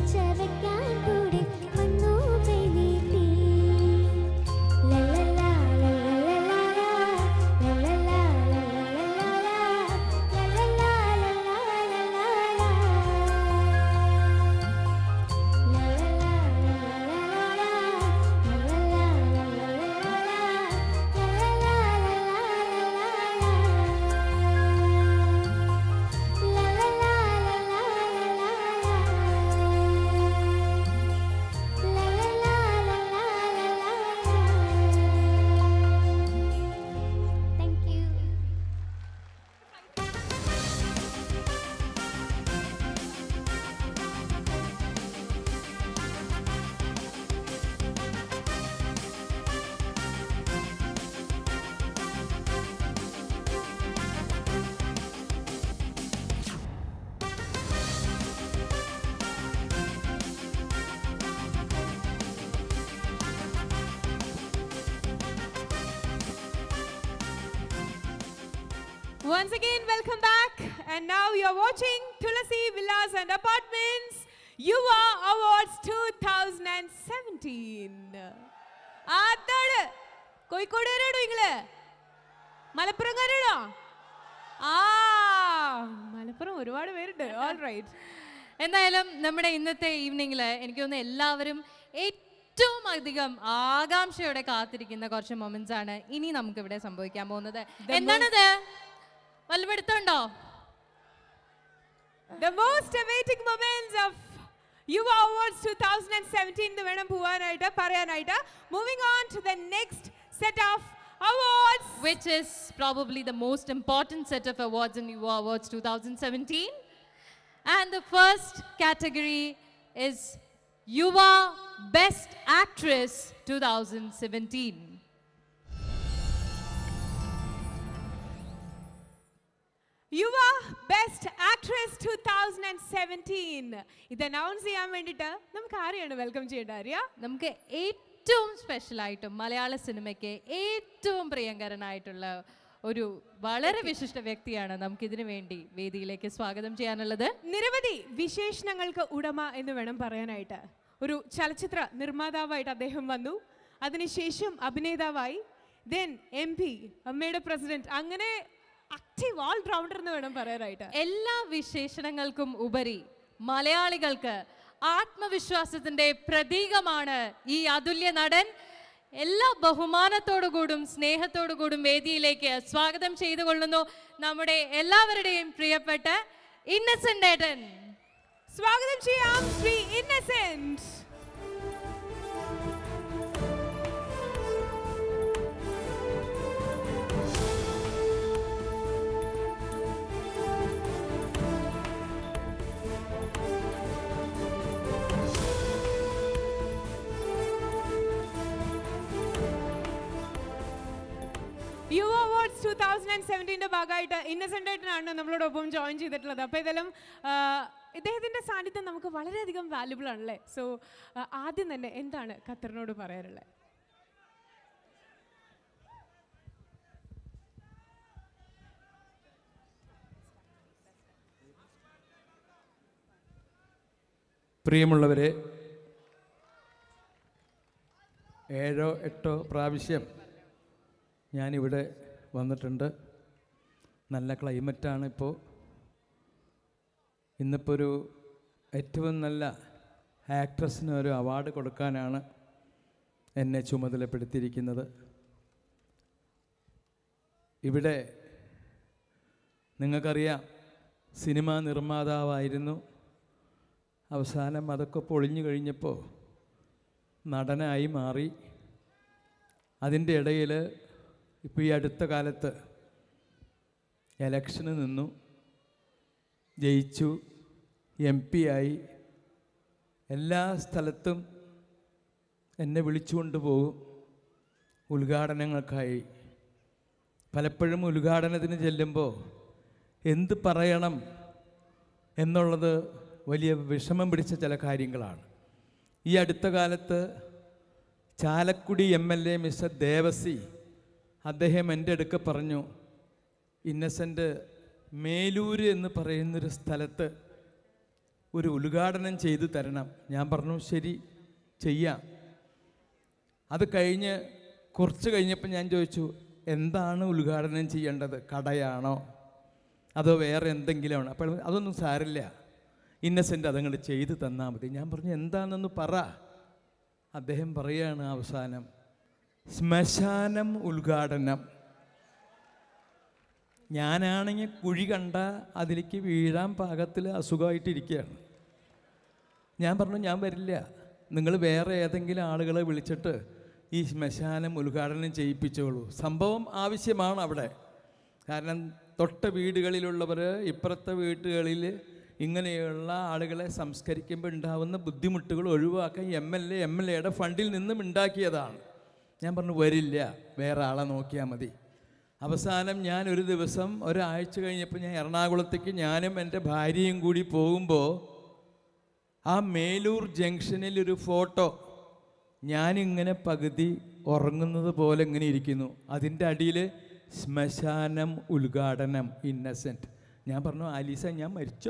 ചവയ്ക്കാൻ കൂടെ വന്നു കൈനീട്ടി ലലലാ ലലലാ ലലലാ ലലലാ Thank you. Once again, welcome back. And now you're watching Tulasi Villas and Apartments Yuva Awards 2017. അതാണ് കോഴിക്കോടുകാരാണോ നിങ്ങള് മലപ്പുറംകാരാണോ ആ മലപ്പുറം ഒരുപാട് പേരുണ്ട് ഓൾ റൈറ്റ് എന്തായാലും നമ്മുടെ ഇന്നത്തെ ഈവനിങ്ങിൽ എനിക്ക് തോന്നുന്നു എല്ലാവരും ഏറ്റവും അധികം ആകാംക്ഷയോടെ കാത്തിരിക്കുന്ന കുറച്ച് മൊമെന്റ്സ് ആണ് ഇനി നമുക്ക് ഇവിടെ സംഭവിക്കാൻ പോകുന്നത് എന്താണത് വല്ലപ്പെടുത്തുണ്ടോ The most awaiting moments of Yuva Awards 2017 എന്ന് വേണം പോവാനായിട്ട് പറയാനായിട്ട് moving on to the next set of awards which is probably the most important set of awards in Yuva Awards 2017. And the first category is Yuva Best Actress 2017. Yuva best actress two thousand and seventeen ഇത് announce ചെയ്യാൻ വേണ്ടിയിട്ട് നമുക്ക് ആരെയാണ് welcome ചെയ്യേണ്ട അറിയാ നമുക്ക് ഏറ്റവും special ആയിട്ടും മലയാള സിനിമയ്ക്ക് ഏറ്റവും പ്രിയങ്കരനായിട്ടുള്ള ഒരു വളരെ വിശിഷ്ട വ്യക്തിയാണ് നമുക്ക് ഇതിനു വേണ്ടി വേദിയിലേക്ക് സ്വാഗതം ചെയ്യാനുള്ളത് നിരവധി വിശേഷണങ്ങൾക്ക് ഉടമ എന്ന് വേണം പറയാനായിട്ട് ഒരു ചലച്ചിത്ര നിർമ്മാതാവായിട്ട് അദ്ദേഹം വന്നു അതിനുശേഷം അഭിനേതാവായി ദെൻ എം പി അമ്മയുടെ പ്രസിഡന്റ് അങ്ങനെ ആക്റ്റീവ് ഓൾ റൗണ്ടർ എന്ന് വേണം പറയാനായിട്ട് എല്ലാ വിശേഷണങ്ങൾക്കും ഉപരി മലയാളികൾക്ക് ആത്മവിശ്വാസത്തിന്റെ പ്രതീകമാണ് ഈ അതുല്യ നടൻ എല്ലാ ബഹുമാനത്തോടുകൂടും സ്നേഹത്തോടുകൂടും വേദിയിലേക്ക് സ്വാഗതം ചെയ്തുകൊള്ളുന്നു നമ്മുടെ എല്ലാവരുടെയും പ്രിയപ്പെട്ട ഇന്നസെന്റ് ഏട്ടൻ സ്വാഗതം ചെയ്യാം Shri Innocent Yuva awards two thousand and സെവൻറ്റീൻ്റെ ഭാഗമായിട്ട് ഇന്നസെൻ്റ് ആയിട്ടാണ് നമ്മളോടൊപ്പം ജോയിൻ ചെയ്തിട്ടുള്ളത് അപ്പോൾ ഇതെല്ലാം ഇദ്ദേഹത്തിൻ്റെ സാന്നിധ്യം നമുക്ക് വളരെയധികം വാല്യുബിൾ ആണല്ലേ സോ ആദ്യം തന്നെ എന്താണ് ഖത്തറിനോട് പറയാനുള്ളത് പ്രിയമുള്ളവരെ ഏഴോ എട്ടോ പ്രാവശ്യം ഞാനിവിടെ വന്നിട്ടുണ്ട് നല്ല ക്ലൈമറ്റാണ് ഇപ്പോൾ ഇന്നിപ്പോൾ ഒരു ഏറ്റവും നല്ല ആക്ട്രസിന് ഒരു അവാർഡ് കൊടുക്കാനാണ് എന്നെ ചുമതലപ്പെടുത്തിയിരിക്കുന്നത് ഇവിടെ നിങ്ങൾക്കറിയാം സിനിമാ നിർമ്മാതാവായിരുന്നു അവസാനം അതൊക്കെ പൊളിഞ്ഞു കഴിഞ്ഞപ്പോൾ നടനായി മാറി അതിൻ്റെ ഇടയിൽ ഇപ്പോൾ ഈ അടുത്ത കാലത്ത് എലക്ഷന് നിന്നു ജയിച്ചു എം പി ആയി എല്ലാ സ്ഥലത്തും എന്നെ വിളിച്ചുകൊണ്ട് പോകും ഉദ്ഘാടനങ്ങൾക്കായി പലപ്പോഴും ഉദ്ഘാടനത്തിന് ചെല്ലുമ്പോൾ എന്ത് പറയണം എന്നുള്ളത് വലിയ വിഷമം പിടിച്ച ചില കാര്യങ്ങളാണ് ഈ അടുത്ത കാലത്ത് Chalakudy M L A mister Devasi അദ്ദേഹം എൻ്റെ അടുക്ക പറഞ്ഞു ഇന്നസെൻ്റ് മേലൂര് എന്ന് പറയുന്നൊരു സ്ഥലത്ത് ഒരു ഉദ്ഘാടനം ചെയ്തു തരണം ഞാൻ പറഞ്ഞു ശരി ചെയ്യാം അത് കഴിഞ്ഞ് കുറച്ച് കഴിഞ്ഞപ്പോൾ ഞാൻ ചോദിച്ചു എന്താണ് ഉദ്ഘാടനം ചെയ്യേണ്ടത് കടയാണോ അതോ വേറെ എന്തെങ്കിലും ആണോ അപ്പോൾ അതൊന്നും സാരില്ല ഇന്നസെൻ്റ് അതങ്ങോട്ട് ചെയ്തു തന്നാൽ മതി ഞാൻ പറഞ്ഞു എന്താണെന്ന് പറ അദ്ദേഹം പറയാണ് അവസാനം ശ്മശാനം ഉദ്ഘാടനം ഞാനാണെങ്കിൽ കുഴി കണ്ട അതിലേക്ക് വീഴാൻ പാകത്തിൽ അസുഖമായിട്ടിരിക്കുകയാണ് ഞാൻ പറഞ്ഞു ഞാൻ വരില്ല നിങ്ങൾ വേറെ ഏതെങ്കിലും ആളുകളെ വിളിച്ചിട്ട് ഈ ശ്മശാനം ഉദ്ഘാടനം ചെയ്യിപ്പിച്ചോളൂ സംഭവം ആവശ്യമാണ് അവിടെ കാരണം തൊട്ട വീടുകളിലുള്ളവർ ഇപ്പുറത്തെ വീട്ടുകളിൽ ഇങ്ങനെയുള്ള ആളുകളെ സംസ്കരിക്കുമ്പോൾ ഉണ്ടാവുന്ന ബുദ്ധിമുട്ടുകൾ ഒഴിവാക്കാൻ M L A M L എയുടെ ഫണ്ടിൽ നിന്നും ഉണ്ടാക്കിയതാണ് ഞാൻ പറഞ്ഞു വരില്ല വേറെ ആളെ നോക്കിയാൽ മതി അവസാനം ഞാൻ ഒരു ദിവസം ഒരാഴ്ച കഴിഞ്ഞപ്പോൾ ഞാൻ എറണാകുളത്തേക്ക് ഞാനും എൻ്റെ ഭാര്യയും കൂടി പോകുമ്പോൾ ആ മേലൂർ ജംഗ്ഷനിൽ ഒരു ഫോട്ടോ ഞാനിങ്ങനെ പകുതി ഉറങ്ങുന്നത് പോലെ ഇങ്ങനെ ഇരിക്കുന്നു അതിൻ്റെ അടിയിൽ ശ്മശാനം ഉദ്ഘാടനം ഇന്നസെൻറ്റ് ഞാൻ പറഞ്ഞു ആലീസ ഞാൻ മരിച്ചോ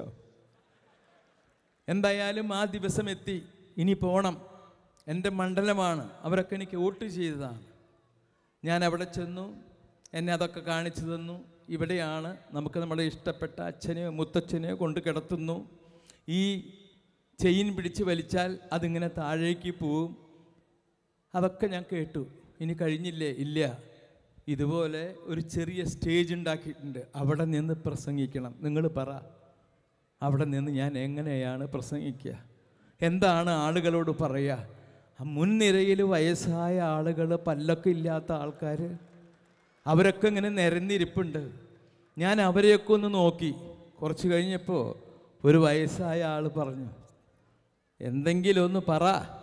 എന്തായാലും ആ ദിവസം എത്തി ഇനി പോണം എൻ്റെ മണ്ഡലമാണ് അവരൊക്കെ എനിക്ക് വോട്ട് ചെയ്തതാണ് ഞാൻ അവിടെ ചെന്നു എന്നെ അതൊക്കെ കാണിച്ചു തന്നു ഇവിടെയാണ് നമുക്ക് നമ്മുടെ ഇഷ്ടപ്പെട്ട അച്ഛനെയോ മുത്തച്ഛനെയോ കൊണ്ട് കിടത്തുന്നു ഈ ചെയിൻ പിടിച്ച് വലിച്ചാൽ അതിങ്ങനെ താഴേക്ക് പോവും അതൊക്കെ ഞാൻ കേട്ടു ഇനി കഴിഞ്ഞില്ലേ ഇല്ല ഇതുപോലെ ഒരു ചെറിയ സ്റ്റേജ് ഉണ്ടാക്കിയിട്ടുണ്ട് അവിടെ നിന്ന് പ്രസംഗിക്കണം നിങ്ങൾ പറ അവിടെ നിന്ന് ഞാൻ എങ്ങനെയാണ് പ്രസംഗിക്കുക എന്താണ് ആളുകളോട് പറയുക ആ മുൻനിരയിൽ വയസ്സായ ആളുകൾ പല്ലൊക്കെ ഇല്ലാത്ത ആൾക്കാർ അവരൊക്കെ ഇങ്ങനെ നിരന്നിരിപ്പുണ്ട് ഞാൻ അവരെയൊക്കെ ഒന്ന് നോക്കി കുറച്ച് കഴിഞ്ഞപ്പോൾ ഒരു വയസ്സായ ആൾ പറഞ്ഞു എന്തെങ്കിലും ഒന്ന് പറ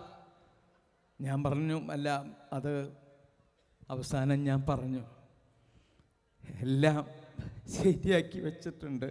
ഞാൻ പറഞ്ഞു അല്ല അത് അവസാനം ഞാൻ പറഞ്ഞു എല്ലാം ശരിയാക്കി വെച്ചിട്ടുണ്ട്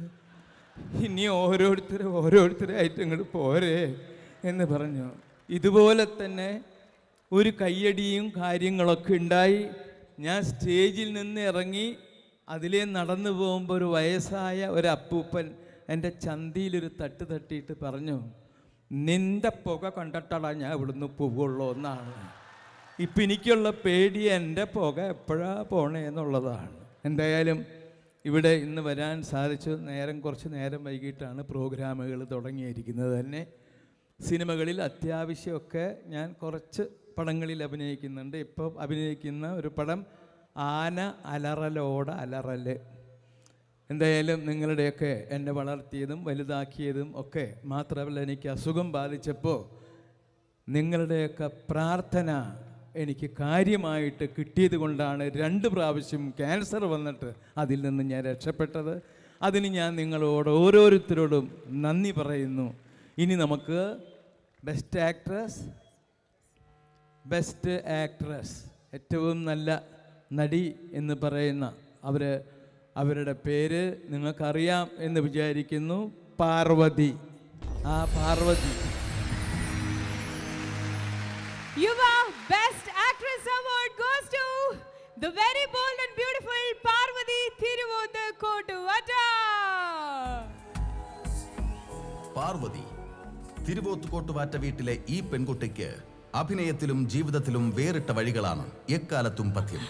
ഇനി ഓരോരുത്തരും ഓരോരുത്തരായിട്ട് ഇങ്ങോട്ട് പോരെ എന്ന് പറഞ്ഞു ഇതുപോലെ തന്നെ ഒരു കയ്യടിയും കാര്യങ്ങളൊക്കെ ഉണ്ടായി ഞാൻ സ്റ്റേജിൽ നിന്ന് ഇറങ്ങി അതിലേ നടന്നു പോകുമ്പോൾ ഒരു വയസ്സായ ഒരു അപ്പൂപ്പൻ എൻ്റെ ചന്തിയിലൊരു തട്ട് തട്ടിയിട്ട് പറഞ്ഞു നിന്റെ പുക കണ്ടിട്ടാടാ ഞാൻ ഇവിടുന്ന് പോവുള്ളൂ എന്നാണ് ഇപ്പം എനിക്കുള്ള പേടി എൻ്റെ പുക എപ്പോഴാ പോണേ എന്നുള്ളതാണ് എന്തായാലും ഇവിടെ ഇന്ന് വരാൻ സാധിച്ചു നേരം കുറച്ച് നേരം വൈകിട്ടാണ് പ്രോഗ്രാമുകൾ തുടങ്ങിയിരിക്കുന്നത് തന്നെ സിനിമകളിൽ അത്യാവശ്യമൊക്കെ ഞാൻ കുറച്ച് പടങ്ങളിൽ അഭിനയിക്കുന്നുണ്ട് ഇപ്പോൾ അഭിനയിക്കുന്ന ഒരു പടം ആന അലറലോട് അലറല് എന്തായാലും നിങ്ങളുടെയൊക്കെ എന്നെ വളർത്തിയതും വലുതാക്കിയതും ഒക്കെ മാത്രമല്ല എനിക്ക് അസുഖം ബാധിച്ചപ്പോൾ നിങ്ങളുടെയൊക്കെ പ്രാർത്ഥന എനിക്ക് കാര്യമായിട്ട് കിട്ടിയത് കൊണ്ടാണ് രണ്ട് പ്രാവശ്യം ക്യാൻസർ വന്നിട്ട് അതിൽ നിന്ന് ഞാൻ രക്ഷപ്പെട്ടത് അതിന് ഞാൻ നിങ്ങളോട് ഓരോരുത്തരോടും നന്ദി പറയുന്നു ഇനി നമുക്ക് ബെസ്റ്റ് ആക്ട്രസ് ബെസ്റ്റ് ആക്ട്രസ് ഏറ്റവും നല്ല നടി എന്ന് പറയുന്ന അവർ അവരുടെ പേര് നിങ്ങൾക്കറിയാം എന്ന് വിചാരിക്കുന്നു പാർവതി ആ Parvathi Yuva Best Actress Award goes to the very bold and beautiful Parvati Thiruvoda Kotuvata. Parvathi തിരുവോത്തുകോട്ടുവാറ്റ വീട്ടിലെ ഈ പെൺകുട്ടിക്ക് അഭിനയത്തിലും ജീവിതത്തിലും വേറിട്ട വഴികളാണ് എക്കാലത്തും പഥ്യം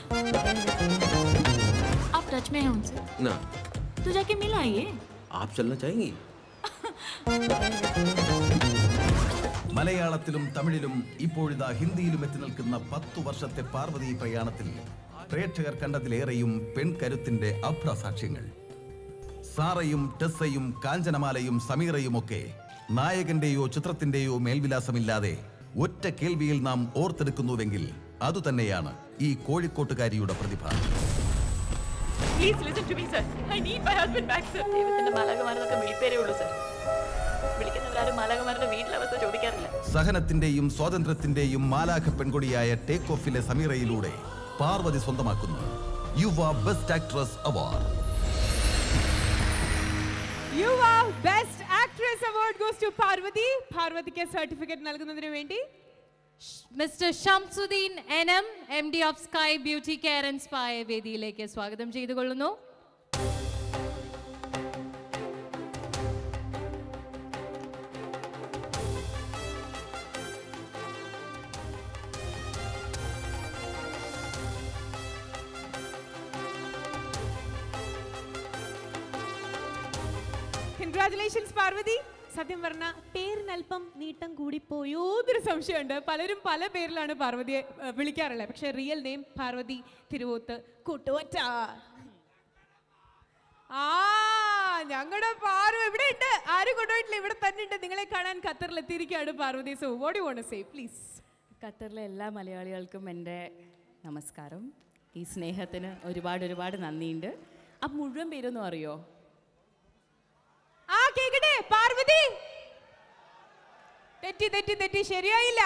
आप टच में हैं उनसे ना तो जाके मिल आइए आप चलना चाहेंगी മലയാളത്തിലും തമിഴിലും ഇപ്പോഴിതാ ഹിന്ദിയിലും എത്തി നിൽക്കുന്ന പത്തു വർഷത്തെ പാർവതി പ്രയാണത്തിൽ പ്രേക്ഷകർ കണ്ടതിലേറെയും പെൺകരുത്തിന്റെ അഭ്രസാക്ഷ്യങ്ങൾ സാറയും ടെസ്സയും കാഞ്ചനമാലയും സമീറയും ഒക്കെ നായകന്റെയോ ചിത്രത്തിന്റെയോ മേൽവിലാസമില്ലാതെ ഒറ്റ കേൾവിയിൽ നാം ഓർത്തെടുക്കുന്നുവെങ്കിൽ അതുതന്നെയാണ് ഈ കോഴിക്കോട്ടുകാരിയുടെ പ്രതിഭ please listen to me sir I need my husband back sir ദൈവത്തിന്റെ മാലാകമാരെന്നൊക്കെ വിളിപ്പേരേ ഉള്ളൂ സർ വിളിക്കുന്നവരാരും മാലാകമാരുടെ വീട്ടിലെ അവസ്ഥ ചോദിക്കാറില്ല സഹനത്തിന്റെയും സ്വാതന്ത്ര്യത്തിന്റെയും മാലാഖ പെൺകൊടിയായ ടേക്ക് ഓഫിലെ സമീറയിലൂടെ പാർവതി സ്വന്തമാക്കുന്നു Yuva best actress award Yuva Best Actress Award goes to Parvati. പാർവതിക്ക് സർട്ടിഫിക്കറ്റ് നൽകുന്നതിന് വേണ്ടി mister Shamsuddin N M M D of sky beauty care and സ്പായ വേദിയിലേക്ക് സ്വാഗതം ചെയ്തുകൊള്ളുന്നു കൺഗ്രാറ്റുലേഷൻസ് പാർവതി സത്യം പറഞ്ഞ പേരിനല്പം നീട്ടം കൂടിപ്പോയോ എന്നൊരു സംശയമുണ്ട് പലരും പല പേരിലാണ് പാർവതിയെ ഏഹ്, വിളിക്കാറുള്ളത് പക്ഷെ റിയൽ നെയിം പാർവതി തിരുവോത്ത് കൂട്ടുവറ്റ ആ ഞങ്ങളുടെ പാർവ ഇവിടെ ഉണ്ട് ആരും കൊണ്ടുപോയിട്ടില്ല ഇവിടെ തന്നെ ഉണ്ട് നിങ്ങളെ കാണാൻ ഖത്തറിൽ എത്തിയിരിക്കുകയാണ് Parvati so what you want say please ഖത്തറിലെ എല്ലാ മലയാളികൾക്കും എൻ്റെ നമസ്കാരം ഈ സ്നേഹത്തിന് ഒരുപാട് ഒരുപാട് നന്ദിയുണ്ട് ആ മുഴുവൻ പേരൊന്നും അറിയോ ആ കേക്കട്ടെ പാർവതി തെറ്റി തെറ്റി തെറ്റി ശരിയായില്ല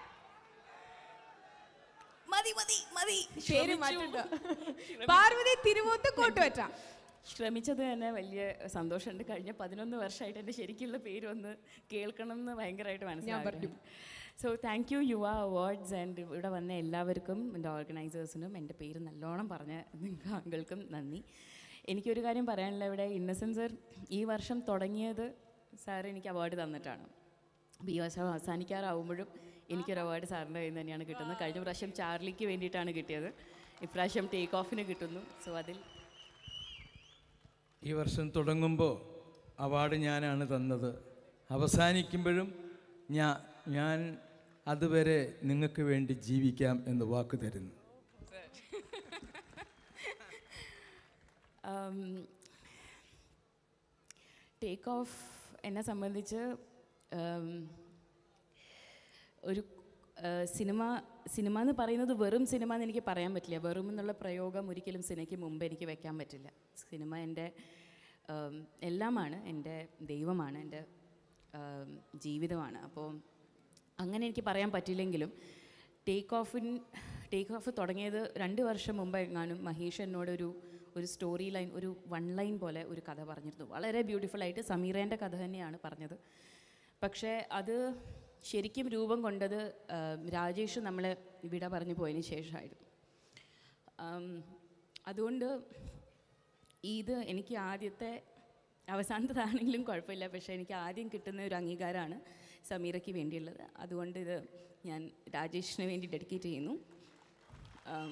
മതി മതി മതി പേര് മാറ്റണ്ട പാർവതി തിരുവോത്ത് കോട്ടുവറ്റ ശ്രമിച്ചത് തന്നെ വലിയ സന്തോഷമുണ്ട് കഴിഞ്ഞ പതിനൊന്ന് വർഷമായിട്ട് എൻ്റെ ശരിക്കുള്ള പേര് ഒന്ന് കേൾക്കണം എന്ന് ഭയങ്കരമായിട്ട് മനസ്സിലാക്കി so thank you Yuva awards and ഇവിടെ വന്ന എല്ലാവർക്കും എൻ്റെ ഓർഗനൈസേഴ്സിനും എൻ്റെ പേര് നല്ലോണം പറഞ്ഞ നിങ്ങൾക്ക് ആളുകൾക്കും നന്ദി എനിക്കൊരു കാര്യം പറയാനുള്ള ഇവിടെ ഇന്നസെൻസ് സർ ഈ വർഷം തുടങ്ങിയത് സാർ എനിക്ക് അവാർഡ് തന്നിട്ടാണ് അപ്പോൾ ഈ വർഷം അവസാനിക്കാറാവുമ്പോഴും എനിക്കൊരു അവാർഡ് സാറിൻ്റെ കയ്യിൽ നിന്ന് തന്നെയാണ് കിട്ടുന്നത് കഴിഞ്ഞ പ്രാവശ്യം ചാർലിക്ക് വേണ്ടിയിട്ടാണ് കിട്ടിയത് ഇപ്രാവശ്യം ടേക്ക് ഓഫിന് കിട്ടുന്നു സോ അതിൽ ഈ വർഷം തുടങ്ങുമ്പോൾ അവാർഡ് ഞാനാണ് തന്നത് അവസാനിക്കുമ്പോഴും ഞാൻ ഞാൻ അതുവരെ നിങ്ങൾക്ക് വേണ്ടി ജീവിക്കാം എന്ന് വാക്ക് തരുന്നു ടേക്ക് ഓഫ് എന്നെ സംബന്ധിച്ച് ഉം, ഒരു ആ, സിനിമ സിനിമ എന്ന് പറയുന്നത് വെറും സിനിമ എന്ന് എനിക്ക് പറയാൻ പറ്റില്ല വെറും എന്നുള്ള പ്രയോഗം ഒരിക്കലും സിനിമയ്ക്ക് മുമ്പ് എനിക്ക് വെക്കാൻ പറ്റില്ല സിനിമ എൻ്റെ ഉം, എല്ലാമാണ് എൻ്റെ ദൈവമാണ് എൻ്റെ ഉം, ജീവിതമാണ് അപ്പോൾ അങ്ങനെ എനിക്ക് പറയാൻ പറ്റില്ലെങ്കിലും ടേക്ക് ഓഫിൻ ടേക്ക് ഓഫ് തുടങ്ങിയത് രണ്ട് വർഷം മുമ്പ് എങ്ങാനും മഹേഷ് എന്നോടൊരു ഒരു സ്റ്റോറി ലൈൻ ഒരു വൺ ലൈൻ പോലെ ഒരു കഥ പറഞ്ഞിരുന്നു വളരെ ബ്യൂട്ടിഫുൾ ആയിട്ട് സമീറേൻ്റെ കഥ തന്നെയാണ് പറഞ്ഞത് പക്ഷേ അത് ശരിക്കും രൂപം കൊണ്ടത് ആ, രാജേഷ് നമ്മളെ വിട പറഞ്ഞു പോയതിന് ശേഷമായിരുന്നു ആം, അതുകൊണ്ട് ഇത് എനിക്ക് ആദ്യത്തെ അവസാനത്തതാണെങ്കിലും കുഴപ്പമില്ല പക്ഷേ എനിക്ക് ആദ്യം കിട്ടുന്ന ഒരു അംഗീകാരമാണ് സമീറയ്ക്ക് വേണ്ടിയുള്ളത് അതുകൊണ്ട് ഇത് ഞാൻ രാജേഷിന് വേണ്ടി ഡെഡിക്കേറ്റ് ചെയ്യുന്നു ആം,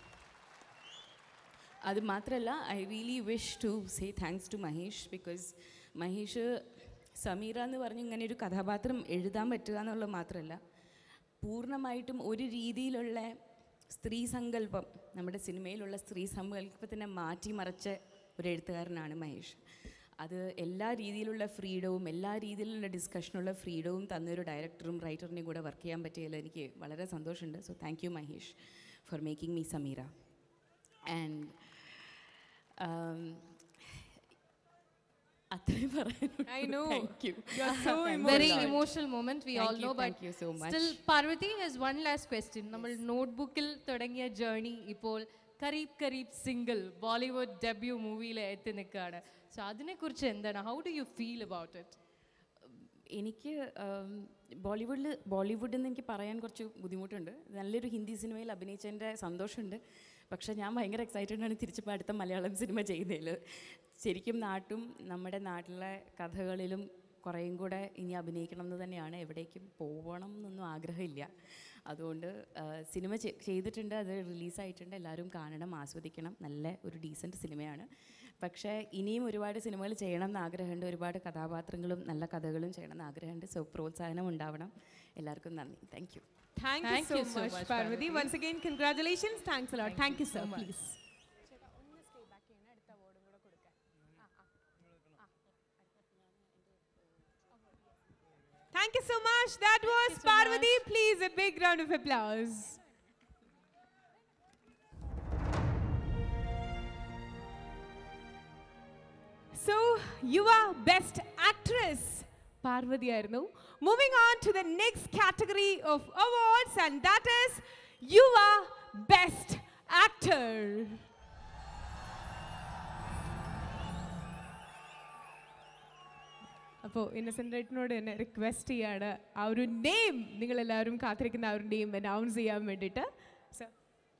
അത് മാത്രമല്ല I really wish to say thanks to Mahesh because Mahesh Sameera എന്ന് പറഞ്ഞ് ഇങ്ങനെ ഒരു കഥാപാത്രം എഴുതാൻ പറ്റുക എന്നുള്ളത് മാത്രമല്ല പൂർണ്ണമായിട്ടും ഒരു രീതിയിലുള്ള സ്ത്രീ സങ്കല്പം നമ്മുടെ സിനിമയിലുള്ള സ്ത്രീ സങ്കല്പത്തിനെ മാറ്റിമറിച്ച ഒരു എഴുത്തുകാരനാണ് മഹേഷ് അത് എല്ലാ രീതിയിലുള്ള ഫ്രീഡവും എല്ലാ രീതിയിലുള്ള ഡിസ്കഷനുള്ള ഫ്രീഡവും തന്നൊരു ഡയറക്ടറും റൈറ്ററിനെയും കൂടെ വർക്ക് ചെയ്യാൻ പറ്റിയതിൽ എനിക്ക് വളരെ സന്തോഷമുണ്ട് so thank you Mahesh for making me Sameera and അത്രയും I know. Thank you You are so Very emotional. emotional moment, we Thank all you, know. thank But you so much. still, Parvati has one last question. നമ്മൾ നോട്ട്ബുക്കിൽ തുടങ്ങിയ journey ഇപ്പോൾ Qarib Qarib single Bollywood debut മൂവിയിൽ എത്തി നിൽക്കുകയാണ് so അതിനെക്കുറിച്ച് എന്താണ് how do you feel about it എനിക്ക് ബോളിവുഡിൽ ബോളിവുഡ് എന്ന് എനിക്ക് പറയാൻ കുറച്ച് ബുദ്ധിമുട്ടുണ്ട് നല്ലൊരു ഹിന്ദി സിനിമയിൽ അഭിനയിച്ചതിൻ്റെ സന്തോഷമുണ്ട് പക്ഷേ ഞാൻ ഭയങ്കര എക്സൈറ്റഡ് ആണ് തിരിച്ചിപ്പോൾ അടുത്ത മലയാളം സിനിമ ചെയ്യുന്നതിൽ ശരിക്കും നാട്ടും നമ്മുടെ നാട്ടിലെ കഥകളിലും കുറേയും കൂടെ ഇനി അഭിനയിക്കണം എന്ന് തന്നെയാണ് എവിടേക്കും പോകണം എന്നൊന്നും ആഗ്രഹമില്ല അതുകൊണ്ട് ആ, സിനിമ ചെ- ചെയ്തിട്ടുണ്ട് അത് റിലീസായിട്ടുണ്ട് എല്ലാവരും കാണണം ആസ്വദിക്കണം നല്ല ഒരു ഡീസൻറ്റ് സിനിമയാണ് പക്ഷേ ഇനിയും ഒരുപാട് സിനിമകൾ ചെയ്യണം എന്ന് ആഗ്രഹമുണ്ട് ഒരുപാട് കഥാപാത്രങ്ങളും നല്ല കഥകളും ചെയ്യണം എന്ന് ആഗ്രഹമുണ്ട് സോ പ്രോത്സാഹനം ഉണ്ടാവണം എല്ലാവർക്കും നന്ദി thank you Thank, Thank you you so so much, much, Parvati. Once again, congratulations. Thanks a lot. Thank, you, sir. Please. Thank you so much. That was Parvati. Please, a big round of applause. So, Yuva Best Actress. Parvati ആയിരുന്നു moving on to the next category of awards and that is Yuva best actor അപ്പോൾ ഇന്നസെൻ്റ് റൈറ്റിനോട് തന്നെ request ചെയ്യാണ് ആ ഒരു name നിങ്ങളെല്ലാവരും കാത്തിരിക്കുന്ന ആ ഒരു നെയിം അനൗൺസ് ചെയ്യാൻ വേണ്ടിയിട്ട് സർ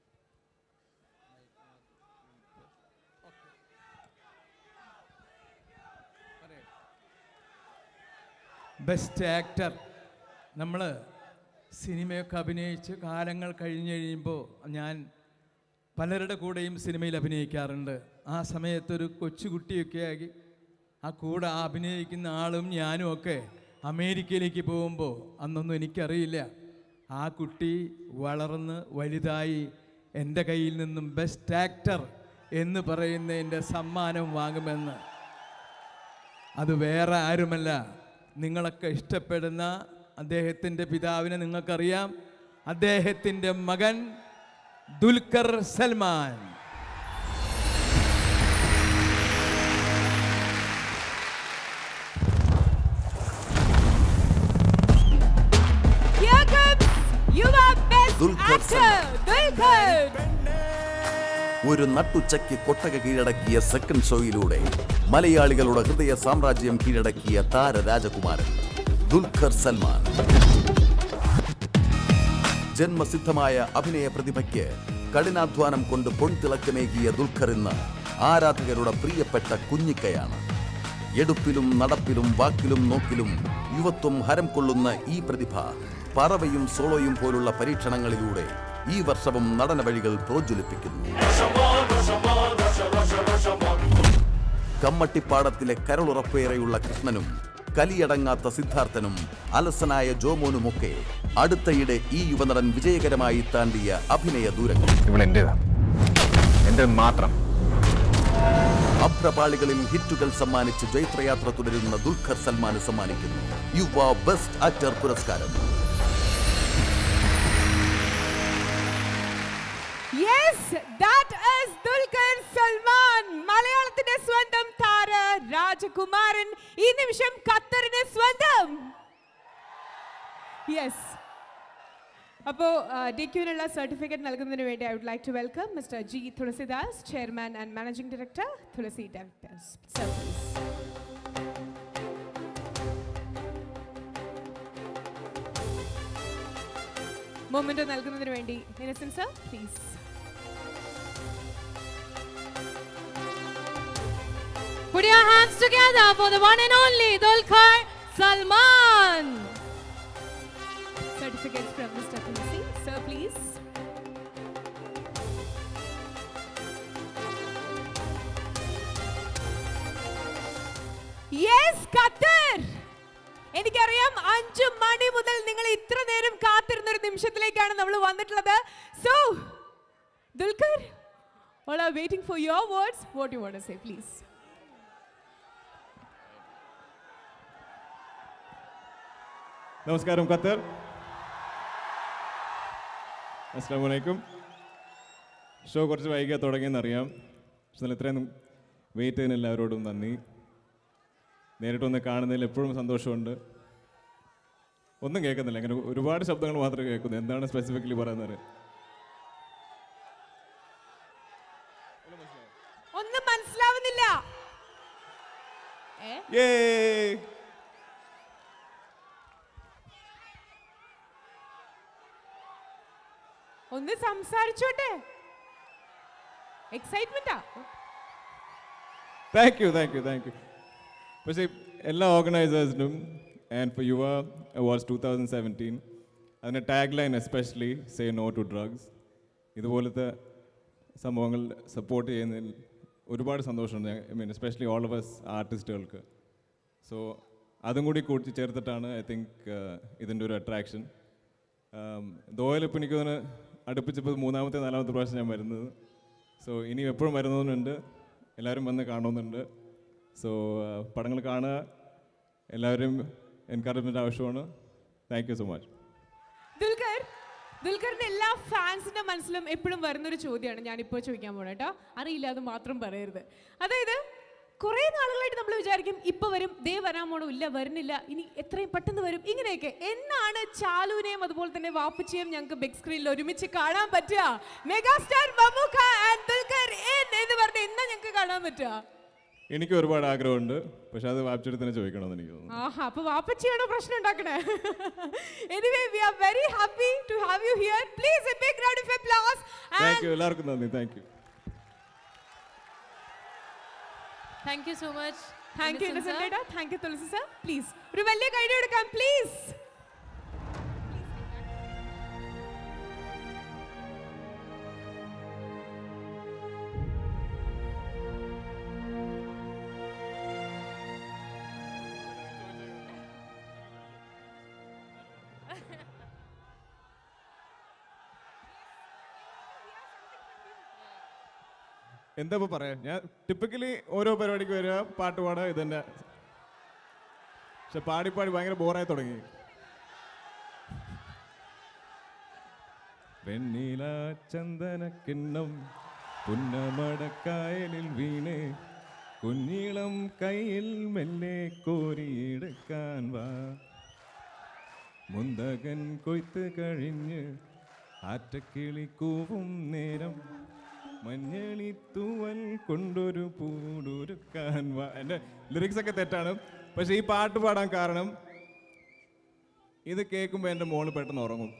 ബെസ്റ്റ് ആക്ടർ നമ്മൾ സിനിമയൊക്കെ അഭിനയിച്ച് കാലങ്ങൾ കഴിഞ്ഞ് കഴിയുമ്പോൾ ഞാൻ പലരുടെ കൂടെയും സിനിമയിൽ അഭിനയിക്കാറുണ്ട് ആ സമയത്തൊരു കൊച്ചുകുട്ടിയൊക്കെ ആയി ആ കൂടെ ആ അഭിനയിക്കുന്ന ആളും ഞാനും ഒക്കെ അമേരിക്കയിലേക്ക് പോകുമ്പോൾ അന്നൊന്നും എനിക്കറിയില്ല ആ കുട്ടി വളർന്ന് വലുതായി എൻ്റെ കയ്യിൽ നിന്നും ബെസ്റ്റ് ആക്ടർ എന്ന് പറയുന്നതിൻ്റെ സമ്മാനം വാങ്ങുമെന്ന് അത് വേറെ ആരുമല്ല നിങ്ങളൊക്കെ ഇഷ്ടപ്പെടുന്ന അദ്ദേഹത്തിൻ്റെ പിതാവിനെ നിങ്ങൾക്കറിയാം അദ്ദേഹത്തിൻ്റെ മകൻ Dulquer Salman Here comes Yuva Best Dulquer Actor, Dulquer. ഒരു നട്ടുച്ചയ്ക്ക് കൊട്ടക കീഴടക്കിയ സെക്കൻഡ് ഷോയിലൂടെ മലയാളികളുടെ ഹൃദയ സാമ്രാജ്യം കീഴടക്കിയ താര രാജകുമാരൻ ദുൽഖർ സൽമാൻ ജന്മസിദ്ധമായ അഭിനയ പ്രതിഭയ്ക്ക് കഠിനാധ്വാനം കൊണ്ട് പൊൻതിളക്കമേകിയ ദുൽഖർ ഇന്ന് ആരാധകരുടെ പ്രിയപ്പെട്ട കുഞ്ഞിക്കയാണ് എടുപ്പിലും നടപ്പിലും വാക്കിലും നോക്കിലും യുവത്വം ഹരം കൊള്ളുന്ന ഈ പ്രതിഭ പറവയും സോളോയും പോലുള്ള പരീക്ഷണങ്ങളിലൂടെ ഈ വർഷവും നടന വഴികൾ പ്രോജ്വലിപ്പിക്കുന്നു കമ്മട്ടിപ്പാടത്തിലെ കരളുറപ്പേറെയുള്ള കൃഷ്ണനും കലിയടങ്ങാത്ത സിദ്ധാർത്ഥനും അലസനായ ജോമോനുമൊക്കെ അടുത്തയിടെ ഈ യുവനടൻ വിജയകരമായി താണ്ടിയ അഭിനയ ദൂരങ്ങൾ ഇവൾ എന്റേതാ എൻ്റെ മാത്രം അഭ്രപാളികളിൽ ഹിറ്റുകൾ സമ്മാനിച്ച് ജൈത്രയാത്ര തുടരുന്ന ദുൽഖർ സൽമാന് സമ്മാനിക്കുന്നു യുവ ബെസ്റ്റ് ആക്ടർ പുരസ്കാരം Yes, that is Dulquer Salman. മലയാളത്തിന്റെ സ്വന്തം താര രാജകുമാരൻ ഈ നിമിഷം ഖത്തറിന് സ്വന്തം യെസ് അപ്പോൾ ഡി ക്യൂവിനുള്ള സർട്ടിഫിക്കറ്റ് നൽകുന്നതിന് വേണ്ടി I would like to welcome mister G Tulsidas chairman and managing director Tulsi directors sir please memento നൽകുന്നതിന് വേണ്ടി Innocent sir please Put your hands together for the one and only Dulquer Salman. Certificates from Mr. Tulsi. Sir, please. Yes Qatar എനിക്കറിയാം അഞ്ചു മണി മുതൽ നിങ്ങൾ ഇത്ര നേരം കാത്തിരുന്ന ഒരു നിമിഷത്തിലേക്കാണ് നമ്മൾ വന്നിട്ടുള്ളത് so Dulquer all are waiting for your words what you want say please നമസ്കാരം ഖത്തർ അസ്സാം വലൈക്കും ഷോ കുറച്ച് വൈകിയാൽ തുടങ്ങിയെന്നറിയാം പക്ഷെ എന്നാൽ ഇത്രയും വെയിറ്റ് ചെയ്യുന്ന എല്ലാവരോടും നന്ദി നേരിട്ടൊന്ന് കാണുന്നതിൽ എപ്പോഴും സന്തോഷമുണ്ട് ഒന്നും കേൾക്കുന്നില്ല അങ്ങനെ ഒരുപാട് ശബ്ദങ്ങൾ മാത്രമേ കേൾക്കുന്നു എന്താണ് സ്പെസിഫിക്കലി പറയുന്നത് ഒന്നും മനസ്സിലാവുന്നില്ല ഏ ഏ ഒന്ന് സംസാരിച്ചോട്ടെ എക്സൈറ്റ്മെന്റാ thank you thank you thank you പക്ഷേ എല്ലാ ഓർഗനൈസേഴ്സിനും and for Yuva awards two thousand seventeen അതിൻ്റെ tag line especially say no to drugs ഇതുപോലത്തെ സംഭവങ്ങൾ സപ്പോർട്ട് ചെയ്യുന്നതിൽ ഒരുപാട് സന്തോഷമുണ്ട് I mean especially all of us ആർട്ടിസ്റ്റുകൾക്ക് സോ അതും കൂടി കൂട്ടി ചേർത്തിട്ടാണ് ഐ തിങ്ക് ഇതിൻ്റെ ഒരു അട്രാക്ഷൻ ദോയിൽ ഇപ്പോൾ എനിക്ക് തോന്നുന്നു അടുപ്പിച്ചപ്പോൾ മൂന്നാമത്തെ നാലാമത്തെ പ്രാവശ്യം ഞാൻ വരുന്നത് സോ ഇനി എപ്പോഴും വരുന്നതുകൊണ്ട് എല്ലാവരും വന്ന് കാണുന്നുണ്ട് സോ പടങ്ങൾ കാണുക എല്ലാവരും എൻകറേജ്മെൻറ്റ് ആവശ്യമാണ് thank you so much Dulquer ദുൽഖറിന്റെ എല്ലാ ഫാൻസിന്റെ മനസ്സിലും എപ്പോഴും വരുന്നൊരു ചോദ്യമാണ് ഞാൻ ഇപ്പോൾ ചോദിക്കാൻ പോണേ കേട്ടോ അറിയില്ല അത് മാത്രം പറയരുത് അതായത് കുറേ നാളുകളായിട്ട് നമ്മൾ വിചാരിക്കും ഇപ്പൊ വരും ദേ വരാൻ പോണോ ഇല്ല വരുന്നില്ല ഇനി എത്രയും പെട്ടെന്ന് വരും ഇങ്ങനെയൊക്കെ എന്നാണ് ചാലുവിനെയും അതുപോലെ തന്നെ വാപ്പച്ചിയും ഞങ്ങൾക്ക് ബിഗ് സ്ക്രീനിൽ ഒരുമിച്ച് കാണാൻ പറ്റുക megastar Mammookka and Dulquer in എന്ന് പറഞ്ഞ് എന്നാ ഞങ്ങൾക്ക് കാണാൻ പറ്റുക എനിക്ക് ഒരുപാട് ആഗ്രഹമുണ്ട് പക്ഷെ അത് വാപ്ചെടുത്ത് തന്നെ ചോദിക്കണമെന്ന് എനിക്ക് തോന്നുന്നു ആഹാ അപ്പൊ വാപ്പച്ചിയാണോ പ്രശ്നം ഉണ്ടാക്കണേ anyway we are very happy to have you here please a big round of applause thank you എല്ലാവർക്കും നന്ദി thank you Thank you so much. Thank you Innocent sir. Innocent thank you Tulsi sir please ഒരു വലിയ കൈഡി എടുക്കാം please എന്താ ഇപ്പോൾ പറയാ ഞാൻ typically ഓരോ പരിപാടിക്ക് വരിക പാട്ട് പാടുക ഇതെന്നെ പക്ഷെ പാടി പാടി ഭയങ്കര ബോറായി തുടങ്ങി വെണ്ണില ചന്ദന കിണ്ണം പുന്നമടക്കായലിൽ വീണ് കുഞ്ഞീളം കയ്യിൽ മെല്ലെ കോരിയെടുക്കാൻ വാ മുന്തകൻ കൊയ്ത്ത് കഴിഞ്ഞ് ആറ്റക്കിളി കൂവും നേരം മഞ്ഞളി തൂവൽ കൊണ്ടൊരു പൂടൊരുക്കാൻ വാ എൻ്റെ ലിറിക്സ് ഒക്കെ തെറ്റാണ് പക്ഷെ ഈ പാട്ട് പാടാൻ കാരണം ഇത് കേൾക്കുമ്പോൾ എൻ്റെ മോള് പെട്ടെന്ന് ഉറങ്ങും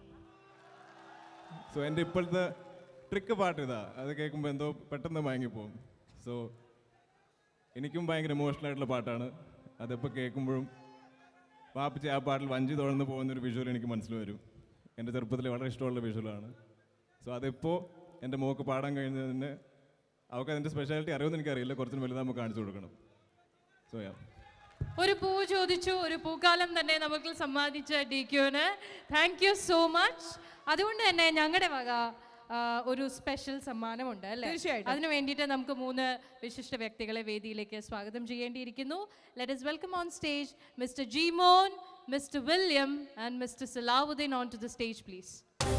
സോ എൻ്റെ ഇപ്പോഴത്തെ ട്രിക്ക് പാട്ട് ഇതാ അത് കേൾക്കുമ്പോൾ എന്തോ പെട്ടെന്ന് മയങ്ങിപ്പോവും സോ എനിക്കും ഭയങ്കര ഇമോഷണൽ ആയിട്ടുള്ള പാട്ടാണ് അതെപ്പോൾ കേൾക്കുമ്പോഴും വാപ്പിച്ച് ആ പാട്ടിൽ വഞ്ചി തുഴന്ന് പോകുന്ന ഒരു വിഷ്വൽ എനിക്ക് മനസ്സിൽ വരും എൻ്റെ ചെറുപ്പത്തിൽ വളരെ ഇഷ്ടമുള്ള വിഷ്വലാണ് സോ അതിപ്പോൾ എൻ്റെ മോക്ക് പാടാൻ കഴിഞ്ഞതിന് അവൾക്ക് അതിൻ്റെ സ്പെഷ്യാലിറ്റി അറിയുമെന്ന് എനിക്കറിയില്ല കുറച്ചും വലുതാകുമ്പോൾ കാണിച്ചു കൊടുക്കണം സോ യാ ഒരു പൂ ചോദിച്ചു ഒരു പൂക്കാലം തന്നെ നമുക്ക് സമ്മാനിച്ച ഡി ക്യൂന് താങ്ക് യു സോ മച്ച് അതുകൊണ്ട് തന്നെ ഞങ്ങളുടെ വക ആ, ഒരു സ്പെഷ്യൽ സമ്മാനമുണ്ട് അല്ലേ തീർച്ചയായിട്ടും. അതിനു വേണ്ടിയിട്ട് നമുക്ക് മൂന്ന് വിശിഷ്ട വ്യക്തികളെ വേദിയിലേക്ക് സ്വാഗതം ചെയ്യേണ്ടിയിരിക്കുന്നു let us welcome on stage mister Jimon mister William and mister Salahuddin on to the stage please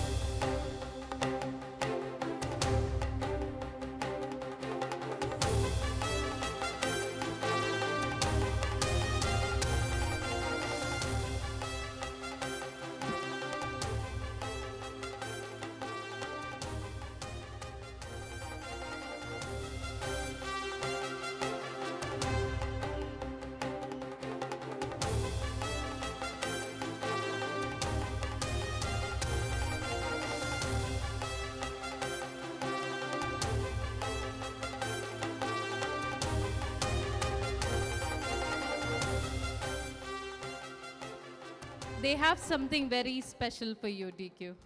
They have something very special for you, DQ.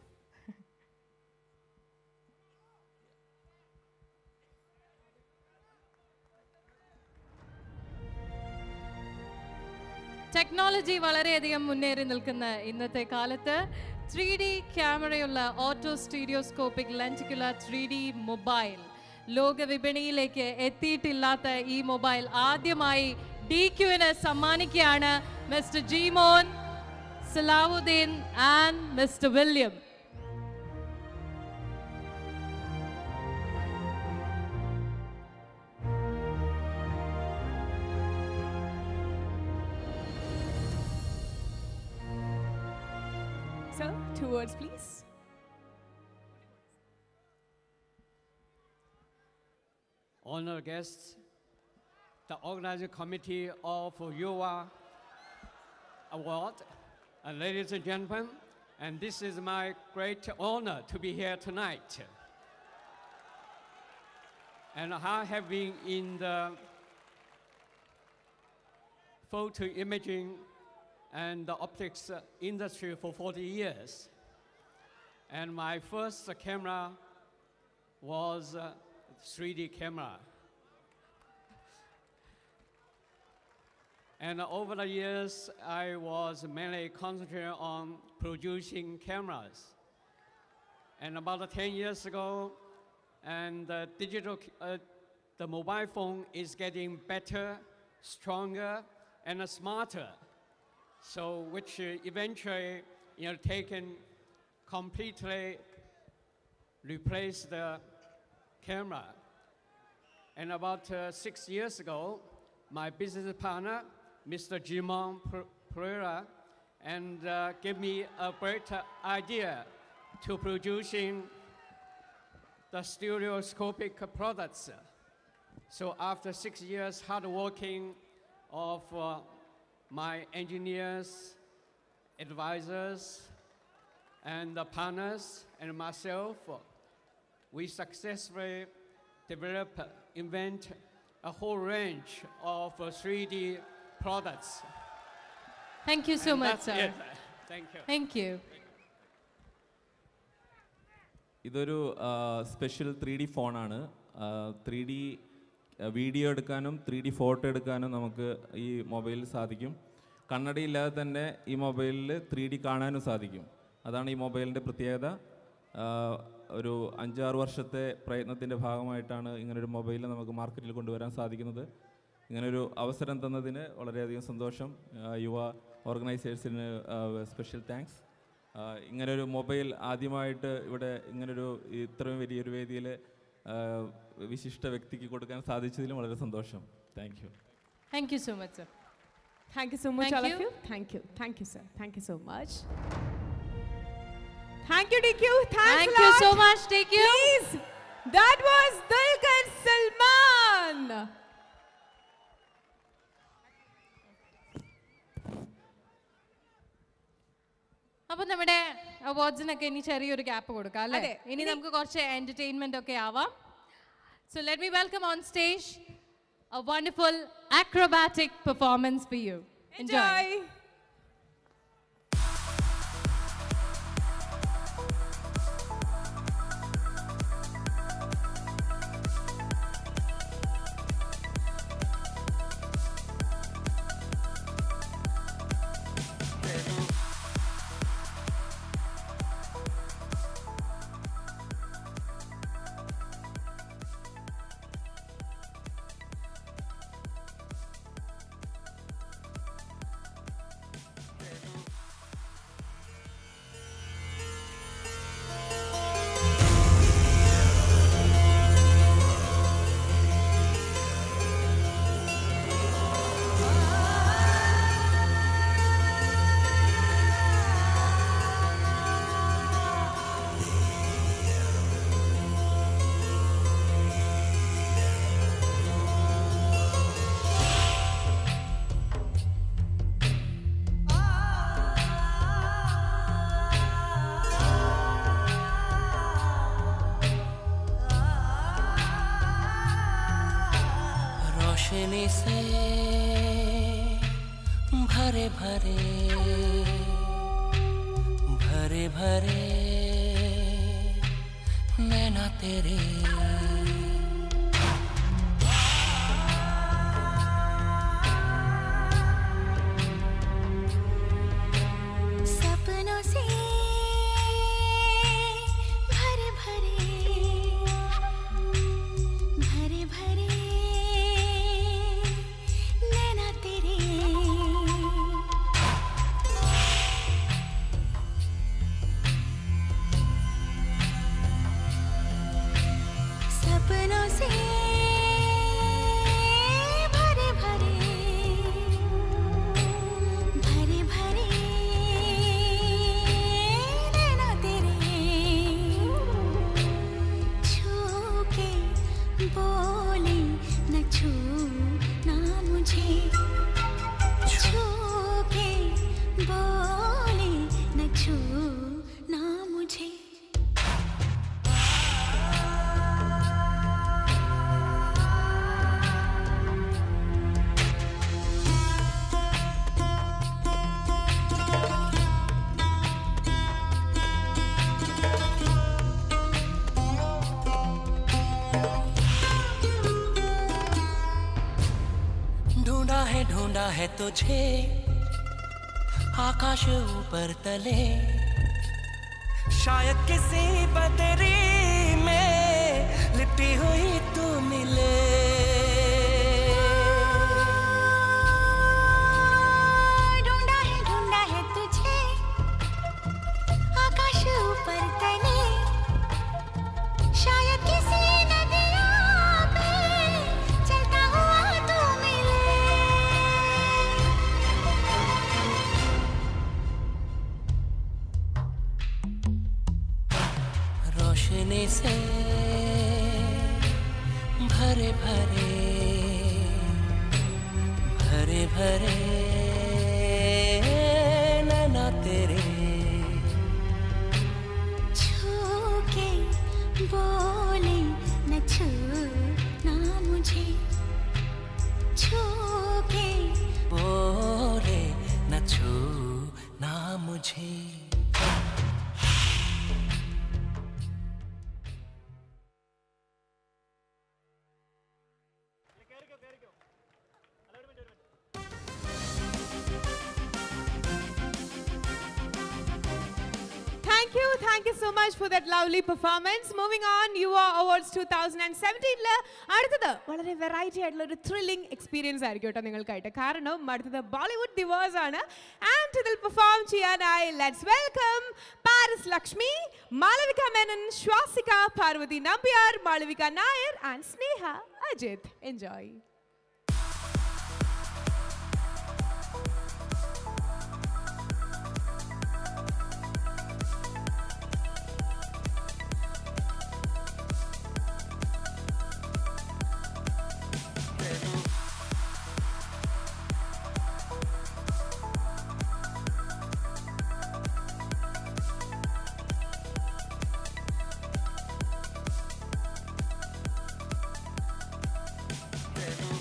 Technology വളരെയധികം മുന്നേറി നിൽക്കുന്ന ഇന്നത്തെ കാലത്ത് ത്രീ ഡി ക്യാമറയുള്ള auto stereoscopic lenticular three D mobile ലോക വിപണിയിലേക്ക് എത്തിയിട്ടില്ലാത്ത ഈ മൊബൈൽ ആദ്യമായി ഡി ക്യുവിന് സമ്മാനിക്കുകയാണ് mister Jimon Salahuddin and mister William Sir, two words, please. honored guests, the organizing committee of UA Award, and ladies and gentlemen, and this is my great honor to be here tonight. And I have been in the photo imaging and the optics uh, industry for 40 years. And my first camera was uh, 3D camera. And over the years, I was mainly concentrating on producing cameras. And about 10 years ago, and the digital, c- uh, the mobile phone is getting better, stronger, and smarter. So, which uh, eventually, you know, taken completely replace the camera. And about uh, six years ago, my business partner, Mr. Jimon Per- Pereira, and uh, gave me a great uh, idea to producing the stereoscopic products. So after six years hard working of uh, my engineers, advisors, and the partners and myself, we successfully develop, invent a whole range of uh, 3D products. Thank you so And much, that's sir. it. Thank you. Thank you. ഇതൊരു special three D ഫോണാണ് three D video എടുക്കാനും three D photo എടുക്കാനും നമുക്ക് ഈ മൊബൈലിൽ സാധിക്കും കണ്ണടയില്ലാതെ തന്നെ ഈ മൊബൈലിൽ ത്രീ ഡി കാണാനും സാധിക്കും അതാണ് ഈ മൊബൈലിൻ്റെ പ്രത്യേകത ആ, ഒരു അഞ്ചാറ് വർഷത്തെ പ്രയത്നത്തിൻ്റെ ഭാഗമായിട്ടാണ് ഇങ്ങനൊരു മൊബൈൽ നമുക്ക് മാർക്കറ്റിൽ കൊണ്ടുവരാൻ സാധിക്കുന്നത് ഇങ്ങനൊരു അവസരം തന്നതിന് വളരെയധികം സന്തോഷം ആ, യുവ ഓർഗനൈസേഴ്സിന് സ്പെഷ്യൽ താങ്ക്സ് ഇങ്ങനൊരു മൊബൈൽ ആദ്യമായിട്ട് ഇവിടെ ഇങ്ങനൊരു ഇത്രയും വലിയൊരു വേദിയിൽ വിശിഷ്ട വ്യക്തിക്ക് കൊടുക്കാൻ സാധിച്ചതിലും വളരെ സന്തോഷം thank you Thank you so much, sir. Thank you so much, Thank all of you. you. Thank you. Thank you, sir. Thank you so much. Thank you, DQ. Thanks Thank a you lot. so much, DQ. Please. That was Dulquer Salman. അപ്പൊ നമ്മുടെ അവാർഡ്സിനൊക്കെ ഇനി ചെറിയൊരു gap കൊടുക്കാം അല്ലേ അതെ. ഇനി നമുക്ക് കുറച്ച് എന്റർടൈൻമെന്റ് ഒക്കെ ആവാം so let me welcome on stage a wonderful acrobatic performance for you enjoy Enjoy. रोशनी से भरे भरे भरे भरे नैना तेरे सपनों से भरे भरे भरे भरे नैना तेरे सपनों से भरे भरे भरे भरे नैना तेरे छू के बोले न छू ना मुझे छू के बोले न छू ना मुझे ढूंढा है ढूंढा है तुझे आकाश ऊपर तले शायद किसी बदरी में लिपटी हुई तू मिले ढूंढा है ढूंढा है तुझे आकाश ऊपर तले शायद किसी नदिया पे चलता हुआ तू मिले रोशनी से भरे भरे भरे भरे नैना तेरे छू के बोले न छू ना मुझे छू के बोले न छू ना मुझे you so much for that lovely performance. Moving on, Yuva Awards 2017 അടുത്തത് വളരെ വെറൈറ്റി ആയിട്ടുള്ള ഒരു ത്രില്ലിംഗ് എക്സ്പീരിയൻസ് ആയിരിക്കും കേട്ടോ നിങ്ങൾക്കായിട്ട് കാരണം അടുത്തത് ബോളിവുഡ് ദിവേഴ്സ് ആണ് ആൻഡ് ഇതിൽ പെർഫോം ചെയ്യാനായി let's welcome Paris Lakshmi Malavika Menon Swasika Parvathy Nambiar Malavika Nair and Sneha Ajith enjoy तेनू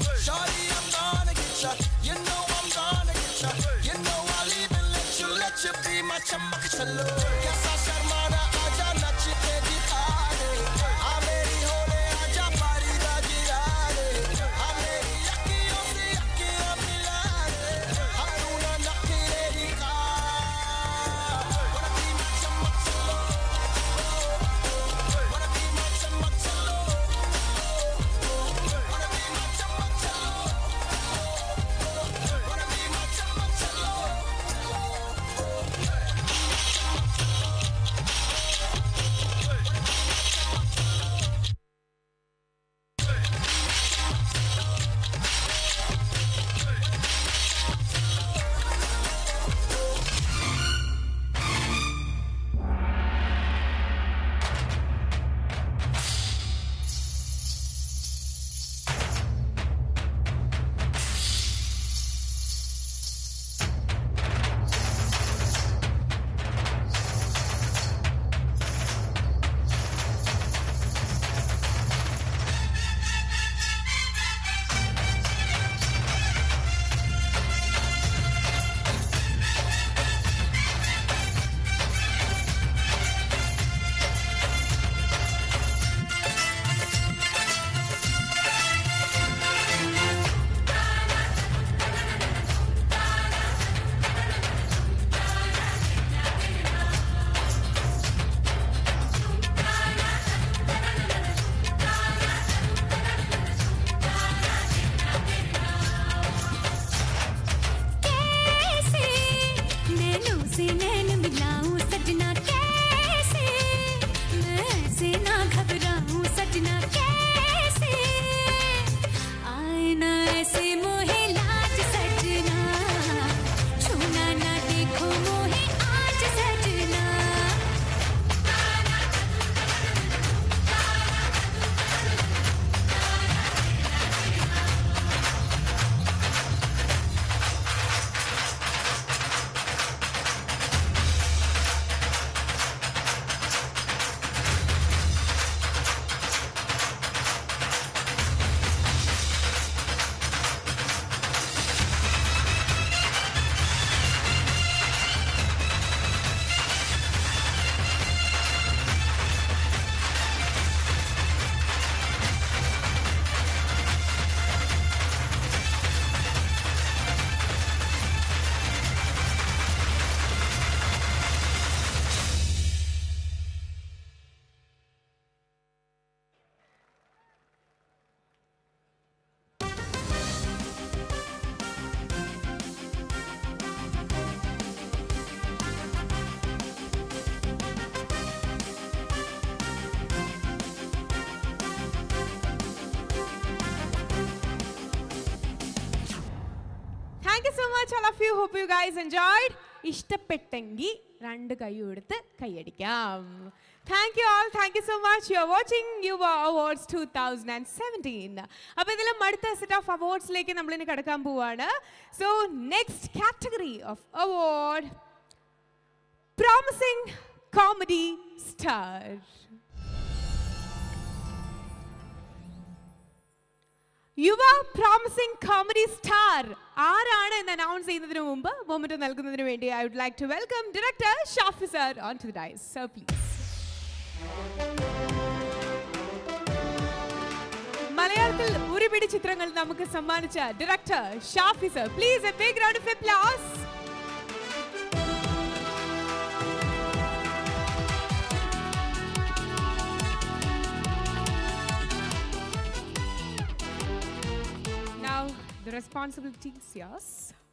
Shawty, I'm gonna get ya. You know I'm gonna get ya. You know I'll even let you, let you be my chamak chalo. Kaisa sharmana aaja nach ke dikha de. aa meri hole aaja pari da gira de. aa meri akhiyon se akhiyan mila de. aa tu na nakhre dikha. Wanna be my chamak chalo. Wanna be my chamak chalo. Wanna be my chamak chalo. Wanna be my chamak chalo. कैसे नैनों से नैन मिलाऊं सजना कैसे मैं ऐसे ना घबराऊं सजना कैसे आए ना ऐसे मोहे लाज सजना छूना ना देखो मोहे आज सजना thank you so much all of you hope you guys enjoyed ഇഷ്ടപ്പെട്ടെങ്കിൽ രണ്ട് കൈയും എടുത്ത് കൈയടിക്കാം thank you all thank you so much you are watching Yuva awards two thousand and seventeen അപ്പോൾ ഇതിലും അടുത്ത സെറ്റ് ഓഫ് അവാർഡ്സിലേക്ക് നമ്മളിനി കിടക്കാൻ പോവാണ് so next category of award promising comedy star Yuva promising comedy star ആരാണ് എന്ന് അനൗൺസ് ചെയ്യുന്നതിന് മുമ്പ് മൊമെന്റ് നൽകുന്നതിന് വേണ്ടി I would like to welcome director Shafi sir on to the dais sir please മലയാളത്തിൽ ഒരു പിടി ചിത്രങ്ങൾ നമുക്ക് സമ്മാനിച്ച director Shafi sir please a big round of applause Now the responsibility is yours.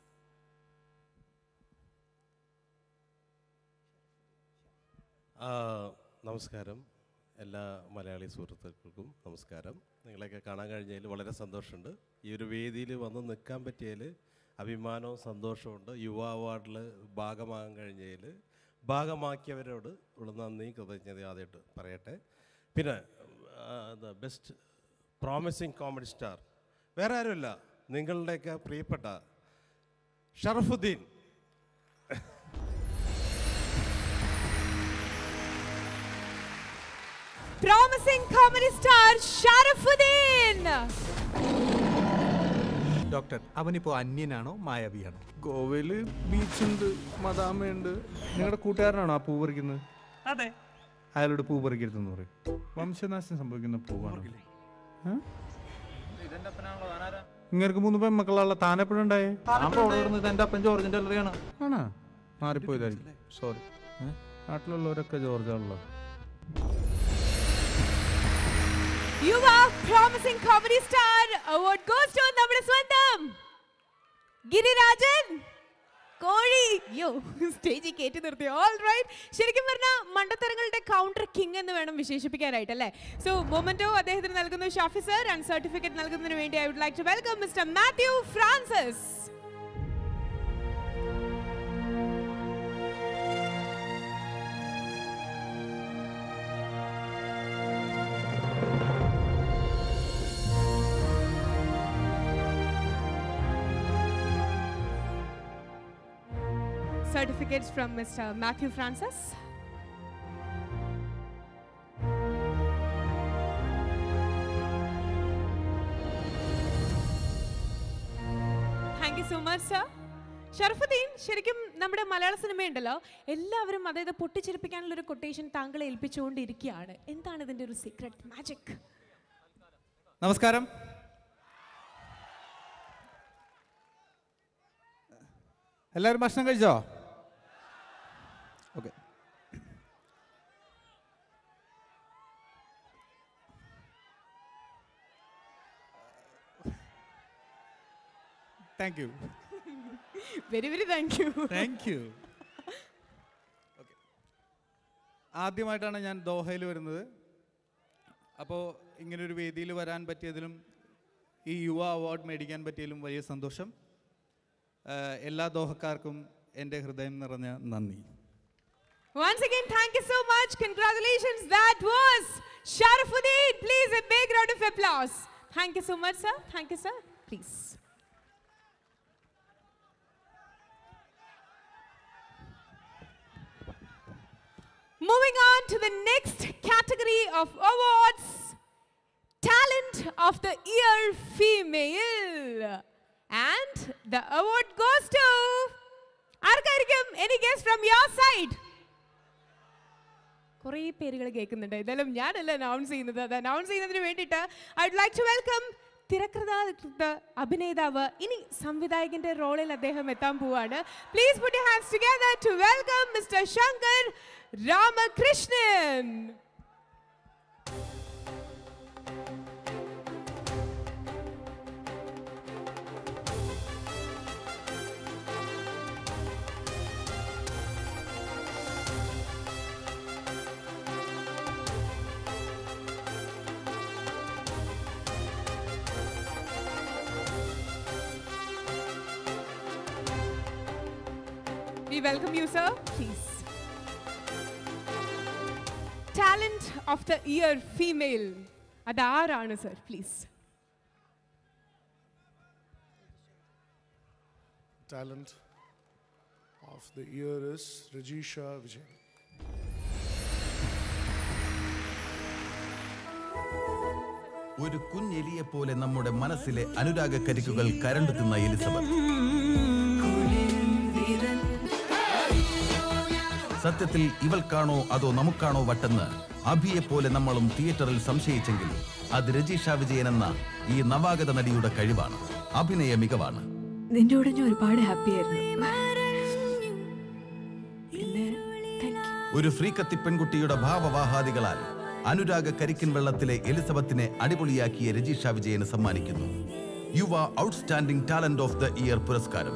ആ, നമസ്കാരം എല്ലാ മലയാളി സുഹൃത്തുക്കൾക്കും നമസ്കാരം നിങ്ങളെയൊക്കെ കാണാൻ കഴിഞ്ഞതിൽ വളരെ സന്തോഷമുണ്ട് ഈ ഒരു വേദിയിൽ വന്ന് നിൽക്കാൻ പറ്റിയതിൽ അഭിമാനവും സന്തോഷമുണ്ട് യുവ അവാർഡിൽ ഭാഗമാകാൻ കഴിഞ്ഞതിൽ ഭാഗമാക്കിയവരോട് ഉള്ള നന്ദിയും കൃതജ്ഞതയും ആദ്യമായിട്ട് പറയട്ടെ പിന്നെ the best promising comedy star വേറെ ആരുമില്ല നിങ്ങളുടെയൊക്കെ പ്രിയപ്പെട്ട Sharafuddin Promising comedy star Sharafuddin. Doctor അവനിപ്പോ അന്യനാണോ മായാവിയാണോ ഗോവയിൽ ബീച്ചുണ്ട് മദാമയുണ്ട് നിങ്ങളുടെ കൂട്ടുകാരനാണോ ആ പൂ പറിക്കുന്നത് അതെ അയാളോട് പൂ പറിക്കരുതെന്ന് പറയും വംശനാശം സംഭവിക്കുന്ന പൂവാണ് ഇങ്ങനെ മൂന്ന് പെൺമക്കളുള്ള താനെപ്പോഴുണ്ടായേ എന്റെ അപ്പൻ ജോർജിന്റെ അല്ലറിയാണ് ആണോ മാറിപ്പോയതായിരിക്കും സോറി നാട്ടിലുള്ളവരൊക്കെ ജോർജാണല്ലോ Yuva promising comedy star award goes to നമ്മുടെ സ്വന്തം ഗിരിരാജൻ കോഴി യോ സ്റ്റേജിൽ കയറ്റി നിർത്തി ഓൾ റൈറ്റ് ശരിക്കും പറഞ്ഞാൽ മണ്ടത്തരങ്ങളുടെ കൗണ്ടർ കിങ് എന്ന് വേണം വിശേഷിപ്പിക്കാനായിട്ട് അല്ലേ സോ മൊമെന്റോ അദ്ദേഹത്തിന് നൽകുന്നു ഷാഫി സർ ആൻഡ് സർട്ടിഫിക്കറ്റ് നൽകുന്നതിന് വേണ്ടി I would like to welcome mister Matthew Francis certificates from Mr. Matthew Francis. Thank you so much sir Sharafuddin ശരിക്കും നമ്മുടെ മലയാള സിനിമയുണ്ടല്ലോ എല്ലാവരും അതായത് പൊട്ടിച്ചിരിപ്പിക്കാനുള്ള ഒരു കൊട്ടേഷൻ താങ്കളെ ഏൽപ്പിച്ചുകൊണ്ടിരിക്കുകയാണ് എന്താണ് ഇതിന്റെ ഒരു സീക്രട്ട് മാജിക് നമസ്കാരം എല്ലാവരും ഭക്ഷണം കഴിച്ചോ okay thank you very very thank you thank you ആദ്യമായിട്ടാണ് ഞാൻ ദോഹയിൽ വരുന്നത് അപ്പോൾ ഇങ്ങനൊരു വേദിയിൽ വരാൻ പറ്റിയതിലും ഈ യുവ അവാർഡ് മേടിക്കാൻ പറ്റിയതിലും വലിയ സന്തോഷം ആഹ് എല്ലാ ദോഹക്കാർക്കും എൻ്റെ ഹൃദയം നിറഞ്ഞ നന്ദി Once again, thank you so much. Congratulations. That was Sharafuddin. Please, a big round of applause. Thank you so much, sir. Thank you, sir. Please. Moving on to the next category of awards Talent of the Year Female. And the award goes to. ആർക്കായിരിക്കും any guess from your side കുറേ പേരുകൾ കേൾക്കുന്നുണ്ട് എന്തായാലും ഞാനല്ല announce ചെയ്യുന്നത് അത് announce ചെയ്യുന്നതിന് വേണ്ടിയിട്ട് I would like to welcome തിരക്കഥാകൃത്ത് അഭിനേതാവ് ഇനി സംവിധായകന്റെ റോളിൽ അദ്ദേഹം എത്താൻ പോവാണ് please put your hands together to welcome mister Shankar Ramakrishnan We welcome you, sir. Please. Talent of the Year Female. അതാരാണ് sir please talent of the year is Rajisha Vijay. ഒരു കുഞ്ഞെലിയെ പോലെ നമ്മുടെ മനസ്സിലെ അനുരാഗ കരിക്കുകൾ കരണ്ടു തിന്ന എലിസബത്ത് സത്യത്തിൽ ഇവൾക്കാണോ അതോ നമുക്കാണോ വട്ടെന്ന് അഭിയെ പോലെ നമ്മളും തിയേറ്ററിൽ സംശയിച്ചെങ്കിൽ അത് രജീഷ വിജയൻ എന്ന ഈ നവാഗത നടിയുടെ കഴിവാണ് അഭിനയ മികവാണ് നിന്റെ കൂടെ ഞാൻ ഒരുപാട് ഹാപ്പി ആയിരുന്നു പിന്നെ ഒരു ഫ്രീക്കത്തി പെൺകുട്ടിയുടെ ഭാവവാഹാദികളാൽ അനുരാഗ കരിക്കിൻ വെള്ളത്തിലെ എലിസബത്തിനെ അടിപൊളിയാക്കിയ രജീഷ വിജയന് സമ്മാനിക്കുന്നു Yuva outstanding talent of the year പുരസ്കാരം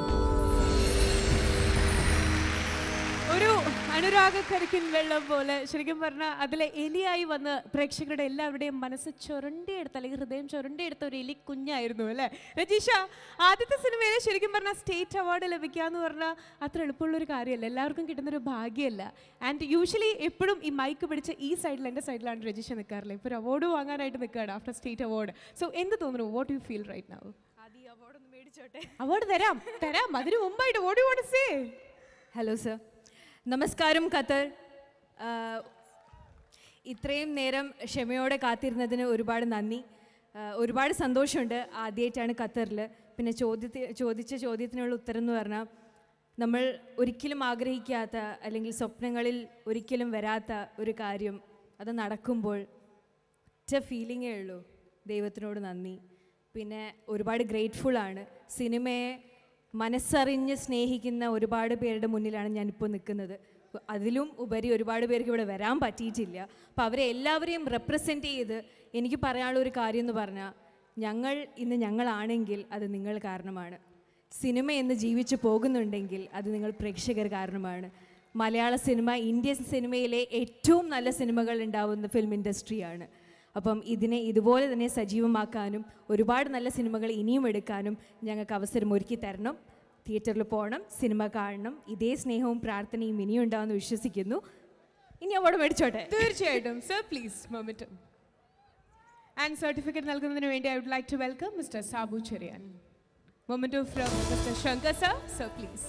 ഒരു അനുരാഗ കരിക്കിൻ വെള്ളം പോലെ ശരിക്കും പറഞ്ഞാൽ അതിലെ എലിയായി വന്ന് പ്രേക്ഷകരുടെ എല്ലാവരുടെയും മനസ്സ് ചുരണ്ടിയെടുത്ത അല്ലെങ്കിൽ ഹൃദയം ചുരണ്ടിയെടുത്ത ഒരു എലി കുഞ്ഞായിരുന്നു അല്ലേ രജീഷ ആദ്യത്തെ സിനിമയിൽ ശരിക്കും പറഞ്ഞാൽ സ്റ്റേറ്റ് അവാർഡ് ലഭിക്കുക എന്ന് പറഞ്ഞാൽ അത്ര എളുപ്പമുള്ളൊരു കാര്യമല്ല എല്ലാവർക്കും കിട്ടുന്നൊരു ഭാഗ്യമല്ല ആൻഡ് യൂഷ്വലി എപ്പോഴും ഈ മൈക്ക് പിടിച്ച് ഈ സൈഡിൽ എൻ്റെ സൈഡിലാണ് രജീഷ നിൽക്കാറില്ല ഇപ്പോൾ ഒരു അവാർഡ് വാങ്ങാനായിട്ട് നിൽക്കുകയാണ് ആഫ്റ്റർ സ്റ്റേറ്റ് അവാർഡ് സോ എന്ത് തോന്നുന്നു what you feel right now award തരാം തരാം അതിന് മുമ്പായിട്ട് what you want say hello sir നമസ്കാരം ഖത്തർ ആ, ഇത്രയും നേരം ക്ഷമയോടെ കാത്തിരുന്നതിന് ഒരുപാട് നന്ദി ആ, ഒരുപാട് സന്തോഷമുണ്ട് ആദ്യമായിട്ടാണ് ഖത്തറിൽ പിന്നെ ചോദ്യത്തി ചോദിച്ച ചോദ്യത്തിനുള്ള ഉത്തരം എന്ന് പറഞ്ഞാൽ നമ്മൾ ഒരിക്കലും ആഗ്രഹിക്കാത്ത അല്ലെങ്കിൽ സ്വപ്നങ്ങളിൽ ഒരിക്കലും വരാത്ത ഒരു കാര്യം അത് നടക്കുമ്പോൾ ഒറ്റ ഫീലിങ്ങേ ഉള്ളൂ ദൈവത്തിനോട് നന്ദി പിന്നെ ഒരുപാട് ഗ്രേറ്റ്ഫുൾ ആണ് സിനിമയെ മനസ്സറിഞ്ഞ് സ്നേഹിക്കുന്ന ഒരുപാട് പേരുടെ മുന്നിലാണ് ഞാനിപ്പോൾ നിൽക്കുന്നത് അതിലും ഉപരി ഒരുപാട് പേർക്ക് ഇവിടെ വരാൻ പറ്റിയിട്ടില്ല അപ്പോൾ അവരെ എല്ലാവരെയും റെപ്രസെൻ്റ് ചെയ്ത് എനിക്ക് പറയാനുള്ള ഒരു കാര്യം എന്ന് പറഞ്ഞാൽ ഞങ്ങൾ ഇന്ന് ഞങ്ങളാണെങ്കിൽ അത് നിങ്ങൾ കാരണമാണ് സിനിമ എന്ന് ജീവിച്ചു പോകുന്നുണ്ടെങ്കിൽ അത് നിങ്ങൾ പ്രേക്ഷകർ കാരണമാണ് മലയാള സിനിമ ഇന്ത്യൻ സിനിമയിലെ ഏറ്റവും നല്ല സിനിമകൾ ഉണ്ടാവുന്ന ഫിലിം ഇൻഡസ്ട്രിയാണ് അപ്പം ഇതിനെ ഇതുപോലെ തന്നെ സജീവമാക്കാനും ഒരുപാട് നല്ല സിനിമകൾ ഇനിയും എടുക്കാനും ഞങ്ങൾക്ക് അവസരം ഒരുക്കി തരണം തിയേറ്ററിൽ പോകണം സിനിമ കാണണം ഇതേ സ്നേഹവും പ്രാർത്ഥനയും ഇനിയും ഉണ്ടാവുമെന്ന് വിശ്വസിക്കുന്നു ഇനി അവാർഡ് മേടിച്ചോട്ടെ തീർച്ചയായിട്ടും sir please momentum and certificate നൽകുന്നതിന് വേണ്ടി I would like to welcome mister Sabu Cheriyan memento from mister Shankar sir sir please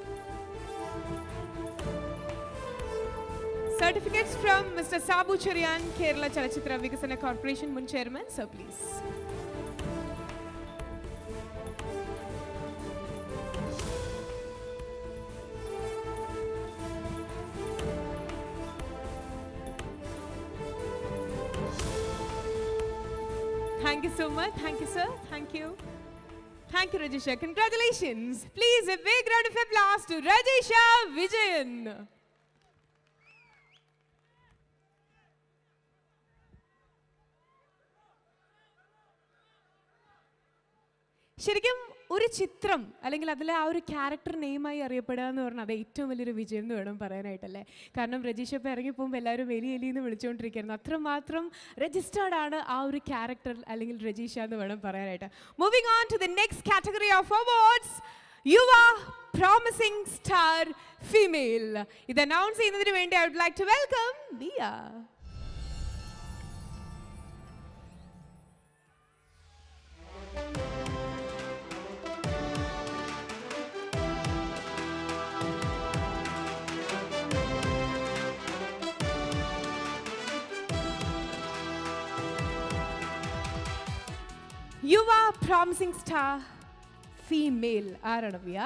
certificates from mister Sabu Cheriyan Kerala Chalachitra Vikasana corporation മുൻ chairman sir please Thank you so much. Thank you, sir. Thank you. Thank you, Rajisha. Congratulations. Please, a big round of applause to Rajisha Vijayan. ശരിക്കും ഒരു ചിത്രം അല്ലെങ്കിൽ അതിലെ ആ ഒരു character നെയിമായി അറിയപ്പെടുക എന്ന് പറഞ്ഞാൽ അത് ഏറ്റവും വലിയൊരു വിജയം എന്ന് വേണം പറയാനായിട്ടല്ലേ കാരണം രജീഷ് ഇപ്പോൾ ഇറങ്ങിപ്പോകുമ്പോൾ എല്ലാവരും എലി എലി എന്ന് വിളിച്ചുകൊണ്ടിരിക്കുകയായിരുന്നു അത്രമാത്രം രജിസ്റ്റേർഡ് ആണ് ആ ഒരു ക്യാരക്ടർ അല്ലെങ്കിൽ രജീഷ എന്ന് വേണം പറയാനായിട്ട് moving on to the next category of awards Yuva promising star female ഇത് അനൗൺസ് ചെയ്യുന്നതിന് വേണ്ടി I would like to welcome Diya Yuva promising star female ആരാണ് വിയ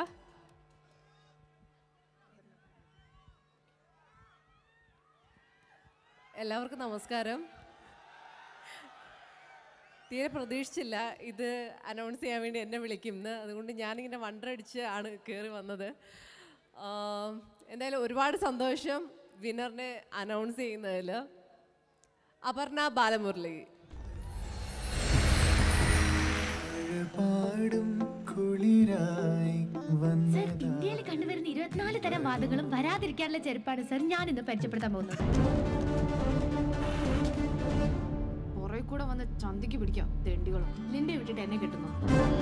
എല്ലാവർക്കും നമസ്കാരം തീരെ പ്രതീക്ഷിച്ചില്ല ഇത് അനൗൺസ് ചെയ്യാൻ വേണ്ടി എന്നെ വിളിക്കുമെന്ന് അതുകൊണ്ട് ഞാനിങ്ങനെ വണ്ടടിച്ച് ആണ് കയറി വന്നത് ആം, എന്തായാലും ഒരുപാട് സന്തോഷം വിന്നറിനെ അനൗൺസ് ചെയ്യുന്നതിൽ അപർണ ബാലമുരളി പാടും കുളിരായി സർ ഇന്ത്യയിൽ കണ്ടുവരുന്ന ഇരുപത്തിനാല് തരം വാദങ്ങളും വരാതിരിക്കാനുള്ള ചെരുപ്പാണ് സർ ഞാൻ ഇന്ന് പരിചയപ്പെടുത്താൻ പോകുന്നത് പുറകെ കൂടെ വന്ന് ചന്തിക്ക് പിടിക്കാം തെണ്ടികളും നിന്റെ വിട്ടിട്ട് എന്നെ കിട്ടുന്നു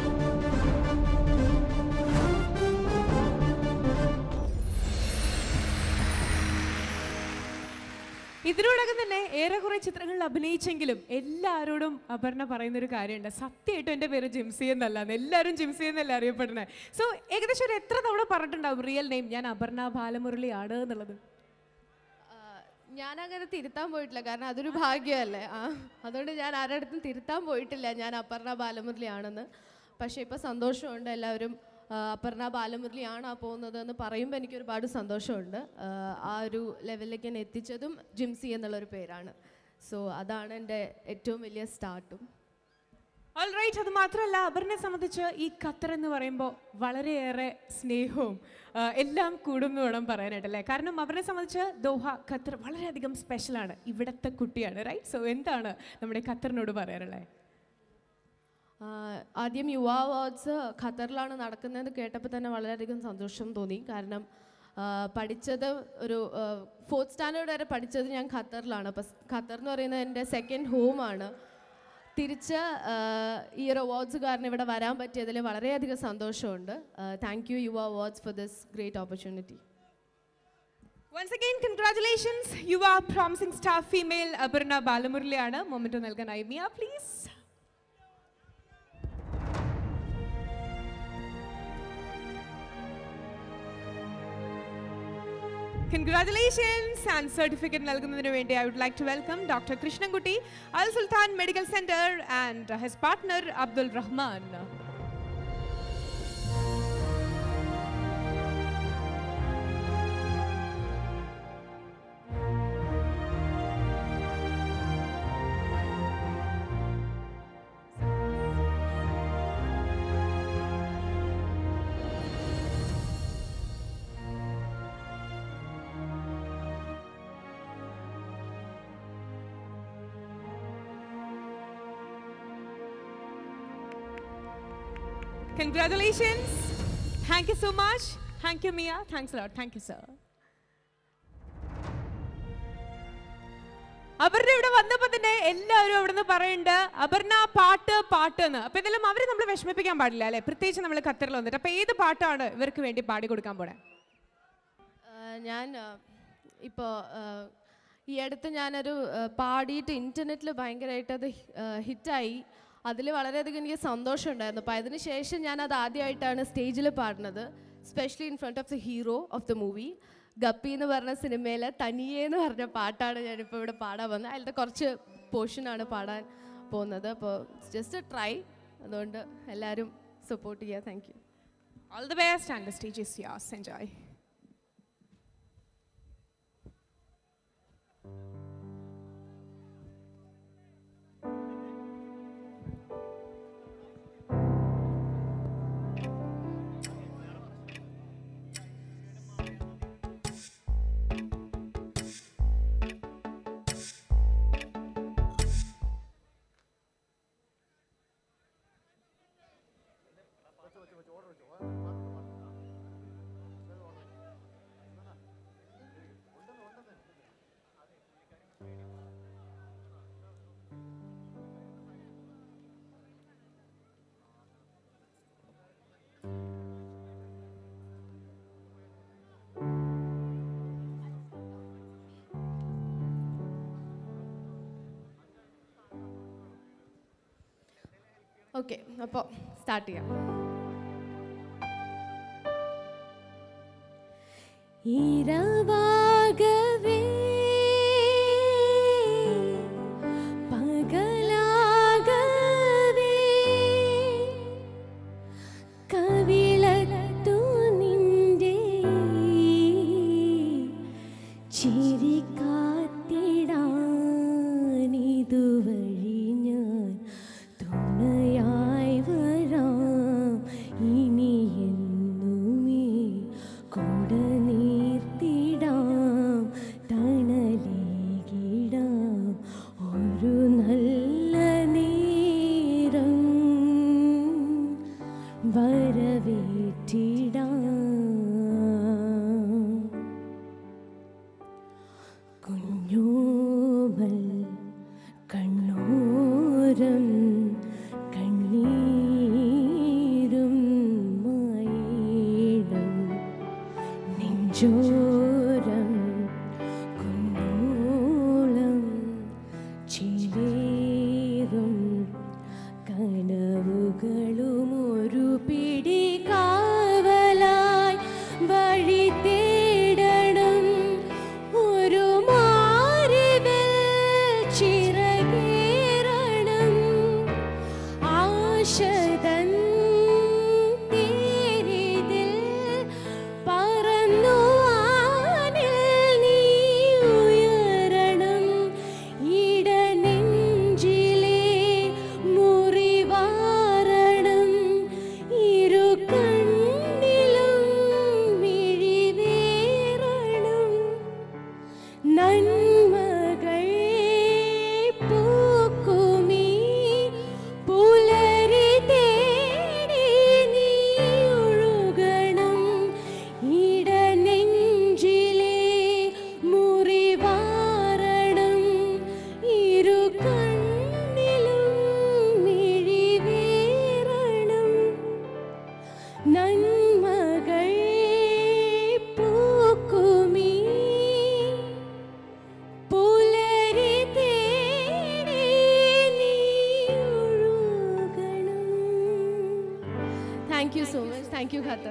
ഇതിനോടകം തന്നെ ഏറെക്കുറെ ചിത്രങ്ങളിൽ അഭിനയിച്ചെങ്കിലും എല്ലാവരോടും അപർണ പറയുന്ന ഒരു കാര്യമുണ്ട് സത്യമായിട്ടും എൻ്റെ പേര് ജിംസി എന്നല്ല എല്ലാവരും ജിംസി എന്നല്ല അറിയപ്പെടുന്നത് സോ ഏകദേശം ഒരു എത്ര തവണ പറഞ്ഞിട്ടുണ്ടാവും റിയൽ നെയിം ഞാൻ അപർണ ബാലമുരളിയാണ് എന്നുള്ളത് ഞാനങ്ങനെ തിരുത്താൻ പോയിട്ടില്ല കാരണം അതൊരു ഭാഗ്യമല്ലേ ആ അതുകൊണ്ട് ഞാൻ ആരുടെ അടുത്തും തിരുത്താൻ പോയിട്ടില്ല ഞാൻ അപർണ ബാലമുരളി ആണെന്ന് പക്ഷേ ഇപ്പോൾ സന്തോഷമുണ്ട് എല്ലാവരും ആ, അപർണ ബാലമുരളിയാണ് ആ പോകുന്നത് എന്ന് പറയുമ്പോൾ എനിക്ക് ഒരുപാട് സന്തോഷമുണ്ട് ആ, ആ ഒരു ലെവലിലേക്ക് എന്നെ എത്തിച്ചതും ജിംസി എന്നുള്ളൊരു പേരാണ് സോ അതാണ് എൻ്റെ ഏറ്റവും വലിയ സ്റ്റാർട്ടും ഓൾ റൈറ്റ് അത് മാത്രമല്ല അപർണയെ സംബന്ധിച്ച് ഈ ഖത്തർ എന്ന് പറയുമ്പോൾ വളരെയേറെ സ്നേഹവും ആ, എല്ലാം കൂടും എന്ന് വേണം പറയാനായിട്ടല്ലേ കാരണം അവരെ സംബന്ധിച്ച് ദോഹ ഖത്തർ വളരെയധികം സ്പെഷ്യലാണ് ഇവിടുത്തെ കുട്ടിയാണ് റൈറ്റ് സോ എന്താണ് നമ്മുടെ ഖത്തറിനോട് പറയാനുള്ളത് ആ, ആദ്യം യുവ അവാർഡ്സ് ഖത്തറിലാണ് നടക്കുന്നത് കേട്ടപ്പോൾ തന്നെ വളരെയധികം സന്തോഷം തോന്നി കാരണം ആ, പഠിച്ചത് ഒരു ഫോർത്ത് സ്റ്റാൻഡേർഡ് വരെ പഠിച്ചത് ഞാൻ ഖത്തറിലാണ് അപ്പം ഖത്തർ എന്ന് പറയുന്നത് എൻ്റെ സെക്കൻഡ് ഹോമാണ് തിരിച്ച് ആ, ഈ ഒരു അവാർഡ്സ് കാരണം ഇവിടെ വരാൻ പറ്റിയതിൽ വളരെയധികം സന്തോഷമുണ്ട് thank you Yuva awards for this great opportunity once again congratulations Yuva promising star female Aparna ബാലമുരളിയാണ് മൊമെന്റ് നൽകാനായി Miya please congratulations and certificate നൽകുന്നതിന് വേണ്ടി I would like to welcome doctor Krishnankutty Al Sultan medical centre and his partner Abdul Rahman congratulations thank you so much thank you Miya thanks lot thank you sir Aparna ഇവിടെ വന്നപ്പോ തന്നെ എല്ലാവരും അവിടെ നിന്ന് പറയുന്നുണ്ട് അപർണ പാട്ട് പാട്ട് എന്ന് അപ്പൊ ഇതെല്ലാം അവരെ നമ്മൾ വിഷമിപ്പിക്കാൻ പാടില്ല അല്ലെ പ്രത്യേകിച്ച് നമ്മൾ ഖത്തറിൽ വന്നിട്ട് അപ്പൊ ഏത് പാട്ടാണ് ഇവർക്ക് വേണ്ടി പാടി കൊടുക്കാൻ പോണേ ആഹ് ഞാൻ ഇപ്പോൾ ഈ അടുത്ത് ഞാനൊരു ആഹ് പാടിയിട്ട് ഇൻ്റർനെറ്റിൽ ഭയങ്കരമായിട്ട് അത് ഹിറ്റായി അതിൽ വളരെയധികം എനിക്ക് സന്തോഷമുണ്ടായിരുന്നു അപ്പോൾ അതിന് ശേഷം ഞാൻ അത് ആദ്യമായിട്ടാണ് സ്റ്റേജിൽ പാടുന്നത് specially in front of the hero of the movie Guppy എന്ന് പറഞ്ഞ സിനിമയിലെ തനിയെ എന്ന് പറഞ്ഞ പാട്ടാണ് ഞാനിപ്പോൾ ഇവിടെ പാടാൻ വന്നത് അതിലത്തെ കുറച്ച് പോർഷനാണ് പാടാൻ പോകുന്നത് അപ്പോൾ ജസ്റ്റ് ട്രൈ അതുകൊണ്ട് എല്ലാവരും സപ്പോർട്ട് ചെയ്യുക thank you all the best and the stage is yours enjoy okay അപ്പോൾ സ്റ്റാർട്ട് ചെയ്യാം இரவாகவே പകലാകവേ കവിളത്തു നിന്റെ ചിരി കാത്തിടാനിതുവഴി ഞാൻ തുണയായി വരാം ഇനി എന്നുമേ കൂട നീർത്തിടാം തണലേകിടാം ഒരു നല്ല നേരം വരവേറ്റിടാം കുഞ്ഞോമൽ കണ്ണോരം കണ്ണീരും മായിടം നെഞ്ചോരം കുന്നോളം ചിലേറും കനവുകളും ഒരു പിടി കാവലായി വഴി തേടണം ഒരു മാറിവിൽ ചിറകേറണം ആശതൻ തേരിതിൽ പറന്നു വാനിൽ നീ ഉയരണം ഇടനെഞ്ചിലെ മുറിവാരണം ഇരു കണ്ണിലും മിഴിവേറണം നന്മകൾ പൂക്കുമീ പുലരി തേടി നീ ഒഴുകണം ഇടനെഞ്ചിലെ മുറിവാരണം ഇരു കണ്ണിലും മിഴിവേറണം നന്മകൾ പൂക്കുമീ പുലരി തേടി നീ ഒഴുകണം thank you so much thank you Qatar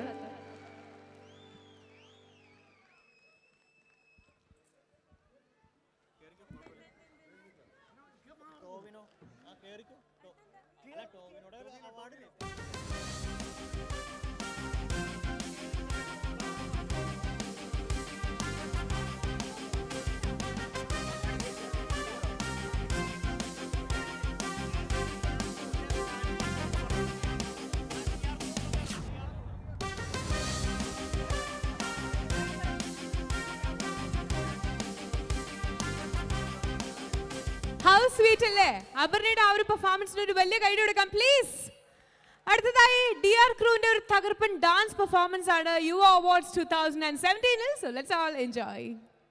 how sweet അല്ലേ അപർണയുടെ ആ ഒരു പെർഫോമൻസിന് ഒരു വലിയ കൈഡ് കൊടുക്കാം പ്ലീസ് അടുത്തതായി ഡി ആർ ക്രൂവിന്റെ ഒരു തകർപ്പൻ ഡാൻസ് പെർഫോമൻസ് ആണ് Yuva awards two thousand and സെവൻറ്റീനിൽ സോ ലെറ്റ്സ് ആൾ എൻജോയ്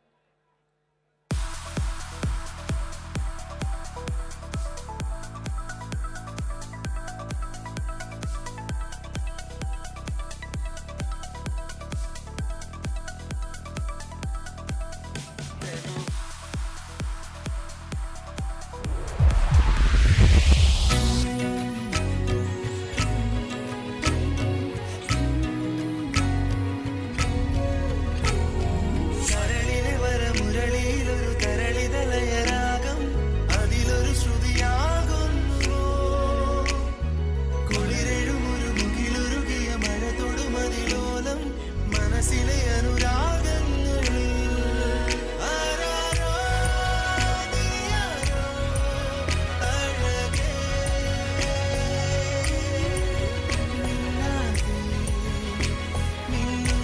കരളിലെ വരമുരളിയിലൊരു തരളിതലയരാഗം അതിലൊരു ശ്രുതിയാകുന്നു കുളിരെഴുമൊരു മുകിലുരുകിയ മഴ തൊടുമതിലോലം മനസ്സിലെ അനുരാഗങ്ങളിൽ ആരാരോ നീയാരോ അഴകേ മിന്നാതെ മിന്നും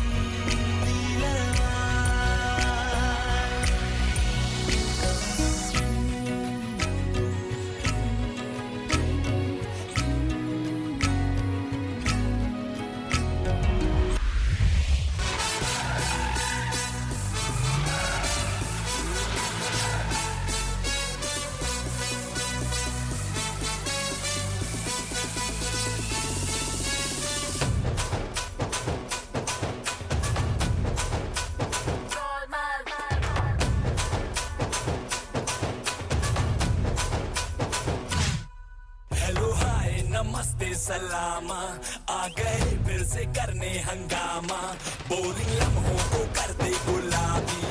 हेलो हाय नमस्ते सलामा आ गए फिर से करने हंगामा बोरिंग लम्हों को कर दे गुलाबी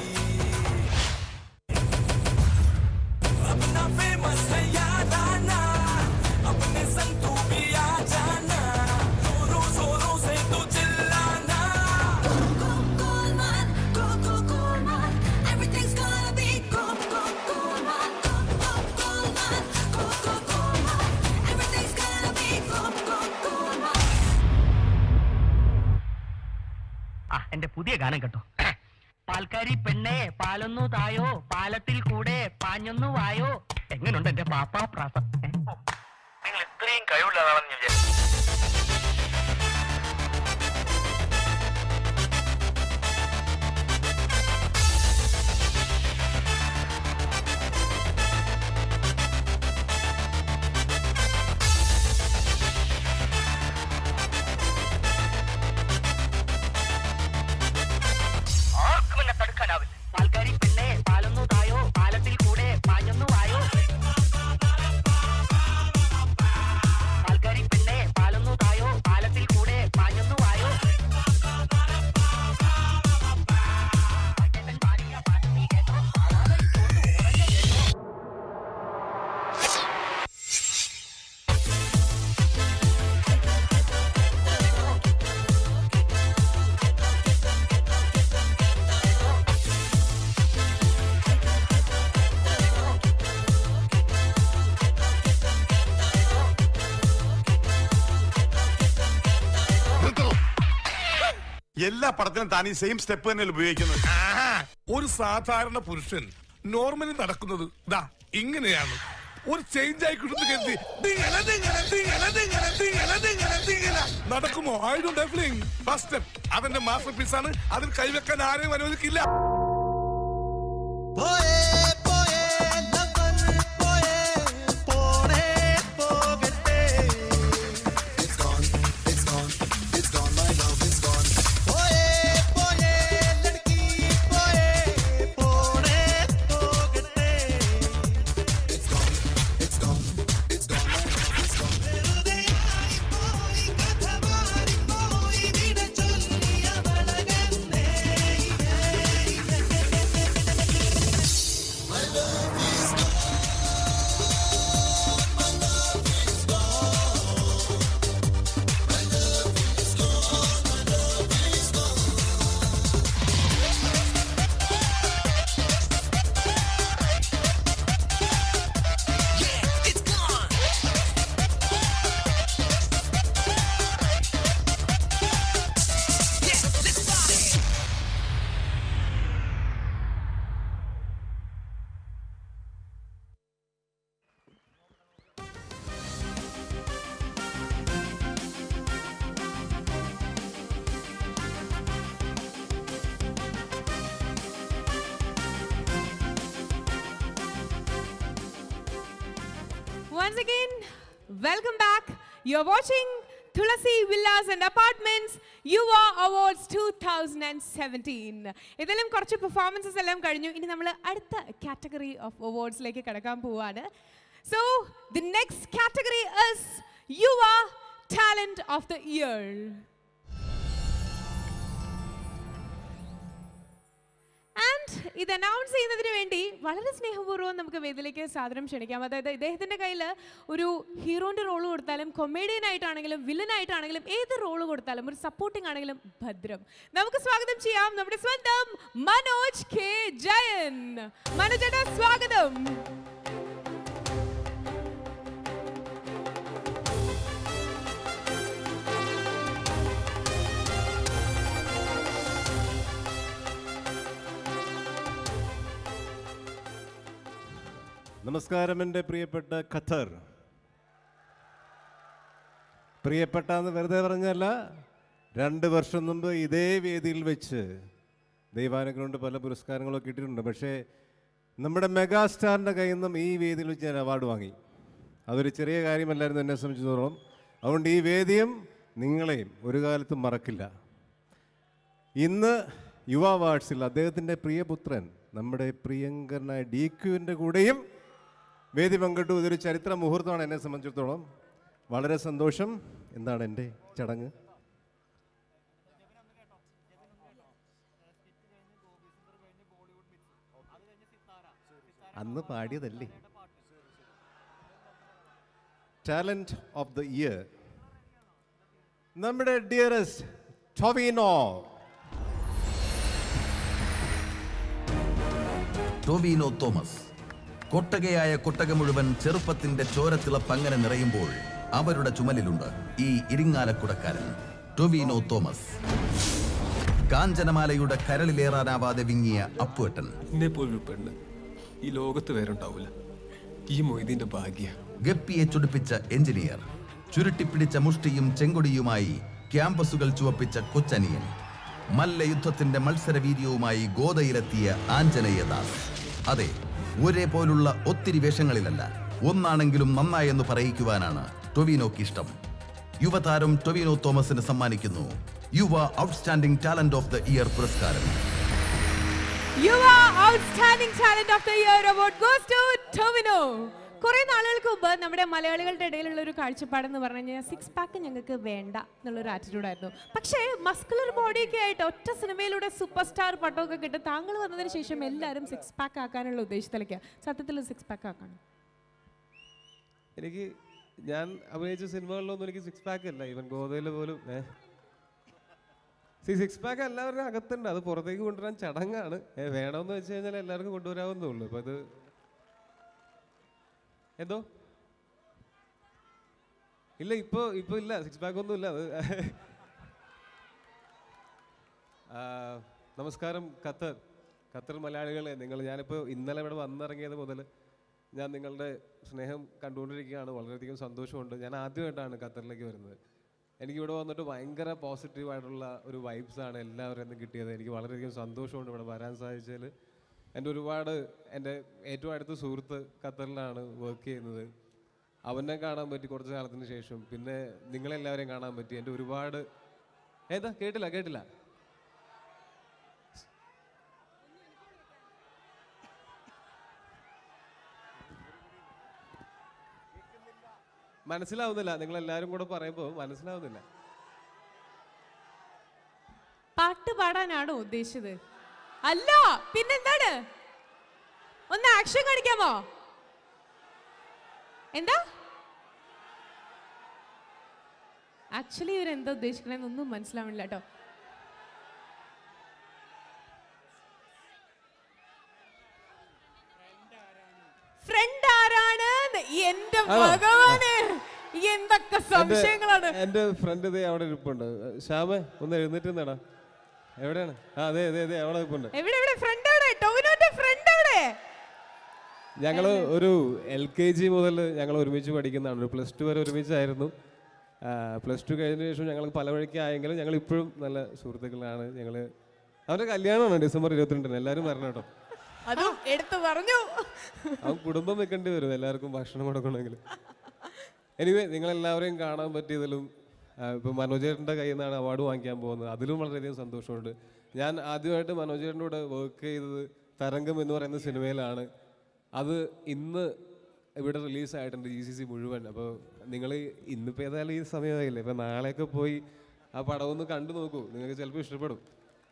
अपना फेमस है याद आना अपने संग तू भी आ जाना जोरों जोरों से तू चिल्लाना Everything's gonna be cool, cool, cool, man. Cool, cool, cool, man. Cool, cool, cool, man. Everything's gonna be cool, cool, cool, man. ആ എന്റെ പുതിയ ഗാനം കേട്ടോ പാൽക്കാരി പെണ്ണെ പാലൊന്നു തായോ പാലത്തിൽ കൂടെ പാഞ്ഞൊന്നു വായോ എങ്ങനുണ്ട് എന്റെ പാപ്പാ പ്രാസം നിങ്ങൾ ഇത്രയും കഴിവുള്ളതാണെന്ന് ഞാൻ വിചാരിച്ചു ആർക്കും എന്നെ തടുക്കാനാവില്ല പാൽക്കാരി പെണ്ണെ പാലൊന്നു തായോ പാലത്തിൽ കൂടെ പാഞ്ഞൊന്നു വായോ പാൽക്കാരി പെണ്ണെ പാലൊന്നു തായോ പാലത്തിൽ കൂടെ പാഞ്ഞൊന്നു വായോ എല്ലാ പടത്തിനും താൻ ഈ സെയിം സ്റ്റെപ്പ് തന്നെ ഉപയോഗിക്കുന്നത് ഒരു സാധാരണ പുരുഷൻ നോർമലി നടക്കുന്നത് ദാ ഇങ്ങനെയാണ് ഒരു ചേഞ്ച് ആയി കിട്ടുന്നു കരുതി ദിങ്ങനെ, ദിങ്ങനെ, ദിങ്ങനെ, ദിങ്ങനെ, ദിങ്ങനെ, ദിങ്ങനെ, ദിങ്ങനെ. നടക്കുമോ I don't feeling first step അതെന്റെ മാസ്റ്റർ പീസ് ആണ് അതിൽ കൈവെക്കാൻ ആരെയും അനുവദിക്കില്ല പോയേ പോയേ ലവൻ പോയേ പോണേ പോകട്ടെ It's gone, it's gone, it's gone, my love is gone. പോയേ പോയേ ലड़की പോയേ പോണേ പോകട്ടെ It's gone, it's gone, it's gone, my love is gone. വെറുതെ ആയി പോയി കഥ മാറി പോയി വിട ചൊല്ലിയ വളകന്നേ Once again, welcome back. You're watching Tulasi Villas and Apartments Yuva Awards 2017. ഇതിലും കുറച്ച് പെർഫോമൻസസ് എല്ലാം കഴിഞ്ഞു ഇനി നമ്മൾ അടുത്ത കാറ്റഗറി ഓഫ് അവാർഡ്സിലേക്ക് കിടക്കാൻ പോവാണ് so the next category is Yuva talent of the year and ഇത് അനൗൺസ് ചെയ്യുന്നതിന് വേണ്ടി വളരെ സ്നേഹപൂർവ്വം നമുക്ക് വേദിയിലേക്ക് സാധനം ക്ഷണിക്കാം അതായത് ഇദ്ദേഹത്തിൻ്റെ കയ്യിൽ ഒരു ഹീറോൻ്റെ റോൾ കൊടുത്താലും കൊമേഡിയൻ ആയിട്ടാണെങ്കിലും വില്ലൻ ആയിട്ടാണെങ്കിലും ഏത് റോൾ കൊടുത്താലും ഒരു സപ്പോർട്ടിംഗ് ആണെങ്കിലും ഭദ്രം നമുക്ക് സ്വാഗതം ചെയ്യാം നമ്മുടെ സ്വന്തം മനോജ് കെ ജയൻ മനോജേട്ടാ സ്വാഗതം നമസ്കാരം എൻ്റെ പ്രിയപ്പെട്ട ഖത്തർ പ്രിയപ്പെട്ട എന്ന് വെറുതെ പറഞ്ഞല്ല രണ്ട് വർഷം മുമ്പ് ഇതേ വേദിയിൽ വെച്ച് ദൈവാനുഗ്രഹം കൊണ്ട് പല പുരസ്കാരങ്ങളൊക്കെ കിട്ടിയിട്ടുണ്ട് പക്ഷേ നമ്മുടെ മെഗാസ്റ്റാറിൻ്റെ കയ്യിൽ നിന്നും ഈ വേദിയിൽ വെച്ച് ഞാൻ അവാർഡ് വാങ്ങി അതൊരു ചെറിയ കാര്യമല്ലായിരുന്നു എന്നെ സംബന്ധിച്ചിടത്തോളം അതുകൊണ്ട് ഈ വേദിയും നിങ്ങളെയും ഒരു കാലത്തും മറക്കില്ല ഇന്ന് യുവ അവാർഡ്സിൽ അദ്ദേഹത്തിൻ്റെ പ്രിയപുത്രൻ നമ്മുടെ പ്രിയങ്കരനായ ഡി ക്യുവിൻ്റെ കൂടെയും വേദി പങ്കിട്ടു ഇതൊരു ചരിത്ര മുഹൂർത്തമാണ് എന്നെ സംബന്ധിച്ചിടത്തോളം വളരെ സന്തോഷം എന്താണ് എൻ്റെ ചടങ്ങ് അന്ന് പാടിയതല്ലേ ടാലന്റ് ഓഫ് ദ ഇയർ നമ്മുടെ ഡിയറസ്റ്റ് ടൊവിനോ ടൊവിനോ തോമസ് കൊട്ടകയായ കൊട്ടക മുഴുവൻ ചെറുപ്പത്തിന്റെ ചോരത്തിളപ്പങ്ങനെ നിറയുമ്പോൾ അവരുടെ ചുമലിലുണ്ട് ഈ ഇരിങ്ങാലക്കുടക്കാരൻ ടൊവിനോ തോമസ് കാഞ്ചനമാലയുടെ കരളിലേറാനാവാതെ വിങ്ങിയ അപ്പുവേട്ടൻ എന്നെ പോലൊരു പെണ്ണ് ഈ ലോകത്ത് വേറെ ഉണ്ടാവില്ല ഈ മൊയ്തീന്റെ ഭാഗ്യ ഗപ്പിയെ ചുടിപ്പിച്ച എഞ്ചിനീയർ ചുരുട്ടിപ്പിടിച്ച മുഷ്ടിയും ചെങ്കൊടിയുമായി ക്യാമ്പസുകൾ ചുവപ്പിച്ച കൊച്ചനിയൻ മല്ലയുദ്ധത്തിന്റെ മത്സരവീര്യവുമായി ഗോതയിലെത്തിയ ആഞ്ജനേയദാസ് അതെ ഒരേപോലുള്ള ഒത്തിരി വേഷങ്ങളിലല്ല ഒന്നാണെങ്കിലും നന്നായെന്ന് പറയിക്കുവാനാണ് ടൊവിനോക്ക് ഇഷ്ടം യുവതാരം ടൊവിനോ തോമസിന് സമ്മാനിക്കുന്നു Yuva outstanding talent of the year പുരസ്കാരം Yuva outstanding talent of the year award goes to Tovino കുറെ നാളുകൾക്ക് മുമ്പ് നമ്മുടെ മലയാളികളുടെ ഇടയിലുള്ള ഒരു കാഴ്ചപ്പാട് എന്ന് പറഞ്ഞു കഴിഞ്ഞാൽ സിക്സ് പാക്ക് ഞങ്ങൾക്ക് വേണ്ട എന്നുള്ളൊരു ആറ്റിറ്റ്യൂഡ് ആയിരുന്നു പക്ഷേ മസ്കുലർ ബോഡിയൊക്കെ ആയിട്ട് ഒറ്റ സിനിമയിലൂടെ സൂപ്പർ സ്റ്റാർ പട്ടമൊക്കെ കിട്ടി താങ്കൾ വന്നതിന് ശേഷം എല്ലാവരും സിക്സ് പാക്ക് ആക്കാനുള്ള ഉദ്ദേശത്തിലേക്ക് സത്യത്തിൽ സിക്സ് പാക്ക് ആക്കണം എനിക്ക് ഞാൻ അഭിനയിച്ച സിനിമകളിലൊന്നും എനിക്ക് സിക്സ് പാക്ക് അല്ല ഈവൻ ഗോതയിൽ പോലും ഏ സി സിക്സ് പാക്ക് എല്ലാവരുടെ അകത്തുണ്ട് അത് പുറത്തേക്ക് കൊണ്ടുവരാൻ ചടങ്ങാണ് ഏ, വേണമെന്ന് വെച്ച് കഴിഞ്ഞാൽ എല്ലാവർക്കും കൊണ്ടുവരാവുന്നേ ഉള്ളൂ അപ്പം അത് എന്തോ ഇല്ല ഇപ്പോൾ ഇപ്പോൾ ഇല്ല സിക്സ് പാക്ക് ഒന്നും ഇല്ല അത് ആ, നമസ്കാരം ഖത്തർ ഖത്തർ മലയാളികളെ നിങ്ങൾ ഞാനിപ്പോൾ ഇന്നലെ ഇവിടെ വന്നിറങ്ങിയത് മുതൽ ഞാൻ നിങ്ങളുടെ സ്നേഹം കണ്ടുകൊണ്ടിരിക്കുകയാണ് വളരെയധികം സന്തോഷമുണ്ട് ഞാൻ ആദ്യമായിട്ടാണ് ഖത്തറിലേക്ക് വരുന്നത് എനിക്ക് ഇവിടെ വന്നിട്ട് ഭയങ്കര പോസിറ്റീവായിട്ടുള്ള ഒരു വൈബ്സ് ആണ് എല്ലാവരും നിന്ന് കിട്ടിയത് എനിക്ക് വളരെയധികം സന്തോഷമുണ്ട് ഇവിടെ വരാൻ സാധിച്ചതിൽ എൻ്റെ ഒരുപാട് എൻ്റെ ഏറ്റവും അടുത്ത സുഹൃത്ത് ഖത്തറിലാണ് വർക്ക് ചെയ്യുന്നത് അവനെ കാണാൻ പറ്റി കുറച്ച് കാലത്തിന് ശേഷം പിന്നെ നിങ്ങളെല്ലാവരെയും കാണാൻ പറ്റി എൻ്റെ ഒരുപാട് ഏതാ കേട്ടില്ല കേട്ടില്ല മനസ്സിലാവുന്നില്ല നിങ്ങൾ എല്ലാവരും കൂടെ പറയുമ്പോൾ മനസ്സിലാവുന്നില്ല പാട്ട് പാടാനാണോ ഉദ്ദേശിച്ചത് അല്ല പിന്നെന്താണ് ഒന്ന് ആക്ഷൻ കാണിക്കാമോ എന്താ ആക്ച്വലി ഇവർ എന്താ ഉദ്ദേശിക്കണെന്നൊന്നും മനസ്സിലാവണില്ല കേട്ടോ ഫ്രണ്ട് ആരാണ് എന്റെ ആണോ? ഭഗവാന് എന്തൊക്കെ സംശയങ്ങളാണ് എൻ്റെ- എൻ്റെ ഫ്രണ്ട് ഇതേ അവിടെ ഇരിപ്പുണ്ട് ശ്യാമേ ഒന്ന് എഴുന്നേറ്റ് നേടാ എവിടെയാണ് ആ അതെ അതെ അതെ അവിടെ ഇരിപ്പുണ്ട് എവിടെ എവിടെ ഫ്രണ്ട് അവിടെ ടോവിനോന്റെ ഫ്രണ്ട് അവിടെ ഞങ്ങൾ ഒരു എൽ കെ ജി മുതൽ ഞങ്ങൾ ഒരുമിച്ച് പഠിക്കുന്നതാണ് ഒരു പ്ലസ് ടു വരെ ഒരുമിച്ചായിരുന്നു പ്ലസ് ടു കഴിഞ്ഞ ശേഷം ഞങ്ങൾ പല വഴിക്ക് ആയെങ്കിലും ഞങ്ങൾ ഇപ്പോഴും നല്ല സുഹൃത്തുക്കളാണ് ഞങ്ങൾ അവൻ്റെ കല്യാണമാണ് ഡിസംബർ ഇരുപത്തിരണ്ടിന് എല്ലാവരും വരണം കേട്ടോ അതും എടുത്തു പറഞ്ഞു അവൻ കുടുംബം വെക്കേണ്ടി വരും എല്ലാവർക്കും ഭക്ഷണം കൊടുക്കണമെങ്കിൽ എനിവേ നിങ്ങളെല്ലാവരെയും കാണാൻ പറ്റിയതിലും ഇപ്പോൾ മനോജേട്ടൻ്റെ കയ്യിൽ നിന്നാണ് അവാർഡ് വാങ്ങിക്കാൻ പോകുന്നത് അതിലും വളരെയധികം സന്തോഷമുണ്ട് ഞാൻ ആദ്യമായിട്ട് മനോജേട്ടൻ്റെ കൂടെ വർക്ക് ചെയ്തത് തരംഗം എന്ന് പറയുന്ന സിനിമയിലാണ് അത് ഇന്ന് ഇവിടെ റിലീസായിട്ടുണ്ട് ജി സി സി മുഴുവൻ അപ്പോൾ നിങ്ങൾ ഇന്നിപ്പോൾ ഏതായാലും ഈ സമയമായില്ലേ ഇപ്പോൾ നാളെയൊക്കെ പോയി ആ പടം ഒന്ന് കണ്ടു നോക്കൂ നിങ്ങൾക്ക് ചിലപ്പോൾ ഇഷ്ടപ്പെടും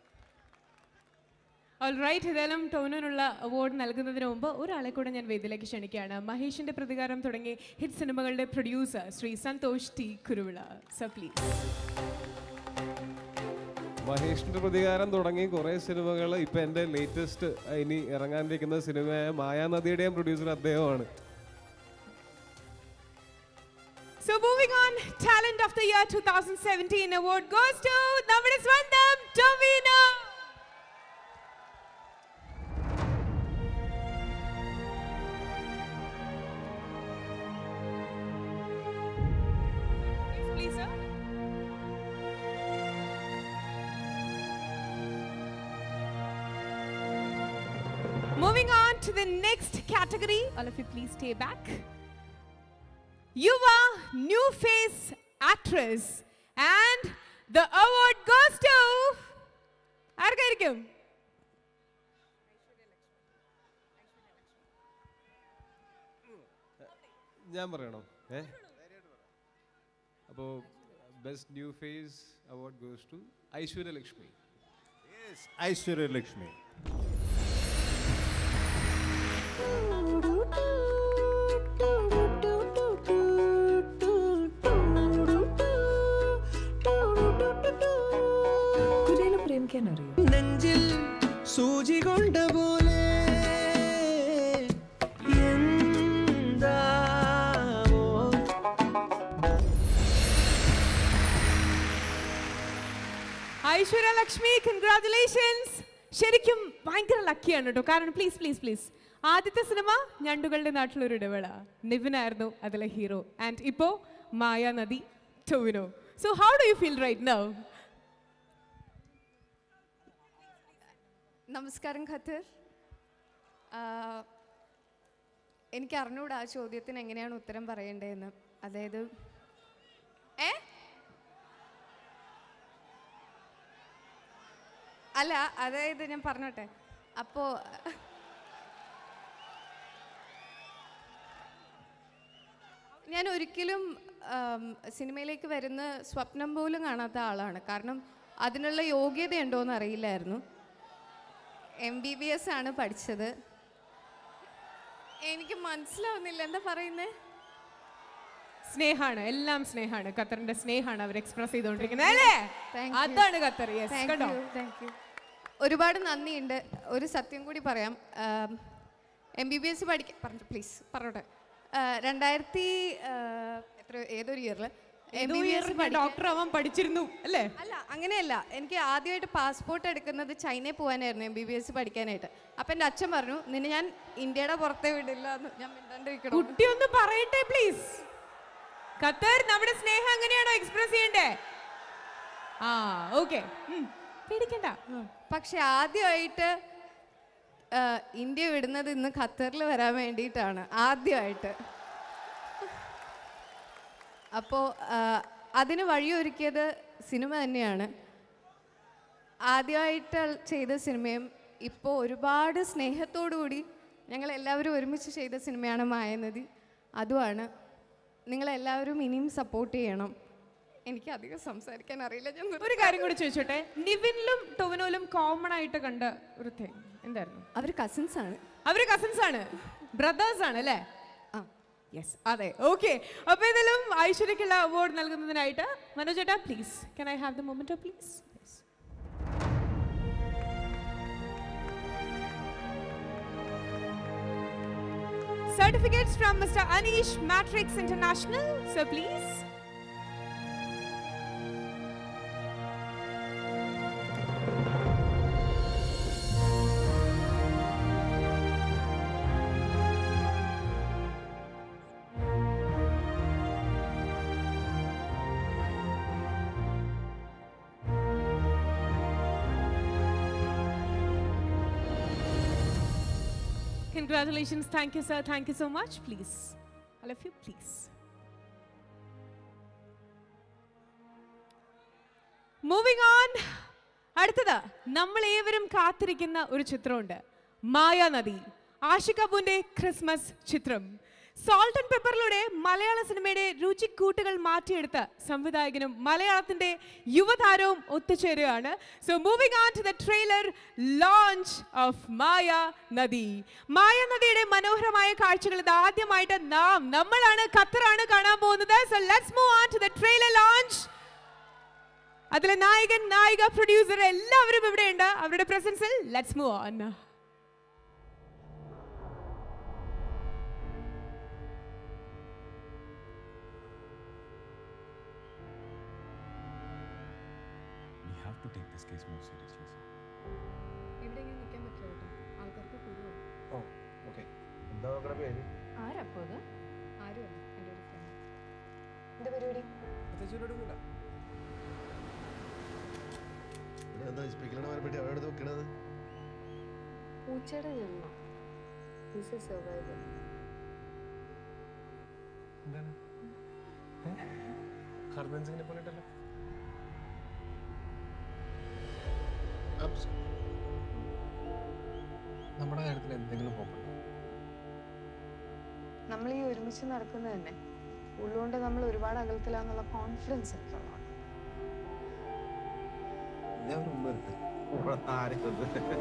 ഓൾറൈറ്റ് ഏതായാലും ടോണിനുള്ള അവാർഡ് നൽകുന്നതിന് മുമ്പ് ഒരാളെ കൂടെ ഞാൻ വേദിയിലേക്ക് ക്ഷണിക്കുകയാണ് മഹേഷിന്റെ പ്രതികാരം തുടങ്ങി ഹിറ്റ് സിനിമകളുടെ producer Shri Santhosh T Kuruvila sir please മഹേഷിന്റെ പ്രതികാരം തുടങ്ങി കുറേ സിനിമകൾ ഇപ്പം എൻ്റെ ലേറ്റസ്റ്റ് ഇനി ഇറങ്ങാനിരിക്കുന്ന സിനിമയായ മായാനദിയുടെയും പ്രൊഡ്യൂസർ അദ്ദേഹമാണ് So moving on, Talent of the Year 2017 award goes to നമ്മുടെ സ്വന്തം Tovino Please, sir. Moving on to the next category. All of you please stay back. Yuva New Face Actress. And the award goes to ആർക്കായിരിക്കും ഞാൻ പറയണോ ഏ അപ്പോൾ best new face award goes to Aishwaryalakshmi Aishwaryalakshmi കുരേനെ പ്രേമിക്കാൻ അറിയോ നെഞ്ചിൽ സൂചി കൊണ്ട പോലെ എന്താവോ ഐശ്വര്യ ലക്ഷ്മി കൺഗ്രാറ്റുലേഷൻസ് ശരിക്കും ഭയങ്കര ലക്കിയാണ് കേട്ടോ കാരണം പ്ലീസ് പ്ലീസ് പ്ലീസ് ആദ്യത്തെ സിനിമ ഞണ്ടുകളുടെ നാട്ടിലൊരു ഇടവേള നിവിനായിരുന്നു അതിലെ ഹീറോ ആൻഡ് ഇപ്പോ Mayanadi Tovino so how do you feel right now നമസ്കാരം ഖത്തർ ആ, എനിക്ക് അറിഞ്ഞൂടാ ആ ചോദ്യത്തിന് എങ്ങനെയാണ് ഉത്തരം പറയേണ്ടതെന്ന് അതായത് ഏ അല്ല അതായത് ഞാൻ പറഞ്ഞോട്ടെ അപ്പോൾ ഞാൻ ഒരിക്കലും ആം, സിനിമയിലേക്ക് വരുന്ന സ്വപ്നം പോലും കാണാത്ത ആളാണ് കാരണം അതിനുള്ള യോഗ്യത ഉണ്ടോയെന്ന് അറിയില്ലായിരുന്നു എം ബി ബി എസ് ആണ് പഠിച്ചത് എനിക്ക് മനസ്സിലാവുന്നില്ല എന്താ പറയുന്നത് സ്നേഹാണ് എല്ലാം സ്നേഹാണ് ഖത്തറിന്റെ സ്നേഹാണ് അവർ എക്സ്പ്രസ് ചെയ്തുകൊണ്ടിരിക്കുന്നത് അല്ലേ അതാണ് ഖത്തർ യെസ് കേട്ടോ താങ്ക് യു ഒരുപാട് നന്ദിയുണ്ട് ഒരു സത്യം കൂടി പറയാം എം ബി ബി എസ് പഠിക്കാൻ പറഞ്ഞു പ്ലീസ് പറഞ്ഞോട്ടെ ആ, രണ്ടായിരത്തി ആ, എത്ര ഏതൊരു ഇയറിൽ M B B S doctor ആവാൻ പഠിച്ചിരുന്നു അല്ലേ അല്ല അങ്ങനെയല്ല എനിക്ക് ആദ്യമായിട്ട് പാസ്പോർട്ട് എടുക്കുന്നത് ചൈനയിൽ പോകാനായിരുന്നു എം ബി ബി എസ് പഠിക്കാനായിട്ട് അപ്പം എൻ്റെ അച്ഛൻ പറഞ്ഞു നിന്നെ ഞാൻ ഇന്ത്യയുടെ പുറത്തേ വിടില്ല എന്ന് ഞാൻ മിണ്ടാണ്ടിരിക്കണം കുട്ടി ഒന്ന് പറയട്ടെ പ്ലീസ് ഖത്തർ നമ്മുടെ സ്നേഹം അങ്ങനെയാണോ എക്സ്പ്രസ് ചെയ്യണ്ടേ ആ ഓക്കെ പേടിക്കണ്ട പക്ഷെ ആദ്യമായിട്ട് ആ, ഇന്ത്യ വിടുന്നത് ഇന്ന് ഖത്തറിൽ വരാൻ വേണ്ടിയിട്ടാണ് ആദ്യമായിട്ട് അപ്പോൾ അതിന് വഴിയൊരുക്കിയത് സിനിമ തന്നെയാണ് ആദ്യമായിട്ട് ചെയ്ത സിനിമയും ഇപ്പോൾ ഒരുപാട് സ്നേഹത്തോടു കൂടി ഞങ്ങൾ എല്ലാവരും ഒരുമിച്ച് ചെയ്ത സിനിമയാണ് മായനദി അതുമാണ് നിങ്ങളെല്ലാവരും ഇനിയും സപ്പോർട്ട് ചെയ്യണം എനിക്ക് അധികം സംസാരിക്കാൻ അറിയില്ല ഞാൻ ഒരു കാര്യം കൂടി ചോദിച്ചോട്ടെ നിവിനിലും ടൊവിനോയിലും കോമൺ ആയിട്ട് കണ്ട ഒരു തിങ് എന്തായിരുന്നു അവർ കസിൻസ് ആണ് അവര് കസിൻസ് ആണ് ബ്രദേഴ്സ് ആണ് അല്ലേ യെസ് അതെ ഓക്കെ അപ്പൊ ഇതിലും ഐശ്വര്യക്കുള്ള അവാർഡ് നൽകുന്നതിനായിട്ട് മനോജ് ചേട്ടാ please can I have the moment please Certificates from Mr. Anish Matrix International. So please. Congratulations. Thank you, sir. Thank you so much. Please. All of you, please. Moving on അടുത്തത് നമ്മൾ ഏവരും കാത്തിരിക്കുന്ന ഒരു ചിത്രമുണ്ട് മായാനദി ആഷിക് കപൂറിന്റെ Christmas ചിത്രം salt and പെപ്പറിലൂടെ മലയാള സിനിമയുടെ രുചിക്കൂട്ടുകൾ മാറ്റിയെടുത്ത സംവിധായകനും മലയാളത്തിന്റെ യുവതാരവും ഒത്തുചേരുകയാണ് so moving on to the trailer launch of Mayanadi മായ നദിയുടെ മനോഹരമായ കാഴ്ചകൾ ഇത് ആദ്യമായിട്ട് നാം നമ്മളാണ് ഖത്തറാണ് കാണാൻ പോകുന്നത് so let's move on to the trailer launch അതിലെ നായകൻ നായിക പ്രൊഡ്യൂസർ എല്ലാവരും ഇവിടെയുണ്ട് അവരുടെ പ്രസൻസിൽ let's move on We have to take this case more seriously, sir. ഇവിടെ ഇങ്ങനെ നിൽക്കാൻ പറ്റില്ല കേട്ടോ ആൾക്കാർക്ക് കുരുവോ ഓ ഓക്കെ എന്താ നോക്കണ പേര് ആരപ്പോ അത് ആരുമല്ല എൻ്റെ ഒരു ഫ്രണ്ട് എന്താ പരിപാടി പ്രത്യേകിച്ച് എന്താ സ്പീക്കറിനെ മരപ്പെട്ടി അവിടെ വെക്കണത് പൂച്ചയുടെ ജന്മം ദിസ് ഇസ് സർവൈവൽ എന്താണ് ഹർബൻ സിംഗിനെ പോലെട്ടല്ലോ നമ്മുടെ കാര്യത്തിൽ എന്തെങ്കിലും ഹോപ്പുണ്ടോ നമ്മൾ ഈ ഒരുമിച്ച് നടക്കുന്നത് തന്നെ ഉള്ളുകൊണ്ട് നമ്മൾ ഒരുപാട് അകലത്തിലാന്നുള്ള കോൺഫിഡൻസ് എനിക്കുള്ളതാണ് ഞാൻ ഒരു ഉമ്മ എടുത്ത് ആരെയൊക്കെ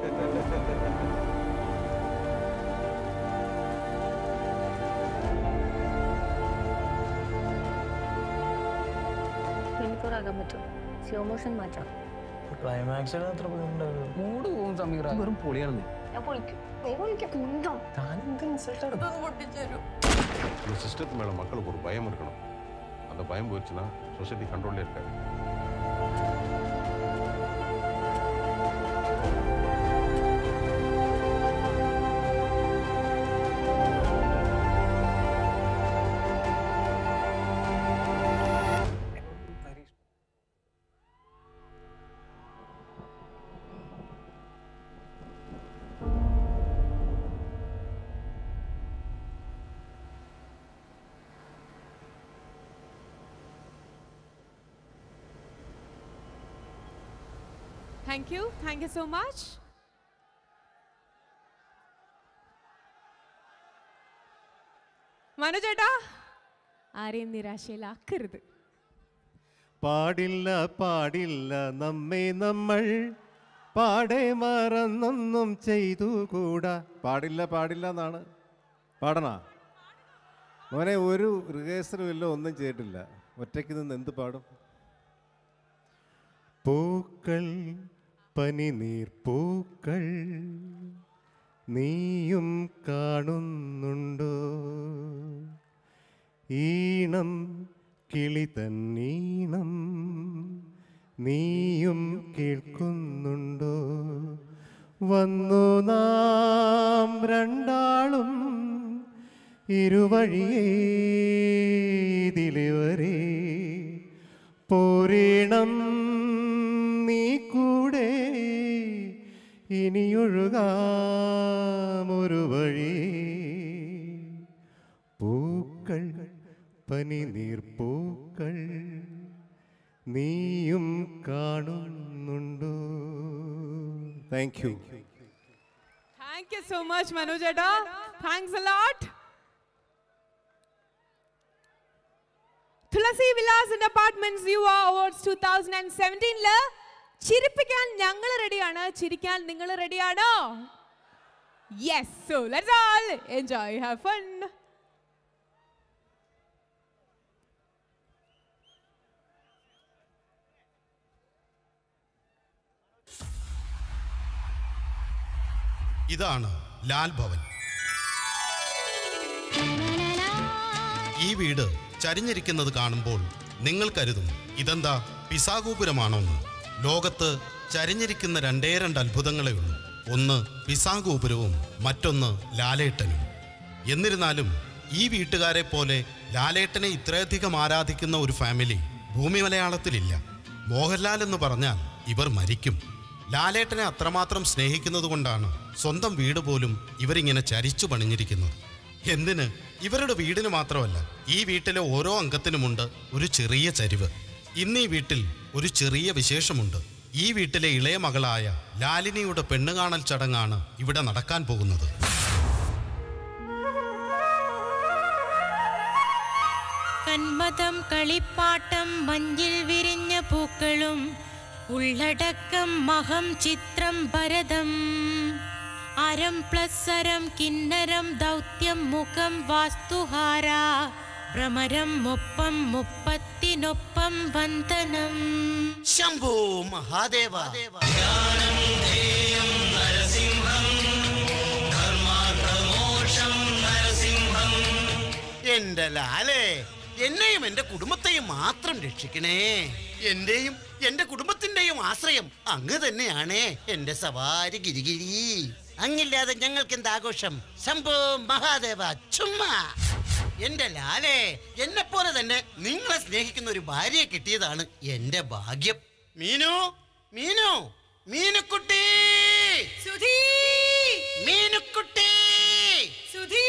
എനിക്കൂടാക്കാൻ പറ്റും സ്ലോ മോഷൻ മാറ്റാം ക്ലൈമാക്സിൽ അത്ര ബുദ്ധിമുട്ടുണ്ടായിരുന്നു മൂഡ് പോകും സമീറ വെറും പൊളിയാണെന്ന് ഞാൻ പൊളിക്കും നീ പൊളിക്കും കുന്തം താനെന്ത് ഇൻസൾട്ട് പൊട്ടിച്ചേരും இந்த சிஸ்டத்து மேலே மக்களுக்கு ஒரு பயம் இருக்கணும் அந்த பயம் போயிடுச்சுன்னா சொசைட்டி கண்ட்ரோல்லே இருக்காது thank you thank you so much Manu ചേട്ടാ ആരെയും നിരാശയിലാക്കരുത് പാടില്ല പാടില്ല നമ്മെ നമ്മൾ പാടെ മറന്നൊന്നും ചെയ്തുകൂടാ പാടില്ല പാടില്ല എന്നാണ് പാടണ മോനെ ഒരു റിഹേഴ്സലും ഇല്ല ഒന്നും ചെയ്തിട്ടില്ല ഒറ്റയ്ക്ക് നിന്ന് എന്ത് പാടും പൂക്കൾ പനിനീർ പൂക്കൾ നീയും കാണുന്നുണ്ടോ ഈണം കിളി തന്നീണം നീയും കേൾക്കുന്നുണ്ടോ വന്നു നാം രണ്ടാളും ഇരുവഴിയേതിലിവരെ പോരീണം നീ കൂടെ ഇനിയൊഴുകാമൊരു വഴി പൂക്കൾ പനിനീർ പൂക്കൾ നീയും കാണുന്നുണ്ടോ thank you thank you so much Manu ചേട്ടാ thanks a lot Thulasi Vilas and apartments Yuva awards two thousand and സെവൻറ്റീനില് ചിരിപ്പിക്കാൻ ഞങ്ങൾ റെഡിയാണ് ചിരിക്കാൻ നിങ്ങൾ റെഡിയാണോ yes so let's all enjoy have fun ഇതാണ് ലാൽ ഭവൻ ഈ വീട് ചരിഞ്ഞിരിക്കുന്നത് കാണുമ്പോൾ നിങ്ങൾ കരുതും ഇതെന്താ പിസാഗോപുരമാണോന്ന് ലോകത്ത് ചരിഞ്ഞിരിക്കുന്ന രണ്ടേ രണ്ട് അത്ഭുതങ്ങളേ ഉള്ളൂ ഒന്ന് പിസാഗോപുരവും മറ്റൊന്ന് ലാലേട്ടനും എന്നിരുന്നാലും ഈ വീട്ടുകാരെ പോലെ ലാലേട്ടനെ ഇത്രയധികം ആരാധിക്കുന്ന ഒരു ഫാമിലി ഭൂമി മലയാളത്തിലില്ല മോഹൻലാൽ എന്ന് പറഞ്ഞാൽ ഇവർ മരിക്കും ലാലേട്ടനെ അത്രമാത്രം സ്നേഹിക്കുന്നത് കൊണ്ടാണ് സ്വന്തം വീട് പോലും ഇവരിങ്ങനെ ചരിച്ചു പണിഞ്ഞിരിക്കുന്നത് എന്തിന് ഇവരുടെ വീടിന് മാത്രമല്ല ഈ വീട്ടിലെ ഓരോ അംഗത്തിനുമുണ്ട് ഒരു ചെറിയ ചരിവ് ഇന്ന് ഈ വീട്ടിൽ ഒരു ചെറിയ വിശേഷമുണ്ട് ഈ വീട്ടിലെ ഇളയ മകളായ ലാലിനിയുടെ പെണ്ണുകാണൽ ചടങ്ങാണ് ഇവിടെ നടക്കാൻ പോകുന്നത് കന്മതം കളിപ്പാട്ടം മഞ്ഞിൽ വിരിഞ്ഞ പൂക്കളും ഉള്ളടക്കം മഹം ചിത്രം ഭരതം അരം പ്ലസ് അരം കിന്നരം ദൗത്യം മുഖം വാസ്തുഹാര ഭ്രമരം ഒപ്പം മുപ്പത്തിനൊപ്പം വന്ദനം ശംഭോ മഹാദേവ എന്റെ ലാലേ എന്നെയും എന്റെ കുടുംബത്തെയും മാത്രം രക്ഷിക്കണേ എന്റെയും എന്റെ കുടുംബത്തിന്റെയും ആശ്രയം അങ്ങ് തന്നെയാണേ എന്റെ സവാരി ഗിരിഗിരി അങ്ങില്ലാതെ ഞങ്ങൾക്ക് എന്താ ആഘോഷം ശംഭോ മഹാദേവ ചുമ്മാ എന്റെ ലാലേ എന്നെ പോലെ തന്നെ നിങ്ങളെ സ്നേഹിക്കുന്ന ഒരു ഭാര്യയെ കിട്ടിയതാണ് എന്റെ ഭാഗ്യം മീനു മീനു മീനുക്കുട്ടി സുധീ മീനുക്കുട്ടി സുധീ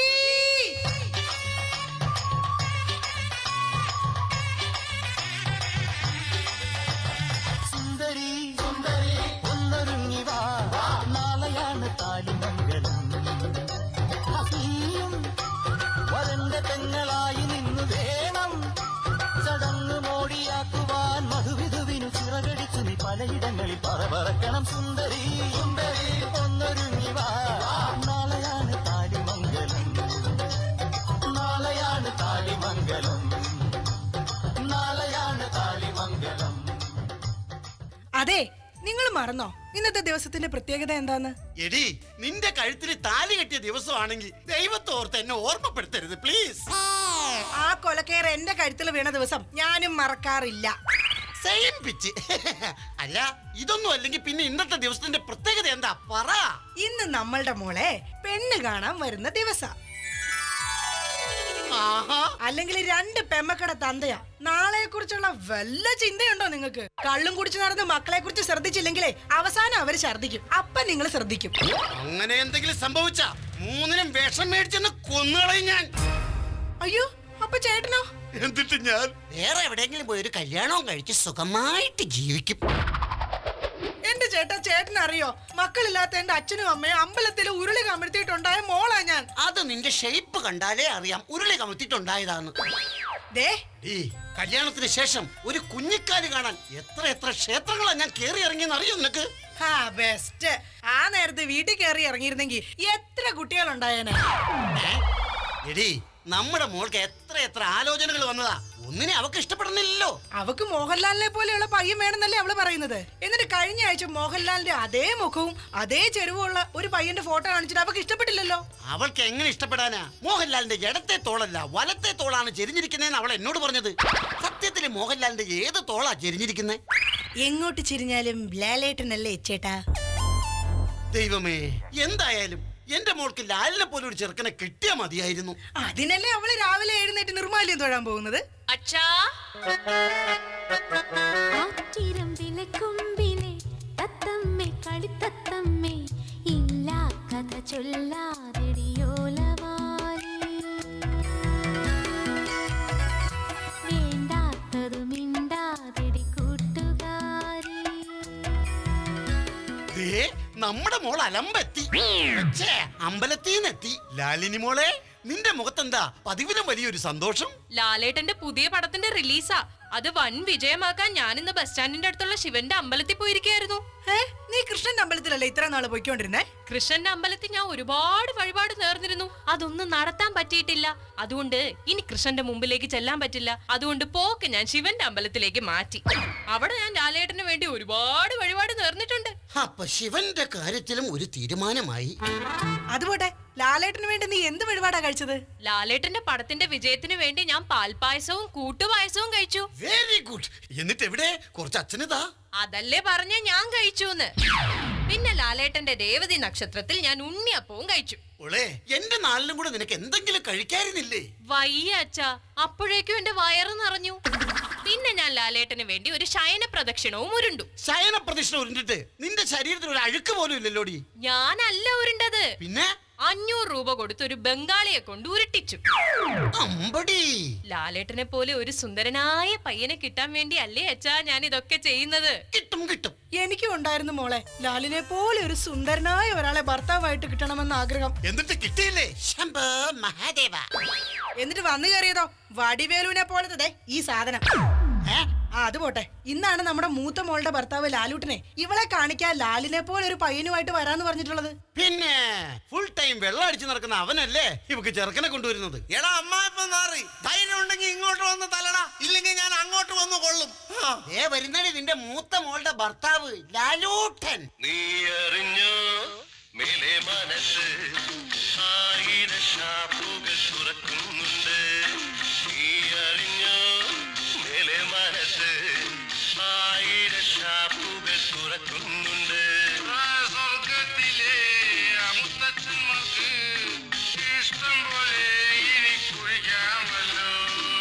സുന്ദരി സുന്ദരി ഒന്നൊരുങ്ങി വാ നാളെയാണ് താലിമംഗലം ഹസിയും വരന്റെ പെങ്ങളായി നിന്നു വേണം ചടങ്ങ് മോടിയാക്കുവാൻ മധുവിധുവിനു ചിറകടിച്ചു നീ പലയിടങ്ങളിൽ പറവറക്കണം സുന്ദരി സുന്ദരി ഒന്നൊരുങ്ങി വാ നാളെയാണ് താലിമംഗലം നാളെയാണ് താലിമംഗലം നാളെയാണ് താലിമംഗലം അതെ നിങ്ങൾ മറന്നോ ഇന്നത്തെ ദിവസത്തിന്റെ പ്രത്യേകത എന്താന്ന് എടി നിന്റെ കഴുത്തിൽ താലി കെട്ടിയ ദിവസമാണെങ്കിൽ ദൈവത്തോർത്ത് എന്നെ ഓർമ്മപ്പെടുത്തരുത് പ്ലീസ് ആ കൊലക്കേർ എന്റെ കഴുത്തിൽ വീണ ദിവസം ഞാനും മറക്കാറില്ല സെയിം പിച്ച് അല്ല ഇതൊന്നും അല്ലെങ്കിൽ പിന്നെ ഇന്നത്തെ ദിവസത്തിന്റെ പ്രത്യേകത എന്താ പറ ഇന്ന് നമ്മളുടെ മോളെ പെണ്ണ് കാണാൻ വരുന്ന ദിവസ അല്ലെങ്കിൽ രണ്ട് പെമ്മക്കട തന്തയാ നാളെ കുറിച്ചുള്ള വല്ല ചിന്തയുണ്ടോ നിങ്ങൾക്ക് കള്ളും കുടിച്ചു നടന്ന് മക്കളെ കുറിച്ച് ശ്രദ്ധിച്ചില്ലെങ്കിലേ അവസാനം അവര് ഛർദിക്കും അപ്പൊ നിങ്ങൾ ശ്രദ്ധിക്കും അങ്ങനെ എന്തെങ്കിലും സംഭവിച്ച മൂന്നിനും വേഷം മേടിച്ചെന്ന് കൊന്നുകളയും ഞാൻ അയ്യോ അപ്പൊ ചേട്ടനോ എന്നിട്ട് ഞാൻ വേറെ എവിടെയെങ്കിലും പോയി ഒരു കല്യാണവും കഴിച്ച് സുഖമായിട്ട് ജീവിക്കും എന്റെ ചേട്ടാ ചേട്ടൻ അറിയോ മക്കളില്ലാത്ത എന്റെ അച്ഛനും അമ്മയും അമ്പലത്തിൽ ഉരുളി കമഴ്ത്തിയിട്ടുണ്ടായ മോളാ ഞാൻ അത് നിന്റെ ഷേപ്പ് കണ്ടാലേ അറിയാം ഉരുളി കമത്തിട്ടുണ്ടായതാന്ന് ദേ ഈ കല്യാണത്തിന് ശേഷം ഒരു കുഞ്ഞിക്കാല് കാണാൻ എത്ര എത്ര ക്ഷേത്രങ്ങളാ ഞാൻ കേറി ഇറങ്ങിയെന്ന് അറിയോ നിനക്ക് ഹാ ബെസ്റ്റ് ആ നേരത്തെ വീട്ടിൽ കയറി ഇറങ്ങിയിരുന്നെങ്കിൽ എത്ര കുട്ടികൾ ഉണ്ടായേനെ എടി നമ്മുടെ മോൾക്ക് എത്ര എത്ര ആലോചനകൾ വന്നതാ ഒന്നിനെ അവക്ക് ഇഷ്ടപ്പെടുന്നില്ലല്ലോ അവക്ക് മോഹൻലാലിനെ പോലെയുള്ള പയ്യൻ വേണമെന്നല്ലേ അവള് പറയുന്നത് എന്നിട്ട് കഴിഞ്ഞ ആഴ്ച മോഹൻലാലിന്റെ അതേ മുഖവും അതേ ചെരുവുള്ള ഒരു പയ്യന്റെ ഫോട്ടോ കാണിച്ചിട്ട് അവക്ക് ഇഷ്ടപ്പെട്ടില്ലല്ലോ അവൾക്ക് എങ്ങനെ ഇഷ്ടപ്പെടാനാ മോഹൻലാലിന്റെ ഇടത്തെ തോളല്ല വലത്തെ തോളാണ് ചെരിഞ്ഞിരിക്കുന്നതെന്ന് അവൾ എന്നോട് പറഞ്ഞത് സത്യത്തിൽ മോഹൻലാലിന്റെ ഏത് തോളാ ചെരിഞ്ഞിരിക്കുന്നത് എങ്ങോട്ട് ചിരിഞ്ഞാലും ലാലേട്ടനല്ലേ ചേട്ടാ ദൈവമേ എന്തായാലും എന്റെ മോൾക്ക് ലാലിനെ പോലെ ഒരു ചെറുക്കനെ കിട്ടിയാ മതിയായിരുന്നു അതിനല്ലേ അവള് രാവിലെ എഴുന്നേറ്റ് നിർമാല്യം തൊഴാൻ പോകുന്നത് അച്ഛാ ആറ്റിരം വിലക്കൊമ്പിലെ തത്തമ്മേ കളിത്തത്തമ്മേ ഇല്ല കഥ ചൊല്ലാതെടിയോലവാലി വേണ്ടാത്തതു മിണ്ടാതെടി കൂട്ടുകാരി ദേ നമ്മുടെ മോൾ അലമ്പെത്തി ഛേ, അമ്പലത്തീന്നെത്തി ലാലിനി മോളെ നിന്റെ മുഖത്തെന്താ പതിവിലും വലിയൊരു സന്തോഷം ലാലേട്ടന്റെ പുതിയ പടത്തിന്റെ റിലീസാ അത് വൻ വിജയമാക്കാൻ ഞാൻ ഇന്ന് ബസ് സ്റ്റാൻഡിന്റെ അടുത്തുള്ള ശിവന്റെ അമ്പലത്തിൽ പോയിരിക്കായിരുന്നു നീ കൃഷ്ണന്റെ അമ്പലത്തിലല്ലേ ഇത്ര നാള് പോയിക്കൊണ്ടിരുന്നേ കൃഷ്ണന്റെ അമ്പലത്തിൽ ഞാൻ ഒരുപാട് വഴിപാട് നേർന്നിരുന്നു അതൊന്നും നടത്താൻ പറ്റിയിട്ടില്ല അതുകൊണ്ട് ഇനി കൃഷ്ണന്റെ മുമ്പിലേക്ക് ചെല്ലാൻ പറ്റില്ല അതുകൊണ്ട് പോക്ക് ഞാൻ ശിവന്റെ അമ്പലത്തിലേക്ക് മാറ്റി അവിടെ ഞാൻ ലാലേട്ടന് വേണ്ടി ഒരുപാട് വഴിപാട് നേർന്നിട്ടുണ്ട് അപ്പൊ ശിവന്റെ കാര്യത്തിലും ഒരു തീരുമാനമായി അതുപോട്ടെ ലാലേട്ടന് വേണ്ടി നീ എന്ത് വഴിപാടാ കഴിച്ചത് ലാലേട്ടന്റെ പടത്തിന്റെ വിജയത്തിന് വേണ്ടി ഞാൻ പാൽപായസവും കൂട്ടുപായസവും കഴിച്ചു വെരി ഗുഡ് എന്നിട്ട് എവിടെ കുറച്ച് അച്ഛനിതാ അതല്ലേ പറഞ്ഞ ഞാൻ കഴിച്ചുന്ന് പിന്നെ ലാലേട്ടന്റെ രേവതി നക്ഷത്രത്തിൽ ഞാൻ ഉണ്ണിയപ്പവും കഴിച്ചു ഓളെ എന്റെ നാളിലും കൂടെ നിനക്ക് എന്തെങ്കിലും കഴിക്കായിരുന്നില്ലേ വയ്യ അച്ഛ അപ്പോഴേക്കും എന്റെ വയറ് നിറഞ്ഞു പിന്നെ ഞാൻ ലാലേട്ടന് വേണ്ടി ഒരു ശയന പ്രദക്ഷിണവും ഉരുണ്ടു ശയന പ്രദക്ഷിണ ഉരുണ്ടിട്ട് നിന്റെ ശരീരത്തിൽ ഒരു അഴുക്ക് പോലും ഇല്ലല്ലോടി ഞാനല്ല ഉരുണ്ടത് പിന്നെ അഞ്ഞൂറ് രൂപ കൊടുത്ത് ഒരു ബംഗാളിയെ കൊണ്ട് ഉരുട്ടിച്ചു ലാലേട്ടനെ പോലെ ഒരു സുന്ദരനായ പയ്യനെ കിട്ടാൻ വേണ്ടി അല്ലേ അച്ഛാ ഞാൻ ഇതൊക്കെ ചെയ്യുന്നത് കിട്ടും കിട്ടും എനിക്കും ഉണ്ടായിരുന്നു മോളെ ലാലിനെ പോലെ ഒരു സുന്ദരനായ ഒരാളെ ഭർത്താവായിട്ട് കിട്ടണമെന്ന് ആഗ്രഹം എന്നിട്ട് കിട്ടിയില്ലേ ശംഭോ മഹാദേവ എന്നിട്ട് വന്നു കയറിയതോ വടിവേലുവിനെ പോലത്തെ ദേ ഈ സാധനം ആ അത് പോട്ടെ ഇന്നാണ് നമ്മുടെ മൂത്ത മോളുടെ ഭർത്താവ് ലാലൂട്ടിനെ ഇവളെ കാണിക്കാൻ ലാലിനെ പോലെ ഒരു പയ്യനുമായിട്ട് വരാന്ന് പറഞ്ഞിട്ടുള്ളത് പിന്നെ ഫുൾ ടൈം വെള്ളം അടിച്ചു നടക്കുന്ന അവനല്ലേ ഇവക്ക് ചെറുക്കനെ കൊണ്ടുവരുന്നത് എടാ അമ്മ ഇപ്പൊ മാറി ധൈര്യം ഉണ്ടെങ്കിൽ ഇങ്ങോട്ട് വന്ന് തലടാ ഇല്ലെങ്കിൽ ഞാൻ അങ്ങോട്ട് വന്ന് കൊള്ളും ഏ വരുന്നേ നിന്റെ മൂത്ത മോളുടെ ഭർത്താവ് ലാലൂട്ടൻ നീ അറിഞ്ഞോ മേലെ മനസ്സ് ആയിരം ഷാപ്പുകൾ തുറക്കുന്നുണ്ട് നീ അറിഞ്ഞോ മേലെ മനസ്സ് ആയിരം ഷാപ്പുകൾ തുറക്കുന്നുണ്ട് സ്വർഗത്തിലെ അമുത്തച്ഛന്മാർക്ക് ഇഷ്ടം പോലെ ഇനി കുഴിക്കാമല്ലോ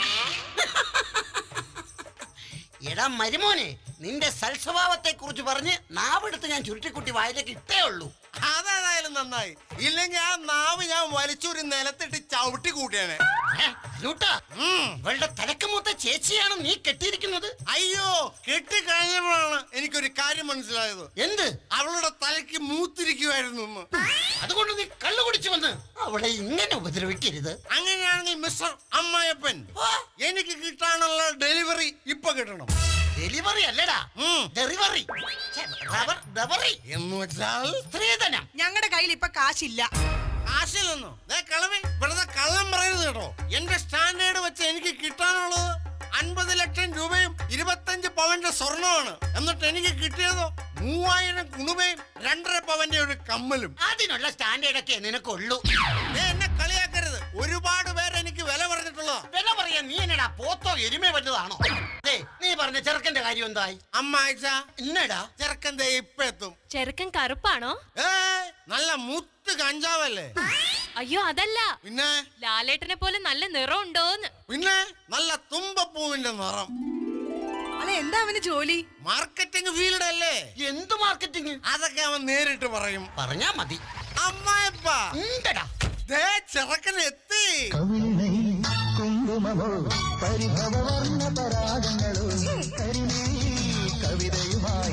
എടാ മരുമോനെ നിന്റെ സൽസ്വഭാവത്തെ കുറിച്ച് പറഞ്ഞ് നാവെടുത്ത് ഞാൻ ചുരുട്ടിക്കുട്ടി വായിലേക്ക് ഇട്ടേ ഉള്ളൂ അതേതായാലും നന്നായി ഇല്ലെങ്കിൽ ആ നാവ് ഞാൻ വലിച്ചൊരു നിലത്തിട്ട് ചവിട്ടി കൂട്ടിയാനെ ലൂട്ടാ ഇവളുടെ തലക്കുമൂത്ത ചേച്ചിയാണ് നീ കെട്ടിയിരിക്കുന്നത് അയ്യോ കെട്ടി കഴിഞ്ഞപ്പോഴാണ് എനിക്കൊരു കാര്യം മനസ്സിലായത് എന്ത് അവളുടെ തലയ്ക്ക് മൂത്തിരിക്കുമായിരുന്നു എന്ന്. അതുകൊണ്ട് നീ കള്ളു കുടിച്ചു വന്ന് അവളെ ഇങ്ങനെ ഉപദ്രവിക്കരുത് അങ്ങനെയാണെങ്കിൽ മിസ്റ്റർ അമ്മായപ്പൻ എനിക്ക് കിട്ടാനുള്ള ഡെലിവറി ഇപ്പൊ കിട്ടണം ഡെലിവറി അല്ലടാ ഡെലിവറി ഡെലിവറി എന്ന് വെച്ചാൽ സ്ത്രീധനം ഞങ്ങളുടെ കയ്യിൽ ഇപ്പൊ കാശില്ല കാശില്ലെന്നോ ദേ കളവൻ വെറുതെ കള്ളം പറയരുത് കേട്ടോ എന്റെ സ്റ്റാൻഡേർഡ് വെച്ച് എനിക്ക് കിട്ടാനുള്ളത് അൻപത് ലക്ഷം രൂപയും ഇരുപത്തഞ്ച് പവന്റെ സ്വർണമാണ് എന്നിട്ട് എനിക്ക് കിട്ടിയതോ മൂവായിരം കുണുമയും രണ്ടര പവന്റെ ഒരു കമ്മലും അതിനുള്ള സ്റ്റാൻഡേർഡ് ഒക്കെ നിനക്കുള്ളൂ ദേ, എന്നെ കളിയാക്കരുത് ഒരുപാട് പേര് എനിക്ക് വില പറഞ്ഞിട്ടുള്ളതാ വില പറയാൻ നീ എന്നടാ പോത്തോ എരുമ വലുതാണോ ദേ, നീ പറഞ്ഞ ചെറുക്കന്റെ കാര്യം എന്തായി അമ്മായിച്ച എന്നടാ ചെറുക്കൻ ദേ ഇപ്പൊ എത്തും ചെറുക്കൻ കറുപ്പാണോ ഏ നല്ല മുത്ത് കഞ്ചാവല്ലേ അയ്യോ അതല്ല പിന്നെ ലാലേട്ടനെ പോലെ നല്ല നിറമുണ്ടോന്ന് പിന്നെ നല്ല തുമ്പപ്പൂവിന്റെ നിറം അല്ല എന്താ അവന് ജോലി മാർക്കറ്റിംഗ് ഫീൽഡ് അല്ലേ എന്ത് മാർക്കറ്റിംഗ് അതൊക്കെ അവൻ നേരിട്ട് പറയും പറഞ്ഞാ മതി അമ്മായപ്പ ഉണ്ടടാ ദേ ചെറുക്കൻ എത്തി കുങ്കുമമോ പരിഭവവർണ്ണ പരാഗങ്ങളോ കരിമീ കവിതയുമായി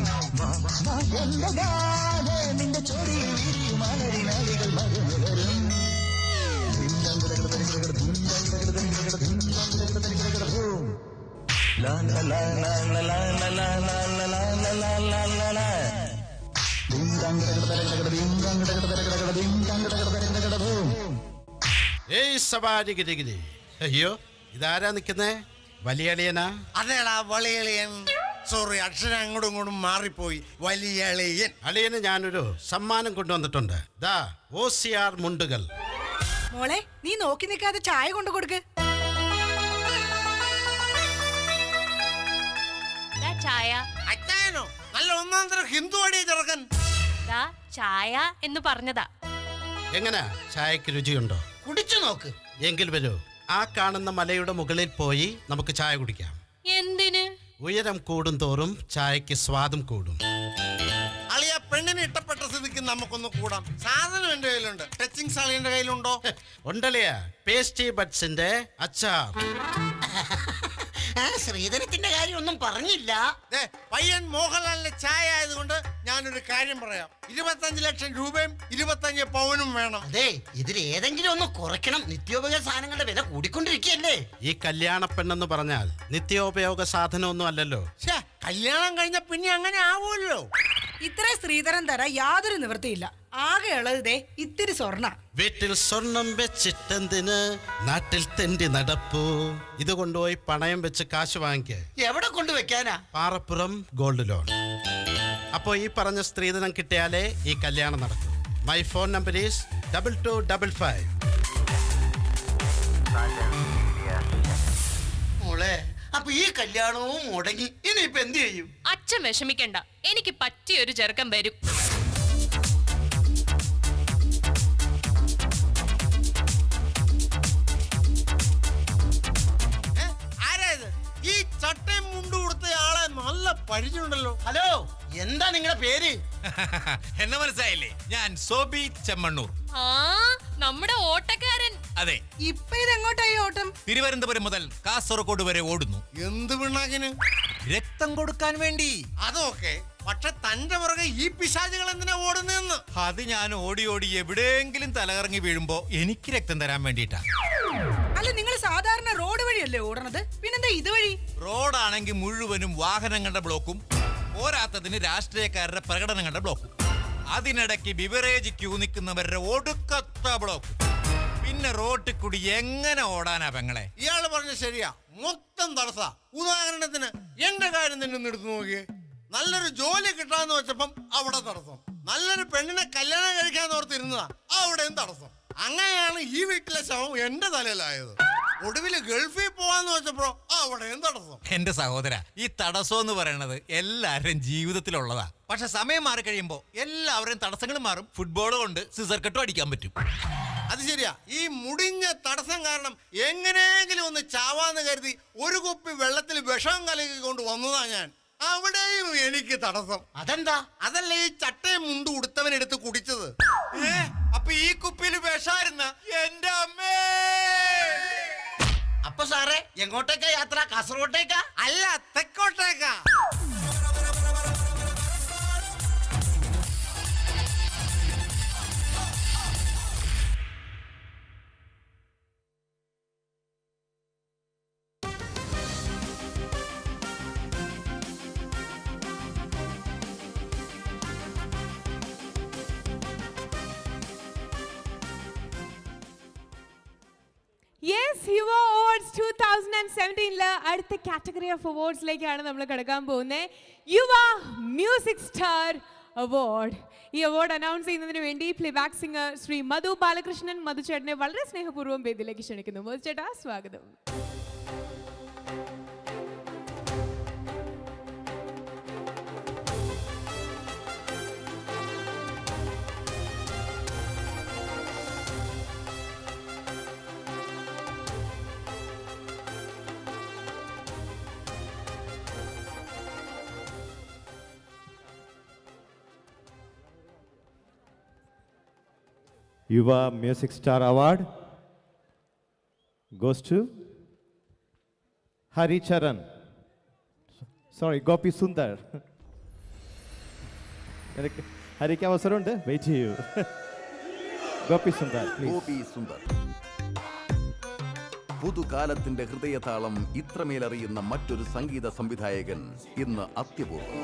ഗാതെ നിന്റെ ചൊടി മലരിനാളികൾ മകനുകരും La la la la la la la la la la la la la la la la Ding dang da da da da ding dang da da da da ding dang da da da da da boom ഏയ് സവാരി ഗിരിഗിരി അയ്യോ ഇതാരാ നിക്കുന്നേ വലിയളിയനാ അതേടാ വളിയളിയൻ sorry അക്ഷരം അങ്ങോട്ടും ഇങ്ങോട്ടും മാറിപ്പോയി വലിയളിയൻ അളിയന് ഞാനൊരു സമ്മാനം കൊണ്ടുവന്നിട്ടുണ്ട് ദാ ഒ സി ആർ മുണ്ടുകൾ മോളെ നീ നോക്കി നിൽക്കാതെ ചായ കൊണ്ടു കൊടുക്ക് ദാ ചായ അച്ചായനോ നല്ല ഒന്നാം തരം ഹിന്ദു അടിയ ചെറുക്കൻ ദാ ചായ എന്ന് പറഞ്ഞതാ എങ്ങനാ ചായക്ക് രുചിയുണ്ടോ കുടിച്ചു നോക്ക് എങ്കിൽ വരൂ ആ കാണുന്ന മലയുടെ മുകളിൽ പോയി നമുക്ക് ചായ കുടിക്കാം എന്തിന് ഉയരം കൂടും തോറും ചായക്ക് സ്വാദും കൂടും അളിയ പെണ്ണിന് ഇഷ്ടപ്പെട്ട സ്ഥിതിക്ക് നമുക്കൊന്ന് കൂടാം സാധനം എന്റെ കയ്യിലുണ്ട് ടച്ചിങ്സ് അളിയന്റെ കയ്യിലുണ്ടോ ഉണ്ടല്ലേ പേസ്റ്റി ബഡ്സിന്റെ അച്ചാർ ആ ശ്രീധരത്തിന്റെ കാര്യം ഒന്നും പറഞ്ഞില്ല ദേ, പയ്യൻ മോഹൻലാലിന്റെ ചായ ആയതുകൊണ്ട് ഞാനൊരു കാര്യം പറയാം ഇരുപത്തഞ്ച് ലക്ഷം രൂപയും ഇരുപത്തഞ്ച് പവനും വേണം അതെ ഇതിൽ ഏതെങ്കിലും ഒന്ന് കുറയ്ക്കണം നിത്യോപയോഗ സാധനങ്ങളുടെ വില കൂടിക്കൊണ്ടിരിക്കുകയല്ലേ ഈ കല്യാണ പെണ്ണെന്ന് പറഞ്ഞാൽ നിത്യോപയോഗ സാധനമൊന്നും അല്ലല്ലോ ഛേ, കല്യാണം കഴിഞ്ഞ പിന്നെ അങ്ങനെ ആവുമല്ലോ ഇത്ര സ്ത്രീധരം തരാൻ യാതൊരു നിവൃത്തിയില്ല ആകെ ഉള്ളത് ദേ ഇത്തിരി സ്വർണ്ണ വീട്ടിൽ സ്വർണം വെച്ചിട്ടെന്തിന് നാട്ടിൽ തെണ്ടി നടപ്പു ഇത് കൊണ്ടുപോയി പണയം വെച്ച് കാശ് വാങ്ങിക്ക് എവിടെ കൊണ്ടുവെക്കാനാ പാറപ്പുറം ഗോൾഡ് ലോൺ അപ്പോ ഈ പറഞ്ഞ സ്ത്രീധനം കിട്ടിയാലേ ഈ കല്യാണം നടക്കും my phone number is double two double five മോളെ അപ്പൊ ഈ കല്യാണവും മുടങ്ങി ഇനിയിപ്പൊ എന്ത് ചെയ്യും അച്ഛൻ വിഷമിക്കണ്ട എനിക്ക് പറ്റിയൊരു ചെറുക്കൻ വരും ആരാ ഇത് ഈ ചട്ടയും മുണ്ടു കൊടുത്ത ആളെ നല്ല പരിചയമുണ്ടല്ലോ ഹലോ എന്താ നിങ്ങളുടെ പേര് എന്നെ മനസ്സിലായില്ലേ ഞാൻ സോബി ചെമ്മണ്ണൂർ ആ നമ്മുടെ ഓട്ടക്കാരൻ അതെ ഇപ്പൊ ഇത് എങ്ങോട്ടായി ഓട്ടം തിരുവനന്തപുരം മുതൽ കാസർഗോഡ് വരെ ഓടുന്നു എന്ത് പിണ്ണാക്കിന് രക്തം കൊടുക്കാൻ വേണ്ടി അതൊക്കെ പക്ഷെ തന്റെ പുറകെ ഈ പിശാചുകൾ എന്തിനാ ഓടുന്നതെന്ന് അത് ഞാൻ ഓടി ഓടി എവിടെയെങ്കിലും തലകറങ്ങി വീഴുമ്പോ എനിക്ക് രക്തം തരാൻ വേണ്ടിയിട്ടാ അല്ല നിങ്ങൾ സാധാരണ റോഡ് വഴിയല്ലേ ഓടണത് പിന്നെന്താ ഇതുവഴി റോഡാണെങ്കിൽ മുഴുവനും വാഹനങ്ങളുടെ ബ്ലോക്കും പോരാത്തതിന് രാഷ്ട്രീയക്കാരുടെ പ്രകടനങ്ങളുടെ ബ്ലോക്കും അതിനിടയ്ക്ക് ബിവറേജ് ക്യൂ നിൽക്കുന്നവരുടെ ഒടുക്കത്ത ബ്ലോക്ക് പിന്നെ റോട്ടിൽ കൂടി എങ്ങനെ ഓടാനാ പെങ്ങളെ ഇയാള് പറഞ്ഞ ശരിയാ മൊത്തം തടസ്സ ഉദാഹരണത്തിന് എന്റെ കാര്യം തന്നെ ഒന്ന് എടുത്തു നോക്കിയേ നല്ലൊരു ജോലി കിട്ടാന്ന് വെച്ചപ്പം അവിടെ തടസ്സം നല്ലൊരു പെണ്ണിനെ കല്യാണം കഴിക്കാന്ന് ഓർത്തിരുന്നതാ അവിടെയും തടസ്സം അങ്ങനെയാണ് ഈ വീട്ടിലെ ശവം എന്റെ തലയിലായത് ഒടുവിൽ ഗൾഫിൽ പോവാന്ന് വെച്ചപ്പോ അവിടെയും തടസ്സം എന്റെ സഹോദര ഈ തടസ്സം എന്ന് പറയുന്നത് എല്ലാവരുടെയും ജീവിതത്തിലുള്ളതാ പക്ഷെ സമയം മാറി കഴിയുമ്പോ എല്ലാവരുടെയും തടസ്സങ്ങൾ മാറും ഫുട്ബോൾ കൊണ്ട് സിസർ കട്ടും അടിക്കാൻ പറ്റും അത് ശരിയാ ഈ മുടിഞ്ഞ തടസ്സം കാരണം എങ്ങനെയെങ്കിലും ഒന്ന് ചാവാന്ന് കരുതി ഒരു കുപ്പി വെള്ളത്തിൽ വിഷം കലക്കി കൊണ്ട് വന്നതാ ഞാൻ അവിടെയും എനിക്ക് തടസ്സം അതെന്താ അതല്ല ഈ ചട്ടയും മുണ്ട് ഉടുത്തവൻ എടുത്ത് കുടിച്ചത് അപ്പൊ ഈ കുപ്പിയിൽ വിഷായിരുന്ന എന്റെ അമ്മേ അപ്പൊ സാറേ എങ്ങോട്ടേക്കാ യാത്ര കാസർഗോട്ടേക്കാ അല്ല തെക്കോട്ടേക്കാ yes Yuva awards two thousand and സെവൻറ്റീനില് അടുത്ത കാറ്റഗറി ഓഫ് അവാർഡ്സിലേക്കാണ് നമ്മൾ കിടക്കാൻ പോകുന്നത് യുവ മ്യൂസിക് സ്റ്റാർ അവാർഡ് ഈ അവാർഡ് അനൗൺസ് ചെയ്യുന്നതിന് വേണ്ടി പ്ലേബാക്ക് സിംഗർ ശ്രീ മധു ബാലകൃഷ്ണൻ മധു ചേട്ടനെ വളരെ സ്നേഹപൂർവ്വം വേദിയിലേക്ക് ക്ഷണിക്കുന്നു മധു ചേട്ടാ സ്വാഗതം Yuva Music Star Award goes to Hari Charan. Sorry, Gopi Sundar. നിനക്ക് ഹരിക്ക് അവസരമുണ്ട് വെയിറ്റ് ചെയ്യൂ ഗോപി സുന്ദർ ഗോപി സുന്ദർ പുതുകാലത്തിന്റെ ഹൃദയതാളം ഇത്രമേലറിയുന്ന മറ്റൊരു സംഗീത സംവിധായകൻ ഇന്ന് അത്യപൂർവം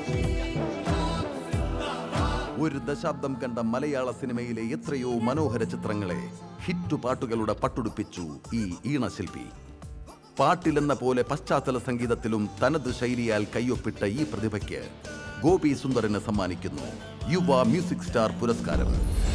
ഒരു ദശാബ്ദം കണ്ട മലയാള സിനിമയിലെ എത്രയോ മനോഹര ചിത്രങ്ങളെ ഹിറ്റു പാട്ടുകളുടെ പട്ടുടുപ്പിച്ചു ഈ ഈണശില്പി പാട്ടിലെന്ന പോലെ പശ്ചാത്തല സംഗീതത്തിലും തനത് ശൈലിയാൽ കയ്യൊപ്പിട്ട ഈ പ്രതിഭയ്ക്ക് ഗോപി സുന്ദറിന് സമ്മാനിക്കുന്നു യുവ മ്യൂസിക് സ്റ്റാർ പുരസ്കാരം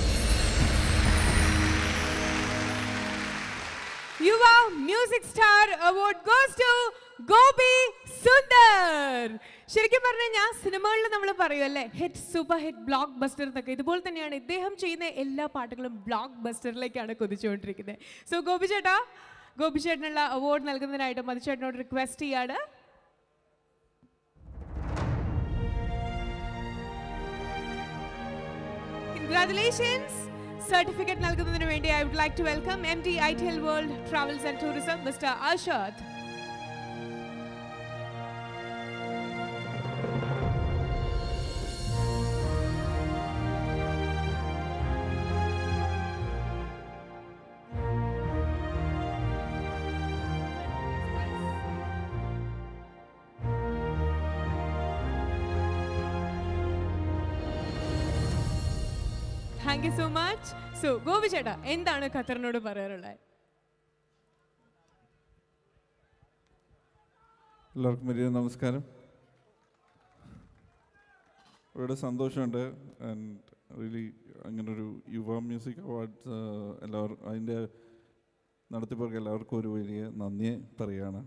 Yuva music star award goes to Gopi Sundar ശരിക്കും പറഞ്ഞു കഴിഞ്ഞാൽ സിനിമകളിൽ നമ്മൾ പറയുമല്ലേ hit super hit blockbuster എന്നൊക്കെ ഇതുപോലെ തന്നെയാണ് ഇദ്ദേഹം ചെയ്യുന്ന എല്ലാ പാട്ടുകളും ബ്ലോക്ക് ബസ്റ്ററിലേക്കാണ് കൊതിച്ചുകൊണ്ടിരിക്കുന്നത് സോ ഗോപി ചേട്ടാ ഗോപി ചേട്ടനുള്ള അവാർഡ് നൽകുന്നതിനായിട്ട് മധു ചേട്ടനോട് റിക്വസ്റ്റ് ചെയ്യാണ് കൺഗ്രാറ്റുലേഷൻസ് സർട്ടിഫിക്കറ്റ് നൽകുന്നതിന് വേണ്ടി I would like to welcome M T I T L world travels and tourism mister Ashad thank you so much so Gopi ചേട്ടാ എന്താണ് ഖത്തറിനോട് പറയാറുള്ളത് എല്ലാവർക്കും വലിയ നമസ്കാരം വളരെ സന്തോഷമുണ്ട് ആൻഡ് റിയലി അങ്ങനൊരു യുവ മ്യൂസിക് അവാർഡ്സ് എല്ലാവരും അതിൻ്റെ നടത്തിപ്പവർക്ക് എല്ലാവർക്കും ഒരു വലിയ നന്ദി പറയുകയാണ്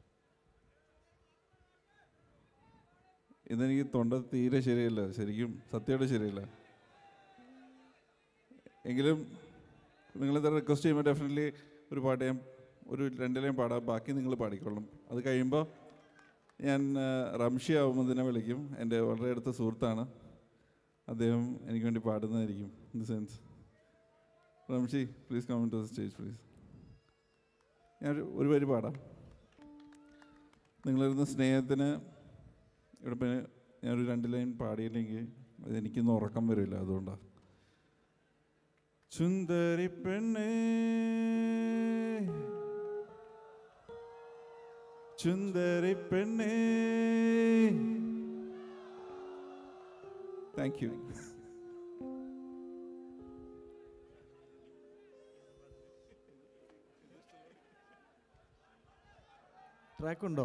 ഇതെനിക്ക് തൊണ്ട തീരെ ശരിയല്ല ശരിക്കും സത്യമായിട്ട് ശരിയല്ല എങ്കിലും നിങ്ങളെന്താ റിക്വസ്റ്റ് ചെയ്യുമ്പോൾ ഡെഫിനറ്റ്ലി ഒരു പാട്ട് ഞാൻ ഒരു രണ്ടിലേയും പാടാം ബാക്കി നിങ്ങൾ പാടിക്കൊള്ളും അത് കഴിയുമ്പോൾ ഞാൻ ആ, റംഷി അഹമ്മദിനെ വിളിക്കും എൻ്റെ വളരെ അടുത്ത സുഹൃത്താണ് അദ്ദേഹം എനിക്ക് വേണ്ടി പാടുന്നതായിരിക്കും in the sense Ramshi please come to stage please ഞാൻ ഒരു- ഒരു വരി പാടാം നിങ്ങളിരുന്ന സ്നേഹത്തിന് ഇവിടെ പിന്നെ ഞാനൊരു രണ്ട് ലൈൻ പാടിയില്ലെങ്കിൽ അത് എനിക്കിന്ന് ഉറക്കം വരില്ല അതുകൊണ്ടാണ് സുന്ദരി പെണ്ണേ സുന്ദരി പെണ്ണേ താങ്ക് യു ട്രാക്ക് ഉണ്ടോ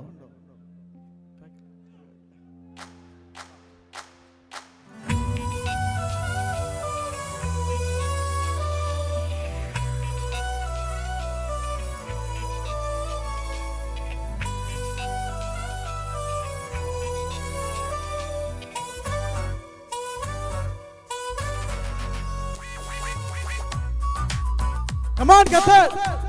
Come on, Qatar!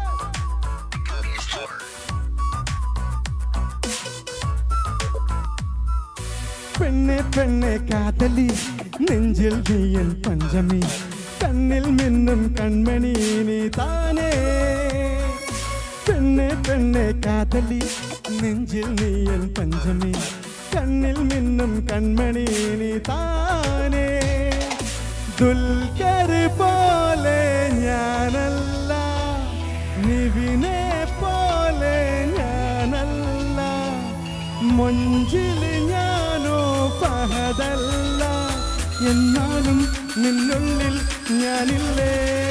പെണ്ണെ പെണ്ണെ കാതലി നെഞ്ചിൽ നീയൻ പഞ്ചമി കണ്ണിൽ മിന്നും കൺമണി നീ താനേ പെണ്ണെ പെണ്ണെ കാതലി നെഞ്ചിൽ നീയൻ പഞ്ചമി കണ്ണിൽ മിന്നും കൺമണി നീ താനേ ദുൽഖർ പോലെ ഞാനല്ല നിവിനെ പോലെ ഞാനല്ല മൊഞ്ചിൽ ഞാനോ പഹതല്ല എന്നാലും നിന്നുള്ളിൽ ഞാനില്ലേ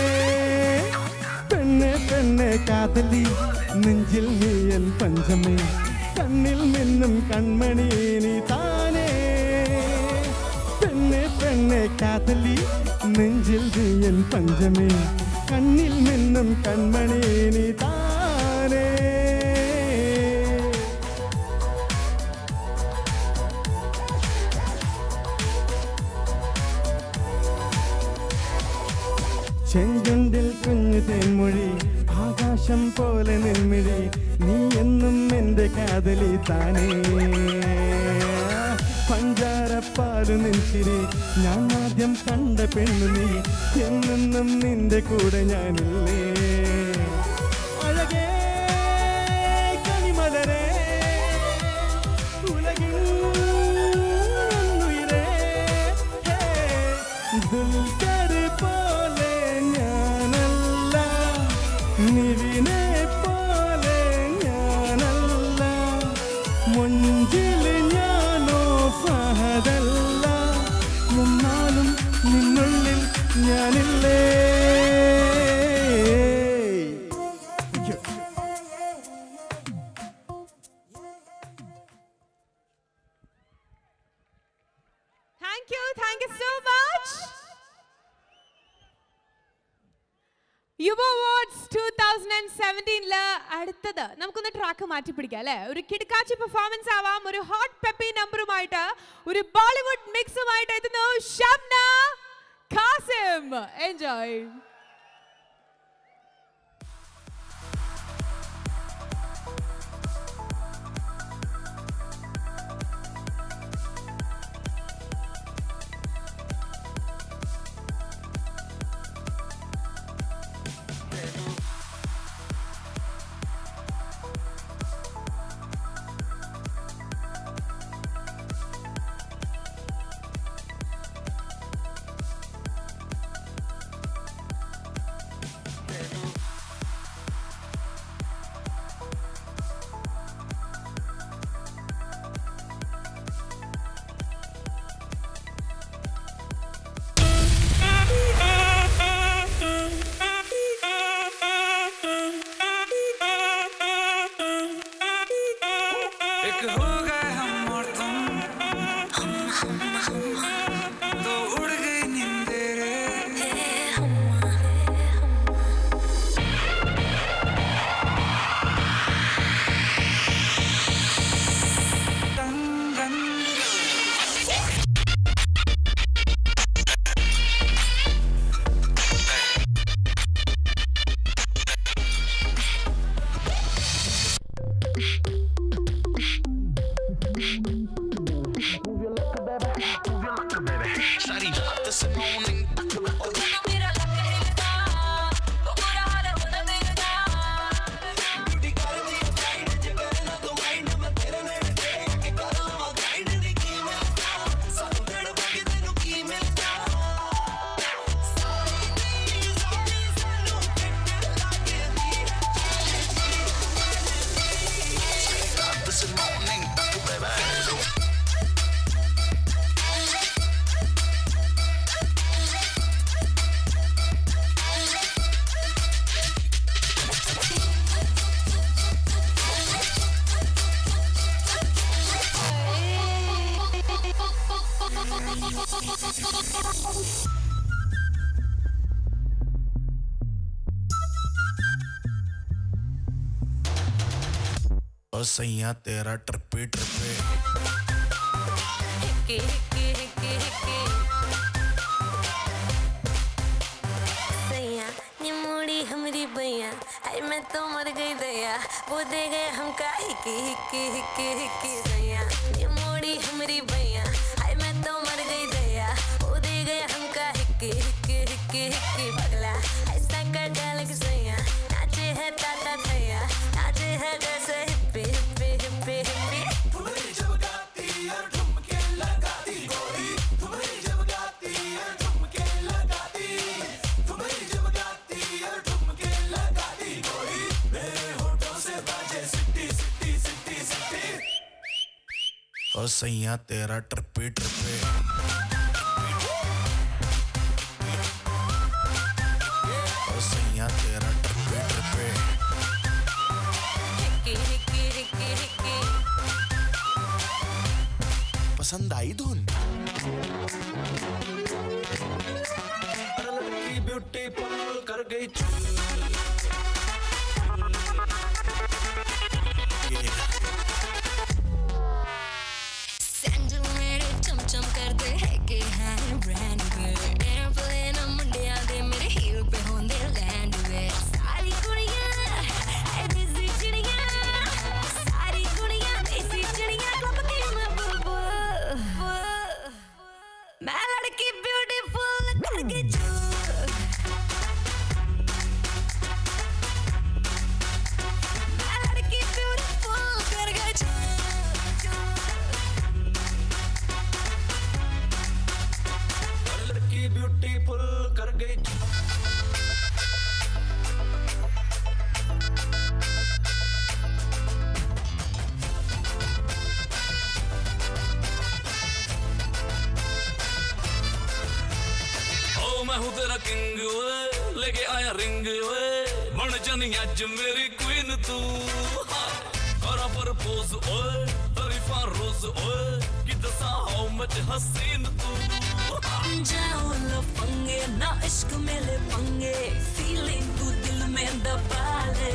പെണ്ണെ പെണ്ണെ കാതലി നെഞ്ചിൽ നീയൻ പഞ്ചമി കണ്ണിൽ മിന്നും കൺമണി നീ താനേ പെണ്ണെ പെണ്ണെ കാതലി നെഞ്ചിൽ നീയൻ പഞ്ചമി കണ്ണിൽ മിന്നും കൺമണി നീ താനേ ചെഞ്ചുണ്ടിൽ കുഞ്ഞു തേൻമൊഴി ആകാശം പോലെ നെൽമിഴി നീ എന്നും എൻ്റെ കാതലി താനേ പഞ്ചാരപ്പാലു നെഞ്ചിരി ഞാൻ ആദ്യം കണ്ട പെണ്ണു നീ എന്നെന്നും നിന്റെ കൂടെ ഞാനില്ലേ അഴകേ കനിമലരേ ഉലകിൻ ഉയരേ ഹേ, ദുൽഖർ പോലെ ഞാനല്ല നിവിനെ പോലെ ഞാനല്ല മൊഞ്ചിൽ ഞാനോ ഫഹദല്ല എന്നാലും നിന്നുള്ളിൽ ഞാനില്ലേ thank you thank you so much Yuva awards two thousand and സെവൻറ്റീനില് അടുത്തത് നമുക്കൊന്ന് ട്രാക്ക് മാറ്റി പിടിക്കാം അല്ലേ ഒരു കിടക്കാച്ചി പെർഫോമൻസ് ആവാം ഒരു ഹോട്ട് പെപ്പി നമ്പറുമായിട്ട് ഒരു ബോളിവുഡ് മിക്സുമായിട്ട് എത്തുന്നു ഷംന ഖാസിം എൻജോയ് एक हो गए हम और तुम तो उड़ गई नींदे रे ਸਾਰੀ ਰਾਤ ਸਨੋਨਿੰਗ ਉਹ ਤੈਨੂੰ ਮੇਰਾ ਲੱਕ ਹਿਲਦਾ ਉਹ ਬੁਰਾ ਹਾਲ ਹੁੰਦਾ ਦਿਲ ਦਾ ਡਿਊਟੀ ਕਰਦੀ ਆ ਫਲਾਈਟ ਚ ਕਰਨਾ ਤੂੰ ਮਾਈਂਡ ਮੈਂ ਤੇਰੇ ਨੇੜੇ ਤੇ ਕਿ ਕਰ ਲਵਾਂ ਗਾਈਡ ਦੀ ਕੀ ਮਿਲਦਾ ਸਾਨੂੰ ਦੇਣ ਬਾਕੀ ਤੈਨੂੰ ਕੀ ਮਿਲਦਾ ਸਾਰੀ ਦੀ ਸਾਰੀ ਸਾਨੂੰ ਫਿੱਟ ਲੱਗਦੀ ਰਾਤ ਸਨੋਨਿੰਗ ਬੇਬੀ ओ सैया तेरा ट्रिपे ट्रिपे हिक्के हिक्के हिक्के हिक्के सैया ये मोड़ी हमारी भैया आई मैं तो मर गई दया वो दे गए हमका हिक्की हिक्की हिक्की हिक्की सैया ये मोड़ी हमारी भैया आई मैं तो मर गई दया वो दे गए हमका हिक्की हिक्की हिक्की हिक्की पगला ऐसा कर डाल के सैया नाचे है ताता थैया नाचे है जैसे हिप्पी हिप्पी हिप्पी हिप्पी ओ सैया तेरा ट्रिपे ट्रिपे ओ सैया तेरा ट्रिपे ट्रिपे हिक्के हिक्के हिक्के हिक्के पसंद आई धुन ब्यूटीफुल कर गई सैंडल मेरे चमचम करदे हैगे हैं ब्रांड वे एयरप्लेन मुंडिया दे मेरे हील पे होंदे लैंड वे सारी कुड़ियां ऐ देसी चिड़ियां सारी कुड़ियां देसी चिड़ियां क्लब की मैं बुलबुल मैं लड़की ब्यूटीफुल करके चूक मैं लड़की ब्यूटीफुल करके चूक लड़की ब्यूटीफुल कर गई ओ मैं हूँ तेरा किंग ओए लेके आया रिंग ओए बन जानी अज मेरी क्वीन तू करा पर पोज ओए तरीफा रोज ओए कि दसा हाउ मच हसीन तू जाओ लफंगे ना इश्क में ले पंगे फीलिंग तू दिल में दबा ले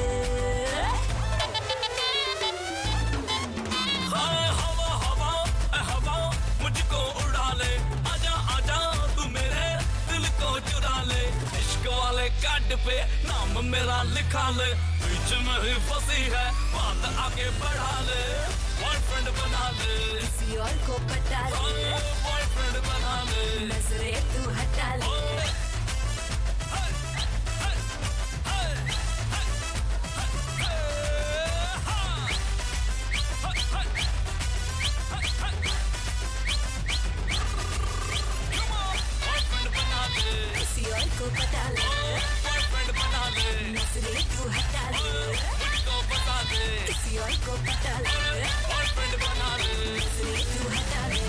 हाय हवा हवा ए हवा मुझको उड़ा ले आजा आजा तू मेरे दिल को चुरा ले इश्क वाले कार्ड पे नाम मेरा लिखा ले बीच में ही फंसी है बात आगे बढ़ा ले बॉयफ्रेंड बना ले किसी और को पटा ले बॉयफ्रेंड बना ले नजरे तू हटा ले किसी और को पटा ले नजरे तू हटा ले किसी और को पटा ले नजरे तू हटा ले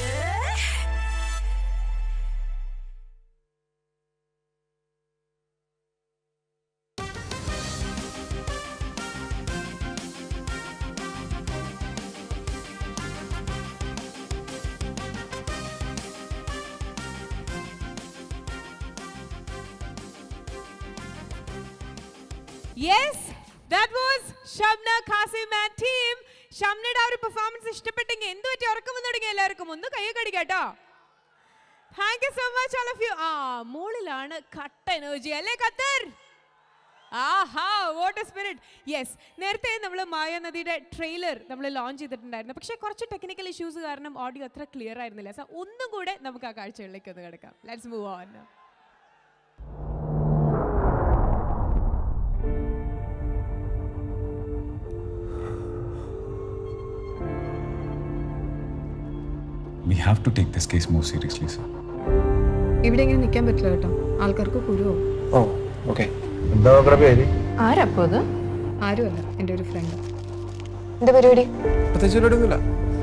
yes that was Shamna Kasim and team ഷംനയുടെ ആ ഒരു പെർഫോമൻസ് ഇഷ്ടപ്പെട്ടെങ്കിൽ എന്ത് പറ്റി ഉറക്കം വന്നു തുടങ്ങി എല്ലാവർക്കും ഒന്ന് കൈ കടിക്കാട്ടോ thank you so much all of you ആ മുകളിലാണ് കട്ട എനർജി അല്ലേ ഖത്തർ ആഹാ വാട്ട് സ്പിരിറ്റ് യെസ് നേരത്തെ നമ്മൾ മായാനദിയുടെ ട്രെയിലർ നമ്മൾ ലോഞ്ച് ചെയ്തിട്ടുണ്ടായിരുന്നു പക്ഷേ കുറച്ച് ടെക്നിക്കൽ ഇഷ്യൂസ് കാരണം ഓഡിയോ അത്ര ക്ലിയർ ആയിരുന്നില്ല സോ ഒന്നും കൂടെ നമുക്ക് ആ കാഴ്ചകളിലേക്ക് ഒന്ന് കിടക്കാം let's move on We have to take this case more seriously, sir. ഇവിടെ ഇങ്ങനെ നിൽക്കാൻ പറ്റില്ല കേട്ടോ ആൾക്കാർക്ക് കുരുവോ ഓ ഓക്കെ എന്താ നോക്കണ പേര് ആരപ്പോ അത് ആരുമല്ല എൻ്റെ ഒരു ഫ്രണ്ട് എന്താ പരിപാടി പ്രത്യേകിച്ച് പരിപാടിയൊന്നുമില്ല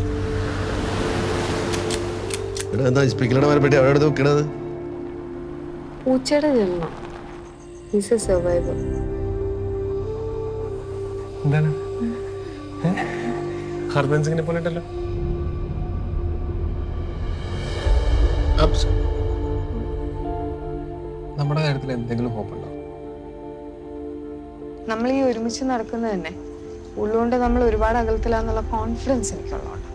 ഇവിടെ എന്താ സ്പീക്കറുടെ മരപ്പെട്ടി അവിടെ എടുത്ത് വെക്കണത് പൂച്ചയുടെ ജന്മം ഈസ് എ സർവൈവർ എന്താണ് ഹർബൻ സിംഗിനെ പോലെ ഉണ്ടല്ലോ നമ്മുടെ കാര്യത്തിൽ എന്തെങ്കിലും ഹോപ്പ് ഉണ്ടോ നമ്മൾ ഈ ഒരുമിച്ച് നടക്കുന്നത് തന്നെ ഉള്ളുകൊണ്ട് നമ്മൾ ഒരുപാട് അകലത്തിലാന്നുള്ള കോൺഫിഡൻസ് എനിക്കുള്ളതുകൊണ്ട്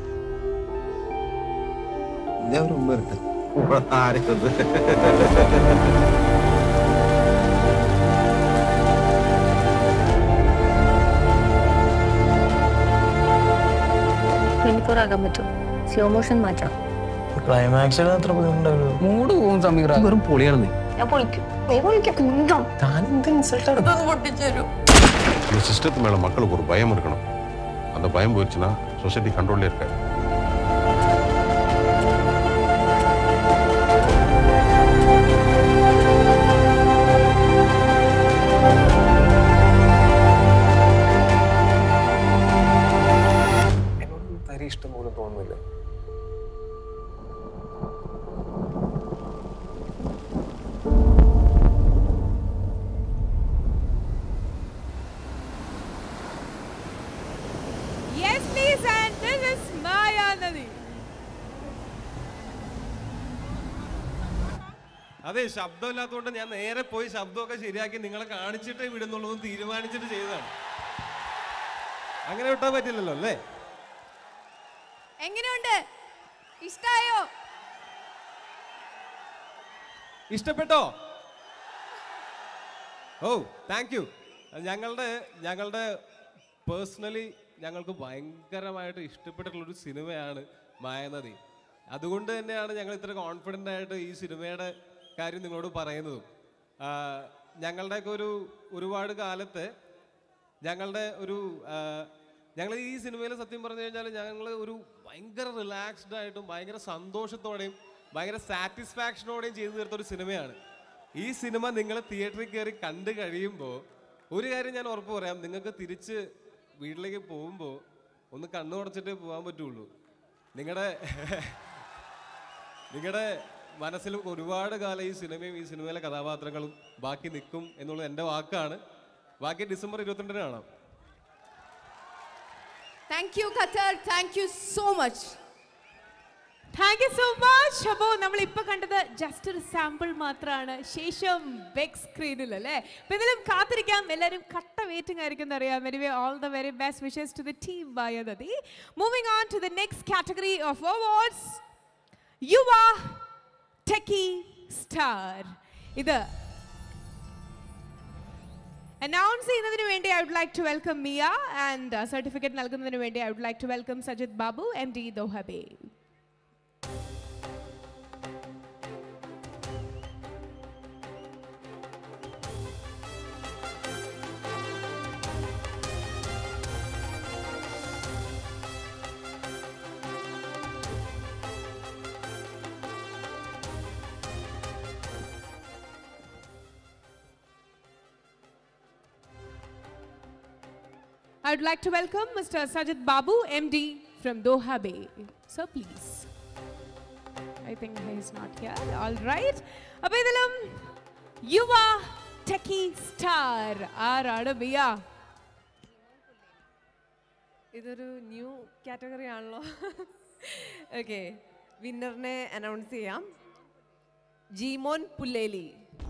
ഞാൻ ഒരു മുമ്പ് വരട്ടെ ട്വന്റി ഫോർ ആകാൻ പറ്റും സ്ലോ മോഷൻ മാറ്റാം ക്ലൈമാക്സിൽ അത്ര ബുദ്ധിമുട്ടുണ്ടാവുള്ളൂ മൂഡ് പോകും സമീറ വെറും പൊളിയാണ് നീ ഞാൻ പൊളിക്കും നീ പൊളിക്കും കുന്തം താൻ എന്ത് ഇൻസൾട്ട് ഇതൊന്ന് പൊട്ടിച്ചേരൂ இந்த சிஸ்டத்து மேல மக்களுக்கு ஒரு பயம் இருக்கணும் அந்த பயம் போயிடுச்சுன்னா சொசைட்டி கண்ட்ரோல்லே இருக்காது എന്നോട് തരി ഇഷ്ടം പോലും തോന്നുന്നില്ല Yes, please, and this is Maya Nadi. അതെ ശബ്ദമില്ലാത്തതുകൊണ്ട് ഞാൻ നേരെ പോയി ശബ്ദമൊക്കെ ശരിയാക്കി നിങ്ങളെ കാണിച്ചിട്ടേ വിടുന്നുള്ളൂ എന്ന് തീരുമാനിച്ചിട്ട് ചെയ്തതാണ് അങ്ങനെ വിട്ടാൻ പറ്റില്ലല്ലോ അല്ലേ എങ്ങനെയുണ്ട് ഇഷ്ടായോ ഇഷ്ടപ്പെട്ടോ ഓ താങ്ക് യു ഞങ്ങളുടെ ഞങ്ങളുടെ പേഴ്സണലി ഞങ്ങൾക്ക് ഭയങ്കരമായിട്ട് ഇഷ്ടപ്പെട്ടിട്ടുള്ളൊരു സിനിമയാണ് മായനദി അതുകൊണ്ട് തന്നെയാണ് ഞങ്ങൾ ഇത്ര കോൺഫിഡൻ്റ് ആയിട്ട് ഈ സിനിമയുടെ കാര്യം നിങ്ങളോട് പറയുന്നതും ആ, ഞങ്ങളുടെയൊക്കെ ഒരു ഒരുപാട് കാലത്തെ ഞങ്ങളുടെ ഒരു ഞങ്ങൾ ഈ സിനിമയിൽ സത്യം പറഞ്ഞു കഴിഞ്ഞാൽ ഞങ്ങൾ ഒരു ഭയങ്കര റിലാക്സ്ഡ് ആയിട്ടും ഭയങ്കര സന്തോഷത്തോടെയും ഭയങ്കര സാറ്റിസ്ഫാക്ഷനോടെയും ചെയ്തു തീർത്ത ഒരു സിനിമയാണ് ഈ സിനിമ നിങ്ങൾ തിയേറ്ററിൽ കയറി കണ്ടു കഴിയുമ്പോൾ ഒരു കാര്യം ഞാൻ ഉറപ്പ് പറയാം നിങ്ങൾക്ക് തിരിച്ച് വീട്ടിലേക്ക് പോകുമ്പോൾ ഒന്ന് കണ്ണു തുടച്ചിട്ടേ പോകാൻ പറ്റുള്ളൂ നിങ്ങളുടെ നിങ്ങളുടെ മനസ്സിൽ ഒരുപാട് കാലം ഈ സിനിമയും ഈ സിനിമയിലെ കഥാപാത്രങ്ങളും ബാക്കി നിൽക്കും എന്നുള്ളത് എൻ്റെ വാക്കാണ് ബാക്കി ഡിസംബർ ഇരുപത്തിരണ്ടിന് കാണാം thank you Qatar thank you so much thank you so much അപ്പോൾ നമ്മൾ ഇപ്പൊ കണ്ടത് ജസ്റ്റ് ഒരു സാമ്പിൾ മാത്രമാണ് ശേഷം ബിഗ് സ്ക്രീനിൽ അല്ലേ അപ്പൊ ഇതിലും കാത്തിരിക്കാം എല്ലാവരും കട്ട വെയിറ്റിംഗ് ആയിരിക്കും എന്നറിയാം anyway all the very best wishes to the team വായനദി moving on to the next category of awards Yuva techie star ഇത് അനൗൺസ് ചെയ്യുന്നതിന് വേണ്ടി I would like to welcome Miya and certificate നൽകുന്നതിന് വേണ്ടി I would like to welcome Sajith Babu M D ദോഹബേ I would like to welcome Mr. Sajid Babu, MD from Doha Bay. Sir, please. I think he is not here. All right. അപ്പോൾ ഇതിലും യുവ techie star ആരാണ് ബിയ ഇതൊരു new category ആണല്ലോ okay വിന്നറിനെ announce ചെയ്യാം ജീമോൻ പുല്ലേലി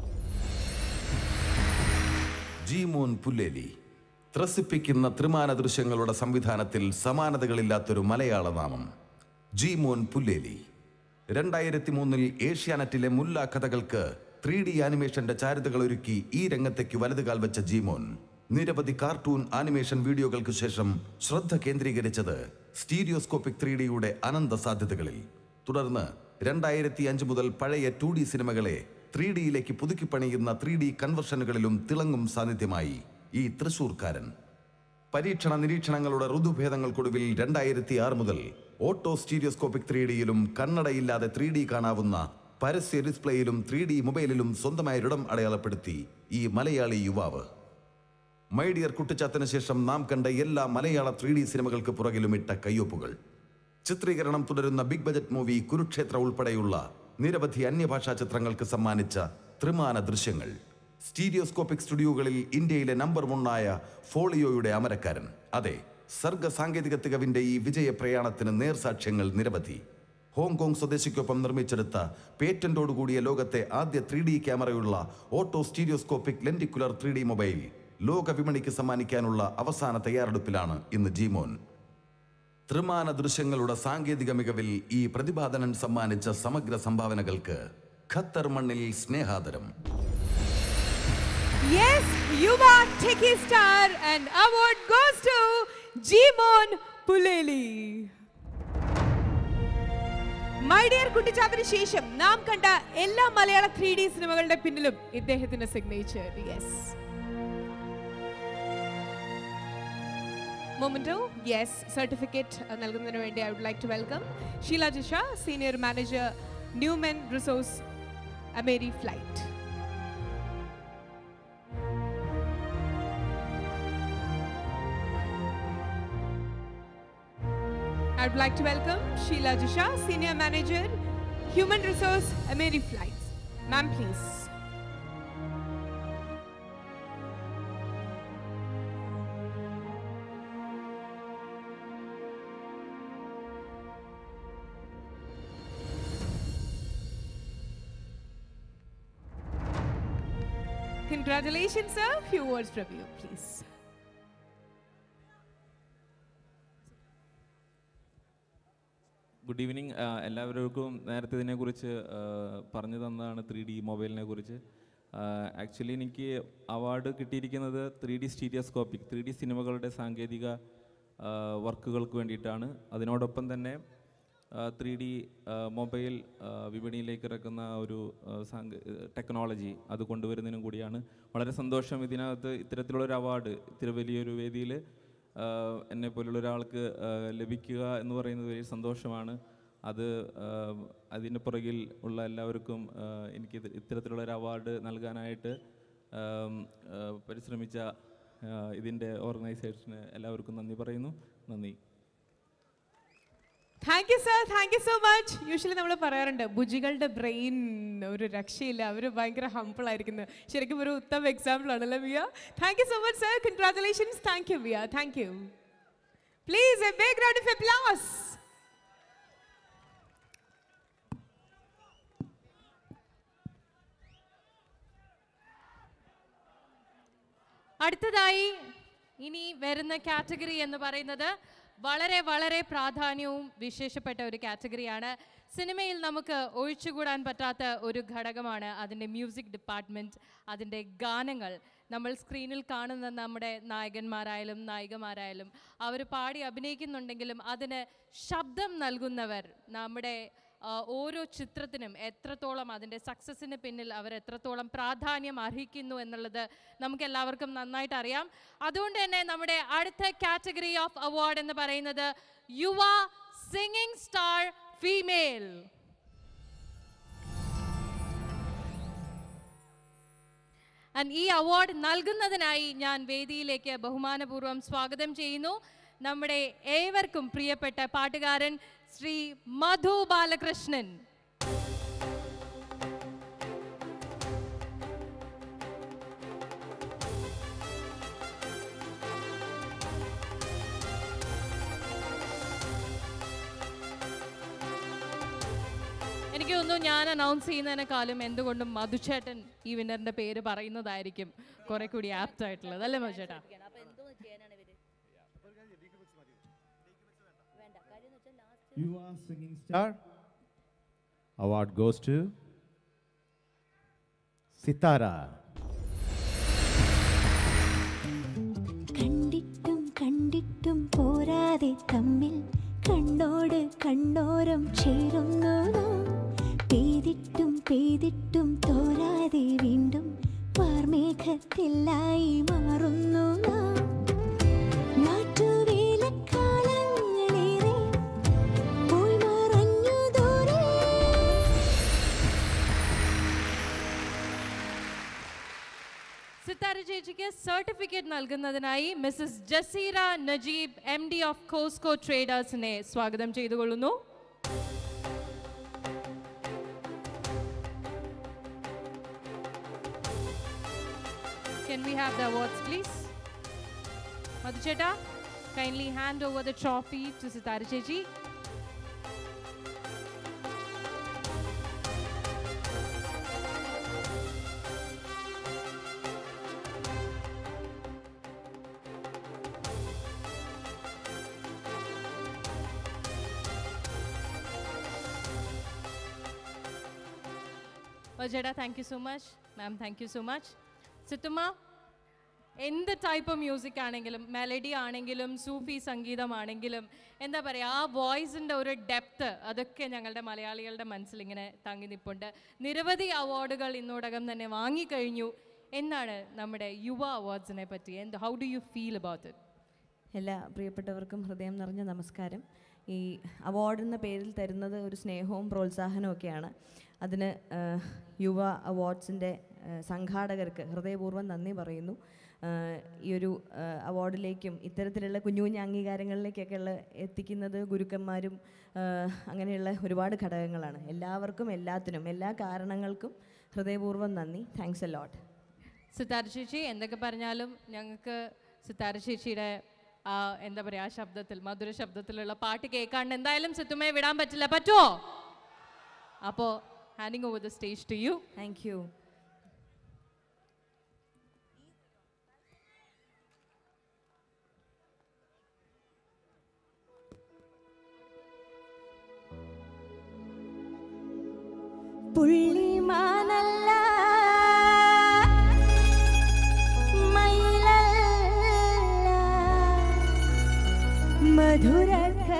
ജീമോൻ പുല്ലേലി ത്രസിപ്പിക്കുന്ന ത്രിമാന ദൃശ്യങ്ങളുടെ സംവിധാനത്തിൽ സമാനതകളില്ലാത്തൊരു മലയാള നാമം ജീമോൻ പുല്ലേലി രണ്ടായിരത്തി മൂന്നിൽ ഏഷ്യാനെറ്റിലെ മുല്ല കഥകൾക്ക് ത്രീ ഡി ആനിമേഷന്റെ ചാരുതകൾ ഒരുക്കി ഈ രംഗത്തേക്ക് വലതുകാൽ വെച്ച ജീമോൻ നിരവധി കാർട്ടൂൺ ആനിമേഷൻ വീഡിയോകൾക്ക് ശേഷം ശ്രദ്ധ കേന്ദ്രീകരിച്ചത് സ്റ്റീരിയോസ്കോപ്പിക് ത്രീ ഡിയുടെ അനന്ത സാധ്യതകളിൽ തുടർന്ന് രണ്ടായിരത്തി അഞ്ച് മുതൽ പഴയ ടു ഡി സിനിമകളെ ത്രീ ഡിയിലേക്ക് പുതുക്കിപ്പണിയുന്ന ത്രീ ഡി കൺവെർഷനുകളിലും തിളങ്ങും സാന്നിധ്യമായി ഈ തൃശൂർക്കാരൻ പരീക്ഷണ നിരീക്ഷണങ്ങളുടെ ഋതുഭേദങ്ങൾക്കൊടുവിൽ രണ്ടായിരത്തി ആറ് മുതൽ ഓട്ടോ സ്റ്റീരിയോസ്കോപ്പിക് ത്രീ ഡിയിലും കണ്ണടയില്ലാതെ ത്രീ ഡി കാണാവുന്ന പരസ്യ ഡിസ്പ്ലേയിലും ത്രീ ഡി മൊബൈലിലും സ്വന്തമായ ഇടം അടയാളപ്പെടുത്തി ഈ മലയാളി യുവാവ് മൈ ഡിയർ കുട്ടിച്ചാത്തന് ശേഷം നാം കണ്ട എല്ലാ മലയാള ത്രീ ഡി സിനിമകൾക്ക് പുറകിലും ഇട്ട കയ്യൊപ്പുകൾ ചിത്രീകരണം തുടരുന്ന ബിഗ് ബജറ്റ് മൂവി കുരുക്ഷേത്ര ഉൾപ്പെടെയുള്ള നിരവധി അന്യഭാഷാ ചിത്രങ്ങൾക്ക് സമ്മാനിച്ച ത്രിമാന ദൃശ്യങ്ങൾ സ്റ്റീരിയോസ്കോപ്പിക് സ്റ്റുഡിയോകളിൽ ഇന്ത്യയിലെ നമ്പർ വണ്ണായ ഫോളിയോയുടെ അമരക്കാരൻ അതെ സർഗ സാങ്കേതിക തികവിന്റെ ഈ വിജയ പ്രയാണത്തിന് നേർസാക്ഷ്യങ്ങൾ നിരവധി ഹോങ്കോങ് സ്വദേശിക്കൊപ്പം നിർമ്മിച്ചെടുത്ത പേറ്റന്റോടുകൂടിയ ലോകത്തെ ആദ്യ ത്രീ ഡി ക്യാമറയുള്ള auto stereoscopic lenticular three D mobile ലോക വിപണിക്ക് സമ്മാനിക്കാനുള്ള അവസാന തയ്യാറെടുപ്പിലാണ് ഇന്ന് ജീമോൻ ത്രിമാന ദൃശ്യങ്ങളുടെ സാങ്കേതിക മികവിൽ ഈ പ്രതിപാദനൻ സമ്മാനിച്ച സമഗ്ര സംഭാവനകൾക്ക് ഖത്തർ മണ്ണിൽ സ്നേഹാദരം Yes, Yuva Techie Star and award goes to Jimon Puleli. My dear കുട്ടിച്ചാത്തിന് ശേഷം നാം കണ്ട എല്ലാ മലയാള ത്രീ ഡി സിനിമകളുടെ പിന്നിലും ഇദ്ദേഹത്തിന്റെ signature yes memento yes certificate നൽകുന്നതിന് വേണ്ടി I would like to welcome Sheela Jisha senior manager human resource അമേരി flight I'd like to welcome Sheila Jisha, Senior Manager, Human Resource, Ameri Flights. Ma'am, please. Congratulations, sir. Few words from you, please. Good evening എല്ലാവർക്കും നേരത്തെ ഇതിനെക്കുറിച്ച് ആ, പറഞ്ഞു തന്നതാണ് three D മൊബൈലിനെ കുറിച്ച് actually എനിക്ക് award കിട്ടിയിരിക്കുന്നത് three D stereoscopic three D സിനിമകളുടെ സാങ്കേതിക ആ, വർക്കുകൾക്ക് വേണ്ടിയിട്ടാണ് അതിനോടൊപ്പം തന്നെ ത്രീ ഡി മൊബൈൽ ആ, വിപണിയിലേക്ക് ഇറക്കുന്ന ഒരു ആ, സാങ്ക ടെക്നോളജി അത് കൊണ്ടുവരുന്നതിനും കൂടിയാണ് വളരെ സന്തോഷം ഇതിനകത്ത് ഇത്തരത്തിലുള്ളൊരു അവാർഡ് ഇത്ര വലിയൊരു വേദിയിൽ ആഹ് എന്നെ പോലുള്ള ഒരാൾക്ക് ആഹ് ലഭിക്കുക എന്ന് പറയുന്നത് വലിയ സന്തോഷമാണ് അത് ആഹ് അതിന് പുറകിൽ ഉള്ള എല്ലാവർക്കും ആഹ് എനിക്ക് ഇത് ഇത്തരത്തിലുള്ള ഒരു അവാർഡ് നൽകാനായിട്ട് ആം, ആഹ് പരിശ്രമിച്ച ആഹ് ഇതിൻ്റെ ഓർഗനൈസേഷന് എല്ലാവർക്കും നന്ദി പറയുന്നു നന്ദി thank you sir thank you so much usually നമ്മൾ പറയാറുണ്ട് ബുജികളുടെ ബ്രെയിൻ ഒരു രക്ഷയില്ല അവർ ഭയങ്കര ഹംപിൾ ആയിരിക്കുന്നു ശരിക്കും ഒരു ഉത്തമ എക്സാമ്പിൾ ആണല്ലേ വിയ thank you so much sir congratulations thank you വിയ thank you please a big round of applause അടുത്തതായി ഇനി വരുന്ന കാറ്റഗറി എന്ന് പറയുന്നത് വളരെ വളരെ പ്രാധാന്യവും വിശേഷപ്പെട്ട ഒരു കാറ്റഗറിയാണ് സിനിമയിൽ നമുക്ക് ഒഴിച്ചുകൂടാൻ പറ്റാത്ത ഒരു ഘടകമാണ് അതിൻ്റെ മ്യൂസിക് ഡിപ്പാർട്ട്മെൻറ്റ് അതിൻ്റെ ഗാനങ്ങൾ നമ്മൾ സ്ക്രീനിൽ കാണുന്ന നമ്മുടെ നായകന്മാരായാലും നായികമാരായാലും അവർ പാടി അഭിനയിക്കുന്നുണ്ടെങ്കിലും അതിന് ശബ്ദം നൽകുന്നവർ നമ്മുടെ ആ, ഓരോ ചിത്രത്തിനും എത്രത്തോളം അതിൻ്റെ സക്സസ്സിന് പിന്നിൽ അവർ എത്രത്തോളം പ്രാധാന്യം അർഹിക്കുന്നു എന്നുള്ളത് നമുക്ക് എല്ലാവർക്കും നന്നായിട്ട് അറിയാം അതുകൊണ്ട് തന്നെ നമ്മുടെ അടുത്ത കാറ്റഗറി ഓഫ് അവാർഡ് എന്ന് പറയുന്നത് Yuva singing star female and ഈ അവാർഡ് നൽകുന്നതിനായി ഞാൻ വേദിയിലേക്ക് ബഹുമാനപൂർവ്വം സ്വാഗതം ചെയ്യുന്നു നമ്മുടെ ഏവർക്കും പ്രിയപ്പെട്ട പാട്ടുകാരൻ ശ്രീ മധു ബാലകൃഷ്ണൻ എനിക്ക് തോന്നുന്നു ഞാൻ അനൗൺസ് ചെയ്യുന്നതിനേക്കാളും എന്തുകൊണ്ടും മധുചേട്ടൻ ഈ വിന്നറിന്റെ പേര് പറയുന്നതായിരിക്കും കുറെ കൂടി ആപ്റ്റ് ആയിട്ടുള്ളത് അല്ലേ മധുചേട്ടാ You are singing star. Award goes to Sithara കണ്ടിട്ടും കണ്ടിട്ടും പോരാതെ തമ്മിൽ കണ്ണോട് കണ്ണോരം ചേരുന്നു നാം പെയ്തിട്ടും പെയ്തിട്ടും തോരാതെ വീണ്ടും വാർമേഘത്തിലായി മാറുന്നു നാം നാട്ടുവേലക്കാലങ്ങളേറെ പോയി മറഞ്ഞു ദൂരെ സിത്താര ചേച്ചിക്ക് സർട്ടിഫിക്കറ്റ് നൽകുന്നതിനായി missus Jaseera Najeeb M D of Cosco ട്രേഡേഴ്സിനെ സ്വാഗതം ചെയ്തുകൊള്ളുന്നു Can we have the awards, please? Madhucheta, kindly hand over the trophy to Sitara Chechi. Vajeda, thank you so much. Ma'am, thank you so much. സിത്തുമ്മ എന്ത് ടൈപ്പ് മ്യൂസിക് ആണെങ്കിലും melody ആണെങ്കിലും സൂഫി സംഗീതമാണെങ്കിലും എന്താ പറയുക ആ വോയിസിൻ്റെ ഒരു ഡെപ്ത് അതൊക്കെ ഞങ്ങളുടെ മലയാളികളുടെ മനസ്സിൽ ഇങ്ങനെ തങ്ങി നിൽപ്പുണ്ട് നിരവധി അവാർഡുകൾ ഇന്നോടകം തന്നെ വാങ്ങിക്കഴിഞ്ഞു എന്നാണ് നമ്മുടെ യുവ അവാർഡ്സിനെ പറ്റി എന്ത് how do you feel about it എല്ലാ പ്രിയപ്പെട്ടവർക്കും ഹൃദയം നിറഞ്ഞ നമസ്കാരം ഈ അവാർഡ് എന്ന പേരിൽ തരുന്നത് ഒരു സ്നേഹവും പ്രോത്സാഹനവും ഒക്കെയാണ് അതിന് ആ, യുവ അവാർഡ്സിൻ്റെ ആ, സംഘാടകർക്ക് ഹൃദയപൂർവ്വം നന്ദി പറയുന്നു ആ, ഈ ഒരു ആ, അവാർഡിലേക്കും ഇത്തരത്തിലുള്ള കുഞ്ഞു കുഞ്ഞു അംഗീകാരങ്ങളിലേക്കൊക്കെ ഉള്ള എത്തിക്കുന്നത് ഗുരുക്കന്മാരും ആ, അങ്ങനെയുള്ള ഒരുപാട് ഘടകങ്ങളാണ് എല്ലാവർക്കും എല്ലാത്തിനും എല്ലാ കാരണങ്ങൾക്കും ഹൃദയപൂർവ്വം നന്ദി താങ്ക്സ് എ ലോട്ട് സിത്താര ചേച്ചി എന്തൊക്കെ പറഞ്ഞാലും ഞങ്ങൾക്ക് സിത്താര ചേച്ചിയുടെ ആ എന്താ പറയുക ആ ശബ്ദത്തിൽ മധുര ശബ്ദത്തിലുള്ള പാട്ട് കേൾക്കാണ്ട് എന്തായാലും സിത്തുമയെ വിടാൻ പറ്റില്ല പറ്റുമോ അപ്പോൾ handing over the stage to you thank you പുള്ളിമാനല്ല മയിലല്ല മധുര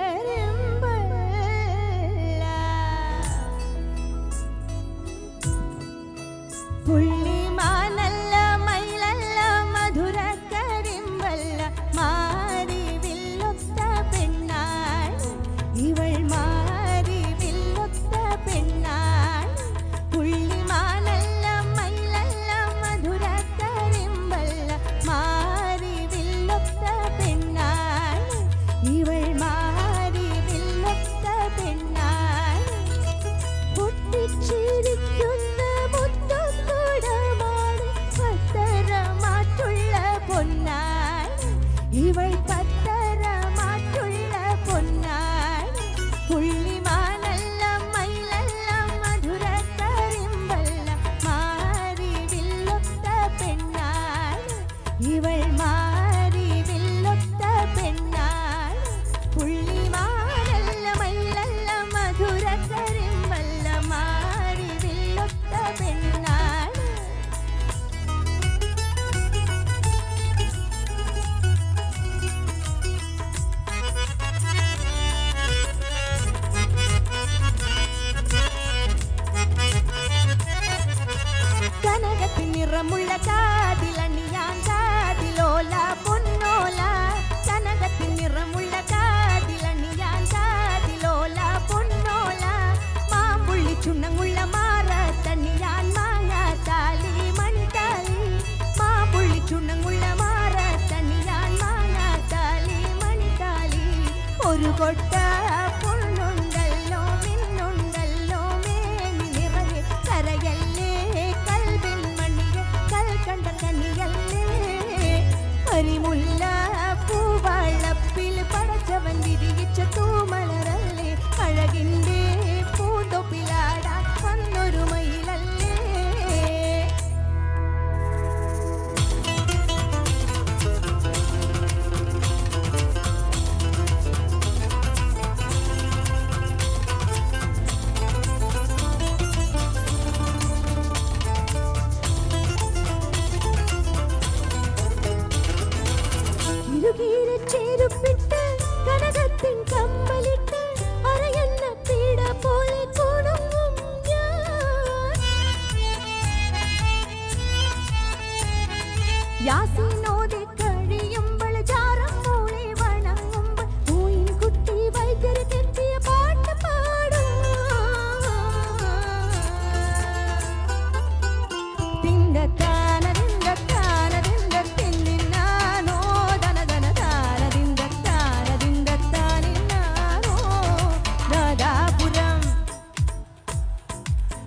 പുള്ളിമാനല്ല മയിലല്ല മധുര കരിമ്പല്ല മാറി വില്ലൊത്ത പെണ്ണാണ് ഇവൾ മാറി വില്ലൊത്ത പെണ്ണാണ് പുള്ളിമാനല്ല മയിലല്ല മധുര കരിമ്പല്ല മാറി വില്ലൊത്ത പെണ്ണാണ് ഇവൾ മാറി വില്ലൊത്ത പെണ്ണാണ് പൊട്ടിച്ചിരിക്കുന്ന മുത്തുകൂടമാണ് പത്തരമാറ്റുള്ള പൊന്നാണ് ഇവൾ പത്തരമാറ്റുള്ള പൊന്നാണ് പുള്ളിമാനല്ല മയിലല്ല മധുര കരിമ്പല്ല മാറി വില്ലൊത്ത പെണ്ണാണ് ഇവൾ മാറി വില്ലൊത്ത പെണ്ണാണ് പുള്ളിമാനല്ല മയിലല്ല മധുര കരിമ്പല്ല മാറി വില്ലൊത്ത പെണ്ണാണ് കനകത്തിൻ നിറമുള്ള കാതിലണിയാൻ കാതിലോല പൊന്നോല കനകത്തിൻ നിറമുള്ള കാതിലണിയാൻ കാതിലോല പൊന്നോല മാമ്പുള്ളി ചുണ്ണങ്ങുള്ള മാറ തണ്ണിയാൻ മാങ്ങ താലി മണിത്താലി മാമ്പുള്ളി ചുണ്ണങ്ങുള്ള മാറ തണ്ണിയാൻ മാങ്ങ താലി മണിത്താലി ഒരു കൊട്ട പൊണ്ണുണ്ടല്ലോ മിന്നുണ്ടല്ലോ മേനി നിറയെ കരയല്ലേ കൽവിൻ മണിയെ കൽക്കണ്ട കനിയ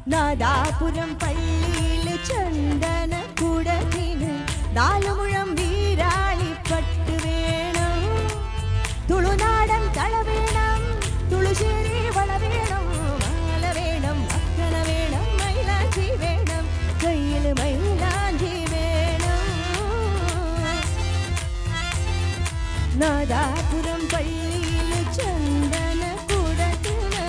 നാദാപുരം പള്ളിയിൽ ചന്ദന കുടത്തിന് നാലുമുഴം വീരാളിപ്പട്ട് വേണം തുളുനാടൻ തള വേണം തുളുശ്ശേരി വള വേണം മാല വേണം അക്കന വേണം മൈലാഞ്ചി വേണം കയ്യിൽ മൈലാഞ്ചി വേണം നാദാപുരം പള്ളിയിൽ ചന്ദന കുടത്തിന്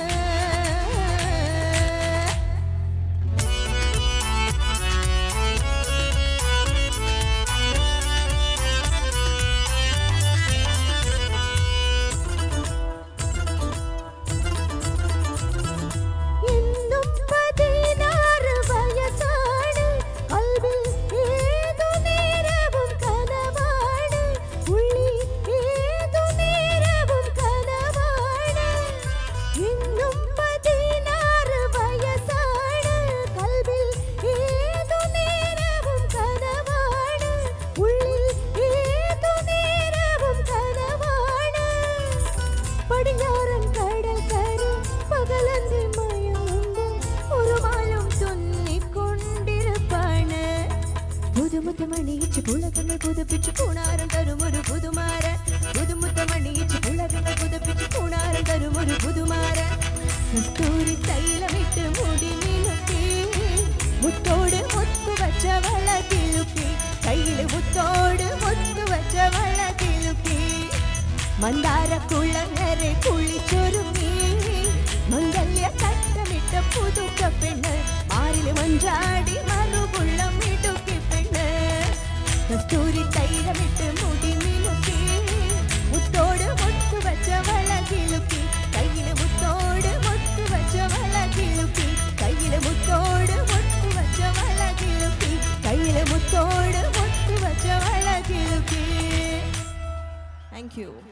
എന്നും പതിനാറ് വയസ്സാണ് കൽവിൽ ഏതു നേരവും കനവാണ് ഉള്ളിൽ ഏതു നേരവും കനവാണ് എന്നും പതിനാറ് വയസ്സാണ് കൽവിൽ ഏതു നേരവും കനവാണ് ഉള്ളിൽ ഏതു നേരവും കനവാണ് പടിഞ്ഞാറൻ കടൽക്കര പകലന്തി മയമുണ്ട് ഒരു മാലും തുന്നിക്കൊണ്ടിരുപ്പാണ് പുതുമുത്തമണിയിച്ച് പുളകങ്ങൾ പുതുപ്പിച്ച് പൂണാരം തരും ഒരു പുതുമാരൻ പുതുമുത്തമണിയിച്ച് പുളകങ്ങൾ പുതുപ്പിച്ച് പൂണാരം തരും ഒരു പുതുമാരൻ കസ്തൂരി തൈലമിട്ട് മുടി മിനുക്കി മുത്തോട് മുത്തു വച്ച വള കിലുക്കി കയ്യില് മുത്തോട് മുത്തു വച്ച വള കിലുക്കി മന്ദാരക്കുള്ളങ്ങരെ കുളിച്ചൊരുങ്ങി മംഗല്യ കട്ടമിട്ട പുതുക്ക പെണ്ണ് മാറില് മഞ്ചാടി മറുകുള്ളം ഇടുക്കി പെണ്ണ് കസ്തൂരി തൈലമിട്ട് മുടി മിനുക്കി മുത്തോട് മുത്തു വച്ച വള കിലുക്കി കയ്യില് മുത്തോട് മുത്തു വച്ച വള കിലുക്കി കയ്യില് മുത്തോട് മുത്തു വച്ച വള കിലുക്കി കയ്യില് മുത്തോട് മുത്തു വച്ച വള കിലുക്കി താങ്ക് യു